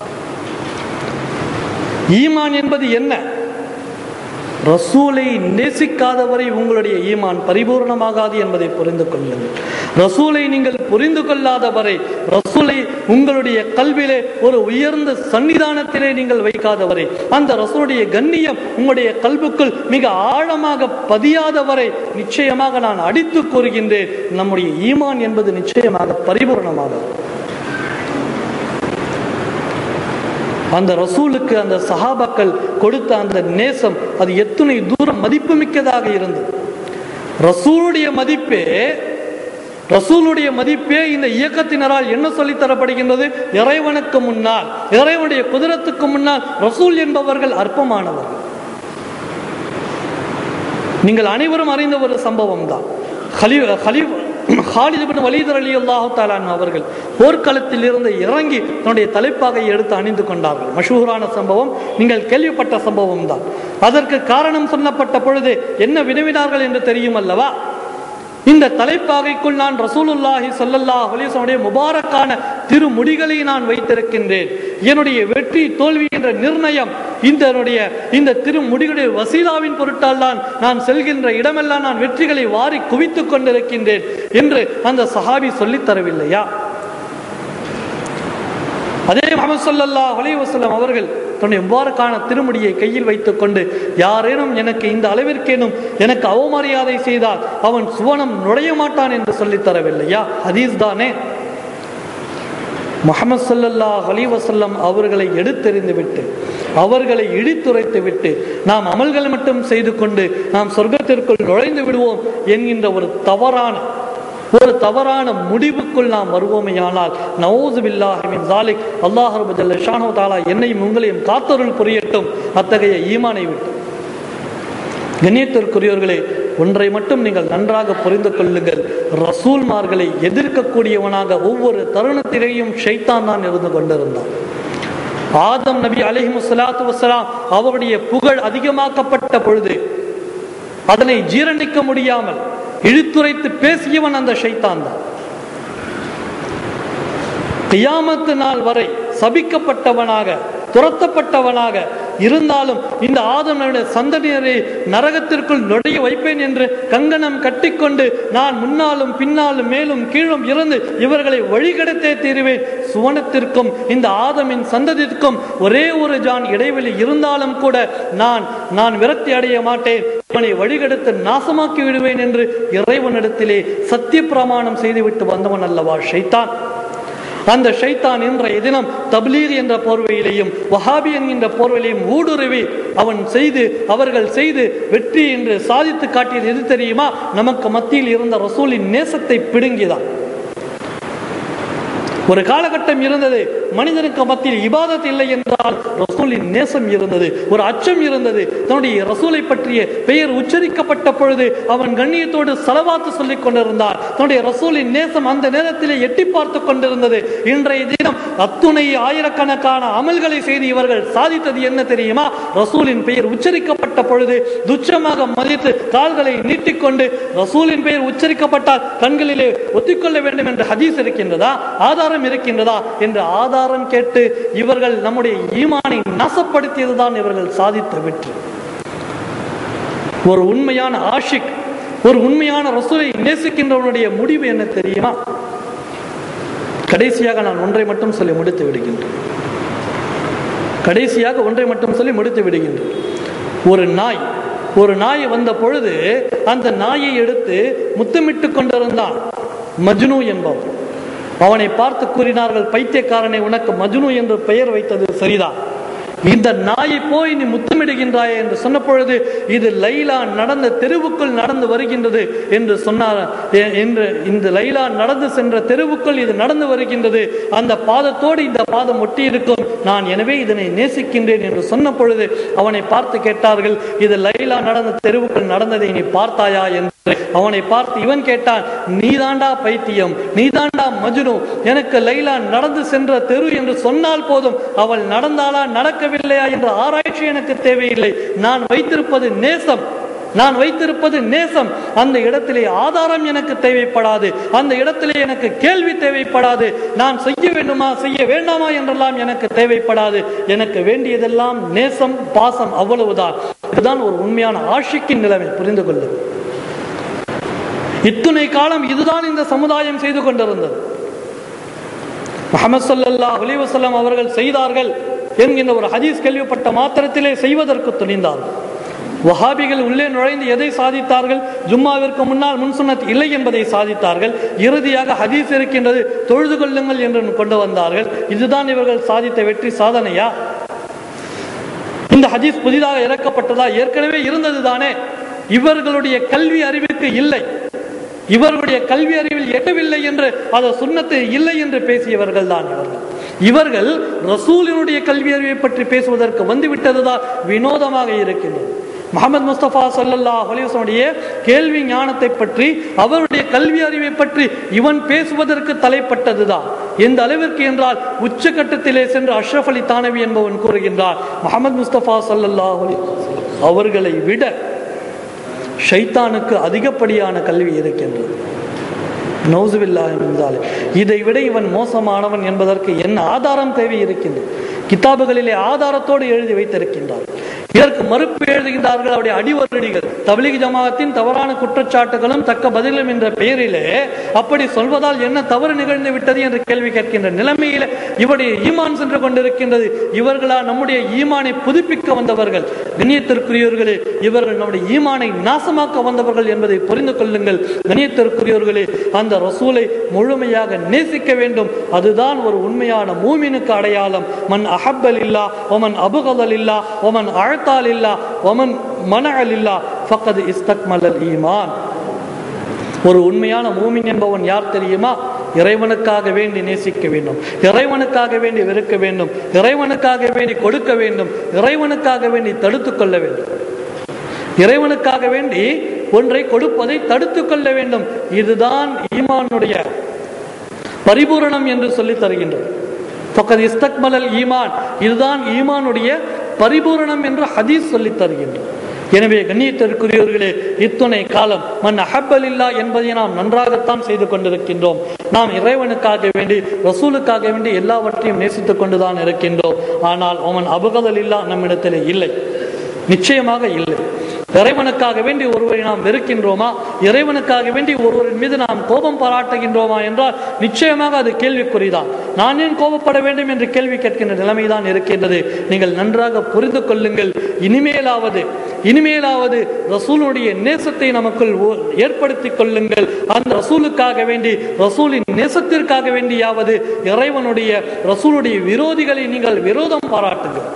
ஈமான் என்பது என்ன ரசூலை நேசிக்காதவரை உங்களுடைய ஈமான் பரிபூர்ணமாகாது என்பதை புரிந்து கொள்ளுங்கள் ரசூலை நீங்கள் புரிந்து கொள்ளாதவரை ரசூலை உங்களுடைய கல்வியிலே ஒரு உயர்ந்த சன்னிதானத்திலே நீங்கள் வைக்காதவரை அந்த ரசூலுடைய கண்ணியம் உங்களுடைய கல்வுக்குள் மிக ஆழமாக பதியாதவரை நிச்சயமாக நான் அடித்து கூறுகின்றேன் நம்முடைய ஈமான் என்பது நிச்சயமாக பரிபூர்ணமாகும் அந்த ரசூலுக்கு அந்த சஹாபாக்கள் கொடுத்த அந்த நேசம் அது எத்தனை தூரம் மதிப்புமிக்கதாக இருந்தது ரசூலுடைய மதிப்பே ரசூலுடைய மதிப்பே இந்த இயக்கத்தினரால் என்ன சொல்லித் தரப்படுகின்றது இறைவனுக்கு முன்னால் இறைவனுடைய குதிரத்துக்கு முன்னால் ரசூல் என்பவர்கள் அற்பமானவர்கள் நீங்கள் அனைவரும் அறிந்த ஒரு சம்பவம் தான் ஹலி ஹலீஃப் ஹாலித் இப்னு வலீத் ரலியல்லாஹு தஆலா அவர்கள் போர்க்களத்தில் இருந்து இறங்கி தன்னுடைய தலைப்பாகை எடுத்து அணிந்து கொண்டார்கள் மஷூரான சம்பவம் நீங்கள் கேள்விப்பட்ட சம்பவம் தான் அதற்கு காரணம் சொல்லப்பட்ட பொழுது என்ன வினவினார்கள் என்று தெரியும் அல்லவா இந்த தலைப்பாகைக்குள் நான் ரசூலுல்லாஹி ஸல்லல்லாஹு அலைஹி வஸல்லம் முபாரக்கான திருமுடிகளை நான் வைத்திருக்கின்றேன் என்னுடைய வெற்றி தோல்வி என்ற நிர்ணயம் இந்த என்னுடைய இந்த திருமுடிகளுடைய வசீலாவின் பொருட்டால் தான் நான் செல்கின்ற இடமெல்லாம் நான் வெற்றிகளை வாரி குவித்துக் கொண்டிருக்கின்றேன் என்று அந்த சஹாபி சொல்லித் தரவில்லையா அதே முகமது ஸல்லல்லாஹு அலைஹி வஸல்லம் அவர்கள் தன்னுடைய முபாரக்கான திருமுடியை கையில் வைத்துக் கொண்டு யாரேனும் எனக்கு இந்த அளவிற்கேனும் எனக்கு அவமரியாதை செய்தால் அவன் சுவனம் நுழைய மாட்டான் என்று சொல்லித் தரவில்லையா ஹதீஸ் தானே முகமது ஸல்லல்லாஹு அலைஹி வஸல்லம் அவர்களை எடுத்தெறிந்து விட்டு அவர்களை இடித்துரைத்து விட்டு நாம் அமல்கள் மட்டும் செய்து கொண்டு நாம் சொர்க்கத்திற்குள் நுழைந்து விடுவோம் என்கின்ற ஒரு தவறான ஒரு தவறான முடிவுக்குள் நாம் வருவோமேயானால் நவுது பில்லாஹி மின் ஜாலிக் அல்லாஹ் ரப்பல் ஜல்ல ஷானஹு தஆலா என்னையும் உங்களையும் காத்தருள் புரியட்டும் அத்தகைய ஈமானை விட்டு கண்ணியத்திற்குரியவர்களே ஒன்றை மட்டும் நீங்கள் நன்றாக புரிந்து கொள்ளுங்கள் ரசூல்மார்களை எதிர்க்கக்கூடியவனாக ஒவ்வொரு தருணத்திலேயும் ஷைத்தான் தான் இருந்து கொண்டிருந்தான் ஆதம் நபி அலைஹி ஸலாத்து வஸலாம் அவருடைய புகழ் அதிகமாக்கப்பட்ட பொழுது அதனை ஜீரணிக்க முடியாமல் இழுத்துரைத்து பேசியவன் அந்த ஷைத்தான் தான் கியாமத்து நாள் வரை சபிக்கப்பட்டவனாக துரத்தப்பட்டவனாக இருந்தாலும் இந்த ஆதமனுடைய சந்ததியரை நரகத்திற்குள் நுழைய வைப்பேன் என்று கங்கணம் கட்டிக்கொண்டு நான் முன்னாலும் பின்னாலும் மேலும் கீழும் இருந்து இவர்களை வழிகடத்தே தீருவேன் சுவனத்திற்கும் இந்த ஆதமின் சந்ததிக்கும் ஒரே ஒரு ஜான் இடைவெளி இருந்தாலும் கூட நான் நான் விரக்தி அடைய மாட்டேன் இவனை வழிகெடுத்து நாசமாக்கி விடுவேன் என்று இறைவனிடத்திலே சத்திய பிரமாணம் செய்துவிட்டு வந்தவன் அல்லவா ஷைத்தான் அந்த ஷைத்தான் இன்றைய தினம் தப்லீக் என்ற போர்வையிலையும் வஹாபி என்கின்ற போர்வையிலையும் ஊடுருவி அவன் செய்து அவர்கள் செய்து வெற்றி என்று சாதித்து காட்டியது எது தெரியுமா நமக்கு மத்தியில் இருந்த ரசூலின் நேசத்தை பிடுங்கிதான் ஒரு காலகட்டம் இருந்தது மனிதனுக்கு மத்தியில் இபாதத் இல்லை என்றால் ரசூலின் நேசம் இருந்தது ஒரு அச்சம் இருந்தது தன்னுடைய ரசூலை பற்றிய பெயர் உச்சரிக்கப்பட்ட பொழுது அவன் கண்ணியத்தோடு செலவாத்து சொல்லிக் கொண்டிருந்தார் தன்னுடைய ரசூலின் நேசம் அந்த நேரத்திலே எட்டி பார்த்து கொண்டிருந்தது இன்றைய தினம் அத்துணை ஆயிரக்கணக்கான அமல்களை செய்து இவர்கள் சாதித்தது என்ன தெரியுமா ரசூலின் பெயர் உச்சரிக்கப்பட்ட பொழுது துச்சமாக மதித்து கால்களை நீட்டிக்கொண்டு ரசூலின் பெயர் உச்சரிக்கப்பட்டால் கண்களிலே ஒத்திக்கொள்ள வேண்டும் என்ற ஹதீஸ் இருக்கின்றதா ஆதாரம் இருக்கின்றதா என்று ஆதாரம் கேட்டு இவர்கள் நம்முடைய ஈமானை நாசப்படுத்தியதுதான் இவர்கள் சாதித்த வெற்றி ஒரு உண்மையான ஆஷிக் ஒரு உண்மையான ரசூலை நேசிக்கின்றவனுடைய முடிவு என்ன தெரியுமா கடைசியாக நான் ஒன்றை மட்டும் சொல்லி முடித்து விடுகின்றேன் கடைசியாக ஒன்றை மட்டும் சொல்லி முடித்து விடுகின்றேன் ஒரு நாய் ஒரு நாய் வந்த பொழுது அந்த நாயை எடுத்து முத்தமிட்டு கொண்டிருந்தான் மஜ்னு என்பவன் அவனை பார்த்து கூறினார்கள் பைத்தியக்காரனை உனக்கு மஜ்னு என்று பெயர் வைத்தது சரிதான் இந்த நாயை போய் நீ முத்தமிடுகின்றாயே என்று சொன்ன பொழுது இது லைலா நடந்த தெருவுக்குள் நடந்து வருகின்றது என்று சொன்னார் எ- என்று இந்த லைலா நடந்து சென்ற தெருவுக்குள் இது நடந்து வருகின்றது அந்த பாதத்தோடு இந்த பாதம் ஒட்டி இருக்கும் நான் எனவே இதனை நேசிக்கின்றேன் என்று சொன்ன பொழுது அவனை பார்த்து கேட்டார்கள் இது லைலா நடந்த தெருவுக்குள் நடந்ததை நீ பார்த்தாயா என்று அவனை பார்த்து இவன் கேட்டான் நீதாண்டா பைத்தியம் நீதாண்டா மஜ்னு எனக்கு லைலா நடந்து சென்ற தெரு என்று சொன்னால் போதும் அவள் நடந்தாளா நடக்கவில்லையா என்ற ஆராய்ச்சி எனக்கு தேவையில்லை நான் வைத்திருப்பது நேசம் நான் வைத்திருப்பது நேசம் அந்த இடத்திலே ஆதாரம் எனக்கு தேவைப்படாது அந்த இடத்திலே எனக்கு கேள்வி தேவைப்படாது நான் செய்ய வேண்டுமா செய்ய வேண்டாமா என்றெல்லாம் எனக்கு தேவைப்படாது எனக்கு வேண்டியதெல்லாம் நேசம் பாசம் அவ்வளவுதான் இதுதான் ஒரு உண்மையான ஆஷிக்கின் நிலைமை புரிந்து கொள்ளும் இத்துணை காலம் இதுதான் இந்த சமுதாயம் செய்து கொண்டிருந்தது முகமது ஸல்லல்லாஹு அலைஹி வஸல்லம் அவர்கள் செய்தார்கள் என்கின்ற ஒரு ஹதீஸ் கேள்விப்பட்ட மாத்திரத்திலே செய்வதற்கு துணிந்தார்கள் வஹாபிகள் உள்ளே நுழைந்து எதை சாதித்தார்கள் ஜும்மாவிற்கு முன்னால் முன்சுன்னத் இல்லை என்பதை சாதித்தார்கள் இறுதியாக ஹதீஸ் இருக்கின்றது தொழுது கொள்ளுங்கள் என்று கொண்டு வந்தார்கள் இதுதான் இவர்கள் சாதித்த வெற்றி சாதனையா இந்த ஹதீஸ் புதிதாக இறக்கப்பட்டதா ஏற்கனவே இருந்தது தானே இவர்களுடைய கல்வி அறிவுக்கு இல்லை இவர்களுடைய கல்வி அறிவில் எட்டவில்லை என்று அது சுண்ணத்து இல்லை என்று பேசியவர்கள் தான் இவர்கள் இவர்கள் ரசூலினுடைய கல்வி அறிவை பற்றி பேசுவதற்கு வந்துவிட்டதுதான் வினோதமாக இருக்கின்றது முகமது முஸ்தபா ஸல்லல்லாஹு அலைஹி வஸல்லுடைய கேள்வி ஞானத்தை பற்றி அவருடைய கல்வி அறிவை பற்றி இவன் பேசுவதற்கு தலைப்பட்டதுதான் எந்த அளவிற்கு என்றால் உச்சகட்டத்திலே சென்று அஷ்ரஃப் அலி தானவி என்பவன் கூறுகின்றார் முகமது முஸ்தபா ஸல்லல்லாஹு அலைஹி வஸல்லம் அவர்களை விட ஷைத்தானுக்கு அதிகப்படியான கல்வி இருக்கின்றது நௌசுபில்லாஹ் என்றாலே இதை விட இவன் மோசமானவன் என்பதற்கு என்ன ஆதாரம் தேவை இருக்கின்றது கிதாபுகளிலே ஆதாரத்தோடு எழுதி வைத்திருக்கின்றார் இதற்கு மறுப்பு எழுதுகின்றார்கள் அவருடைய அடிவருடிகள் தபிலிக் ஜமாஅத்தின் தவறான குற்றச்சாட்டுகளும் தக்க பதிலும் என்ற பெயரிலே அப்படி சொல்வதால் என்ன தவறு நிகழ்ந்து விட்டது என்று கேள்வி கேட்கின்ற நிலைமையில இவருடைய ஈமான் சென்று கொண்டிருக்கின்றது இவர்களா நம்முடைய ஈமானை புதுப்பிக்க வந்தவர்கள் கண்ணியத்திற்குரியவர்களே இவர்கள் நம்முடைய ஈமானை நாசமாக்க வந்தவர்கள் என்பதை புரிந்து கொள்ளுங்கள் கண்ணியத்திற்குரியவர்களே அந்த ரசூலை முழுமையாக நேசிக்க வேண்டும் அதுதான் ஒரு உண்மையான மூமினுக்கு அடையாளம் மன் அஹப்பல் இல்லா ஒமன் அபுகதல் இல்லா ஒமன் அழ்த்தால் இல்லா ஒமன் மனஅல் இல்லா ஃபக்கது இஸ்தக்மலல் ஈமான் ஒரு உண்மையான மூமின் என்பவன் யார் தெரியுமா இறைவனுக்காக வேண்டி நேசிக்க வேண்டும் இறைவனுக்காக வேண்டி வெறுக்க வேண்டும் இறைவனுக்காக வேண்டி கொடுக்க வேண்டும் இறைவனுக்காக வேண்டி தடுத்துக் கொள்ள வேண்டும் இறைவனுக்காக வேண்டி ஒன்றை கொடுப்பதை தடுத்துக் கொள்ள வேண்டும் இதுதான் ஈமானுடைய பரிபூரணம் என்று சொல்லி தருகின்றது பக்கத் இஸ்தக்மலல் ஈமான் இதுதான் ஈமானுடைய பரிபூரணம் என்று ஹதீஸ் சொல்லி தருகின்றது எனவே கண்ணியத்திற்குரியவர்களே இத்துணை காலம் மன் அஹப்பலில்லா என்பதை நாம் நன்றாகத்தான் செய்து கொண்டிருக்கின்றோம் நாம் இறைவனுக்காக வேண்டி ரசூலுக்காக வேண்டி எல்லாவற்றையும் நேசித்துக் கொண்டுதான் இருக்கின்றோம் ஆனால் அவன் அபகதல் இல்லா நம்மிடத்திலே இல்லை நிச்சயமாக இல்லை இறைவனுக்காக வேண்டி ஒருவரை நாம் வெறுக்கின்றோமா இறைவனுக்காக வேண்டி ஒருவரின் மீது நாம் கோபம் பாராட்டுகின்றோமா என்றால் நிச்சயமாக அது கேள்விக்குறிதான் நான் ஏன் கோபப்பட வேண்டும் என்று கேள்வி கேட்கின்ற நிலைமைதான் இருக்கின்றது நீங்கள் நன்றாக புரிந்து கொள்ளுங்கள் இனிமேலாவது இனிமேலாவது ரசூலுடைய நேசத்தை நமக்குள் ஓ- ஏற்படுத்திக் கொள்ளுங்கள் அந்த ரசூலுக்காக வேண்டி ரசூலின் நேசத்திற்காக வேண்டியாவது இறைவனுடைய ரசூலுடைய விரோதிகளை நீங்கள் விரோதம் பாராட்டுங்கள்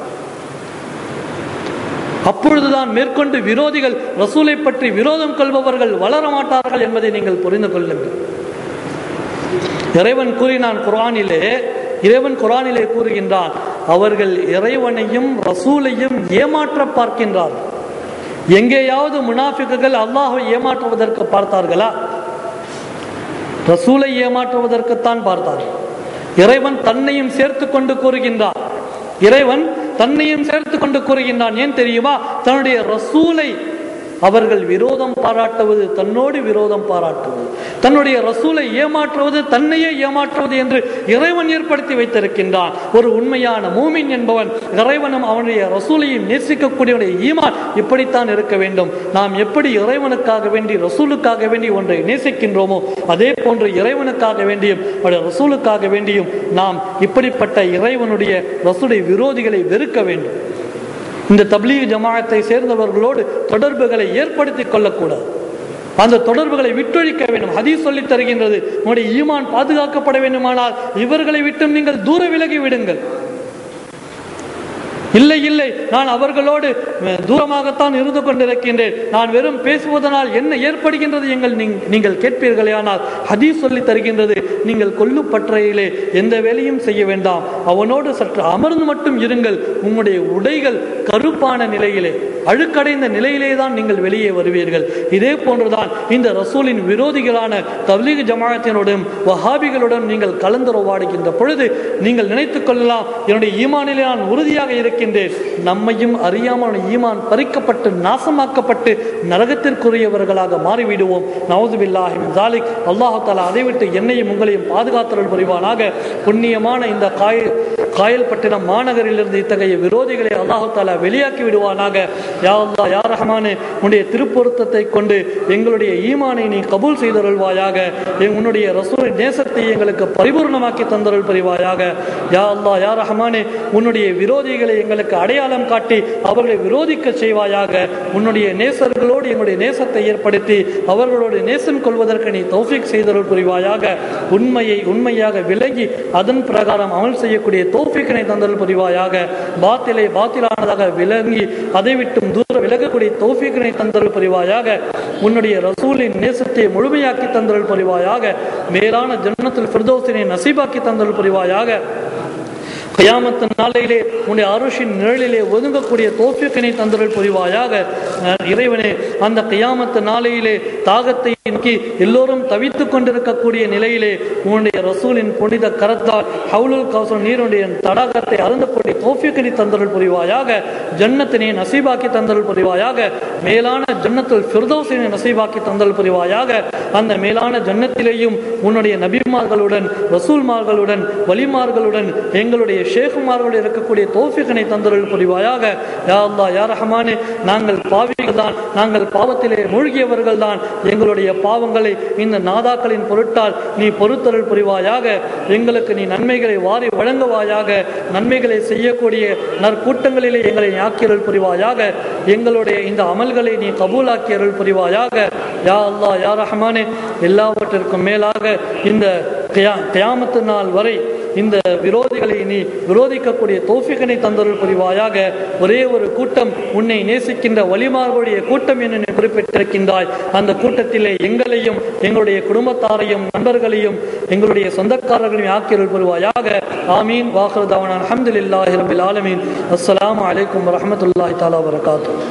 அப்பொழுதுதான் மேற்கொண்டு விரோதிகள் ரசூலை பற்றி விரோதம் கொள்பவர்கள் வளர மாட்டார்கள் என்பதை நீங்கள் புரிந்து கொள்ளுங்கள் இறைவன் கூறினான் குர்ஆனிலே இறைவன் குரானிலே கூறுகின்றான் அவர்கள் இறைவனையும் ரசூலையும் ஏமாற்ற பார்க்கின்றார்கள் எங்கேயாவது முனாஃபிக்குகள் அல்லாஹை ஏமாற்றுவதற்கு பார்த்தார்களா ரசூலை ஏமாற்றுவதற்குத்தான் பார்த்தார்கள் இறைவன் தன்னையும் சேர்த்து கொண்டு கூறுகின்றான் இறைவன் தன்னையும் சேர்த்து கொண்டு கூறுகின்றான் ஏன் தெரியுமா தன்னுடைய ரசூலை அவர்கள் விரோதம் பாராட்டுவது தன்னோடு விரோதம் பாராட்டுவது தன்னுடைய ரசூலை ஏமாற்றுவது தன்னையே ஏமாற்றுவது என்று இறைவன் ஏற்படுத்தி வைத்திருக்கின்றான் ஒரு உண்மையான மூமின் என்பவன் இறைவனும் அவனுடைய ரசூலையும் நேசிக்கக்கூடியவனுடைய ஈமான் இப்படித்தான் இருக்க வேண்டும் நாம் எப்படி இறைவனுக்காக வேண்டி ரசூலுக்காக வேண்டி ஒன்றை நேசிக்கின்றோமோ அதே போன்று இறைவனுக்காக வேண்டியும் அவருடைய ரசூலுக்காக வேண்டியும் நாம் இப்படிப்பட்ட இறைவனுடைய ரசூலை விரோதிகளை வெறுக்க வேண்டும் இந்த தப்லீக் ஜமாஅத்தை சேர்ந்தவர்களோடு தொடர்புகளை ஏற்படுத்திக் கொள்ளக்கூடாது அந்த தொடர்புகளை விட்டொழிக்க வேண்டும் ஹதீஸ் சொல்லித் தருகின்றது உங்களுடைய ஈமான் பாதுகாக்கப்பட வேண்டுமானால் இவர்களை விட்டும் நீங்கள் தூர விலகி விடுங்கள் இல்லை இல்லை நான் அவர்களோடு அஹ், தூரமாகத்தான் இருந்து கொண்டிருக்கின்றேன் நான் வெறும் பேசுவதனால் என்ன ஏற்படுகின்றது எங்கள் நீங்- நீங்கள் கேட்பீர்களே ஆனால் ஹதீஸ் சொல்லி தருகின்றது நீங்கள் கொல்லும் பற்றையிலே எந்த வேலையும் செய்ய வேண்டாம் அவனோடு சற்று அமர்ந்து மட்டும் இருங்கள் உங்களுடைய உடைகள் கருப்பான நிலையிலே அழுக்கடைந்த நிலையிலே தான் நீங்கள் வெளியே வருவீர்கள் இதே போன்றுதான் இந்த ரசூலின் விரோதிகளான தவ்லீக் ஜமாஅத்தினுடன் வஹாபிகளுடன் நீங்கள் கலந்துரவாடுகின்ற பொழுது நீங்கள் நினைத்துக் கொள்ளலாம் என்னுடைய ஈமானிலே நான் உறுதியாக இருக்கின்றேன் நம்மையும் அறியாமல் ஈமான் பறிக்கப்பட்டு நாசமாக்கப்பட்டு நரகத்திற்குரியவர்களாக மாறிவிடுவோம் நவதுபில்லாஹி ஜாலிக் அல்லாஹு தாலா அதை விட்டு என்னையும் உங்களையும் பாதுகாத்தல் புரிவானாக புண்ணியமான இந்த காய காயல்பட்டினம் மாநகரிலிருந்து இத்தகைய விரோதிகளை அல்லாஹு தாலா வெளியாக்கி விடுவானாக யா அல்லா யா ரஹ்மானே உன்னுடைய திருப்பொருத்தத்தை கொண்டு எங்களுடைய ஈமானை நீ கபூல் செய்தருள்வாயாக என் உன்னுடைய ரசூலின் நேசத்தை எங்களுக்கு பரிபூர்ணமாக்கி தந்தருள் புரிவாயாக யா அல்லா யா ரஹ்மானே உன்னுடைய விரோதிகளை எங்களுக்கு அடையாளம் காட்டி அவர்களை விரோதிக்க செய்வாயாக உன்னுடைய நேசர்களோடு எங்களுடைய நேசத்தை ஏற்படுத்தி அவர்களோடு நேசம் கொள்வதற்கு நீ தௌஃபிக் செய்தருள் புரிவாயாக உண்மையை உண்மையாக விளங்கி அதன் பிரகாரம் அமல் செய்யக்கூடிய தௌஃபிக்கினை தந்தருள் புரிவாயாக பாத்திலை பாத்திலானதாக விளங்கி அதை விட்டும் தூர விலகக்கூடிய தௌஃபிக்கினை தந்தருள் புரிவாயாக உன்னுடைய ரசூலின் நேசத்தை முழுமையாக்கி தந்தருள் புரிவாயாக மேலான ஜன்னத்தில் ஃபிர்தௌசினை நசீபாக்கி தந்தருள் புரிவாயாக கயாமத்து நாளையிலே உன்னுடைய அருஷின் நிழலிலே ஒதுங்கக்கூடிய தோப்பியக்கினை தந்தருள் புரிவாயாக அஹ் இறைவனே அந்த கயாமத்து நாளையிலே தாகத்தை நோக்கி எல்லோரும் தவித்துக் கொண்டிருக்கக்கூடிய நிலையிலே உன்னுடைய ரசூலின் புனித கரத்தால் ஹவுலுல் கௌசல் நீருடைய தடாகத்தை அருந்தக்கூடிய தோப்பியக்கினை தந்தருள் புரிவாயாக ஜன்னத்தினை நசீபாக்கி தந்தருள் புரிவாயாக மேலான ஜன்னத்துல் ஃபிர்தௌசினை நசீபாக்கி தந்தருள் புரிவாயாக அந்த மேலான ஜன்னத்திலேயும் உன்னுடைய நபிமார்களுடன் ரசூல்மார்களுடன் வலிமார்களுடன் எங்களுடைய ஷேகுமார்களுடன் இருக்கக்கூடிய தோஃபிகனை தந்தருள் புரிவாயாக யா அல்லா யா ரஹ்மானே நாங்கள் பாவிகள் தான் நாங்கள் பாவத்திலே மூழ்கியவர்கள் தான் எங்களுடைய பாவங்களை இந்த நாதாக்களின் பொருட்டால் நீ பொறுத்தருள் புரிவாயாக எங்களுக்கு நீ நன்மைகளை வாரி வழங்குவாயாக நன்மைகளை செய்யக்கூடிய நற்கூட்டங்களிலே எங்களை ஆக்கியருள் புரிவாயாக எங்களுடைய இந்த அமல்களை நீ கபூலாக்கி அருள் புரிவாயாக யா அல்லாஹ் யா ரஹ்மானே எல்லாவற்றிற்கும் மேலாக இந்த கியா- கியாமத்து நாள் வரை இந்த விரோதிகளை நீ விரோதிக்கக்கூடிய தோஃபிகனை தந்தருள் புரிவாயாக ஒரே ஒரு கூட்டம் உன்னை நேசிக்கின்ற வழிமார்களுடைய கூட்டம் என்று நீ குறிப்பிட்டிருக்கின்றாய் அந்த கூட்டத்திலே எங்களையும் எங்களுடைய குடும்பத்தாரையும் நண்பர்களையும் எங்களுடைய சொந்தக்காரர்களையும் ஆக்கியருள் புரிவாயாக ஆமீன் வாஹர் தவன் அலமதுல்லாஹி ரபில் ஆலமீன் அஸ்ஸலாமு அலைக்கும் வரஹ்மத்துல்லாஹி தஆலா வரகாத்து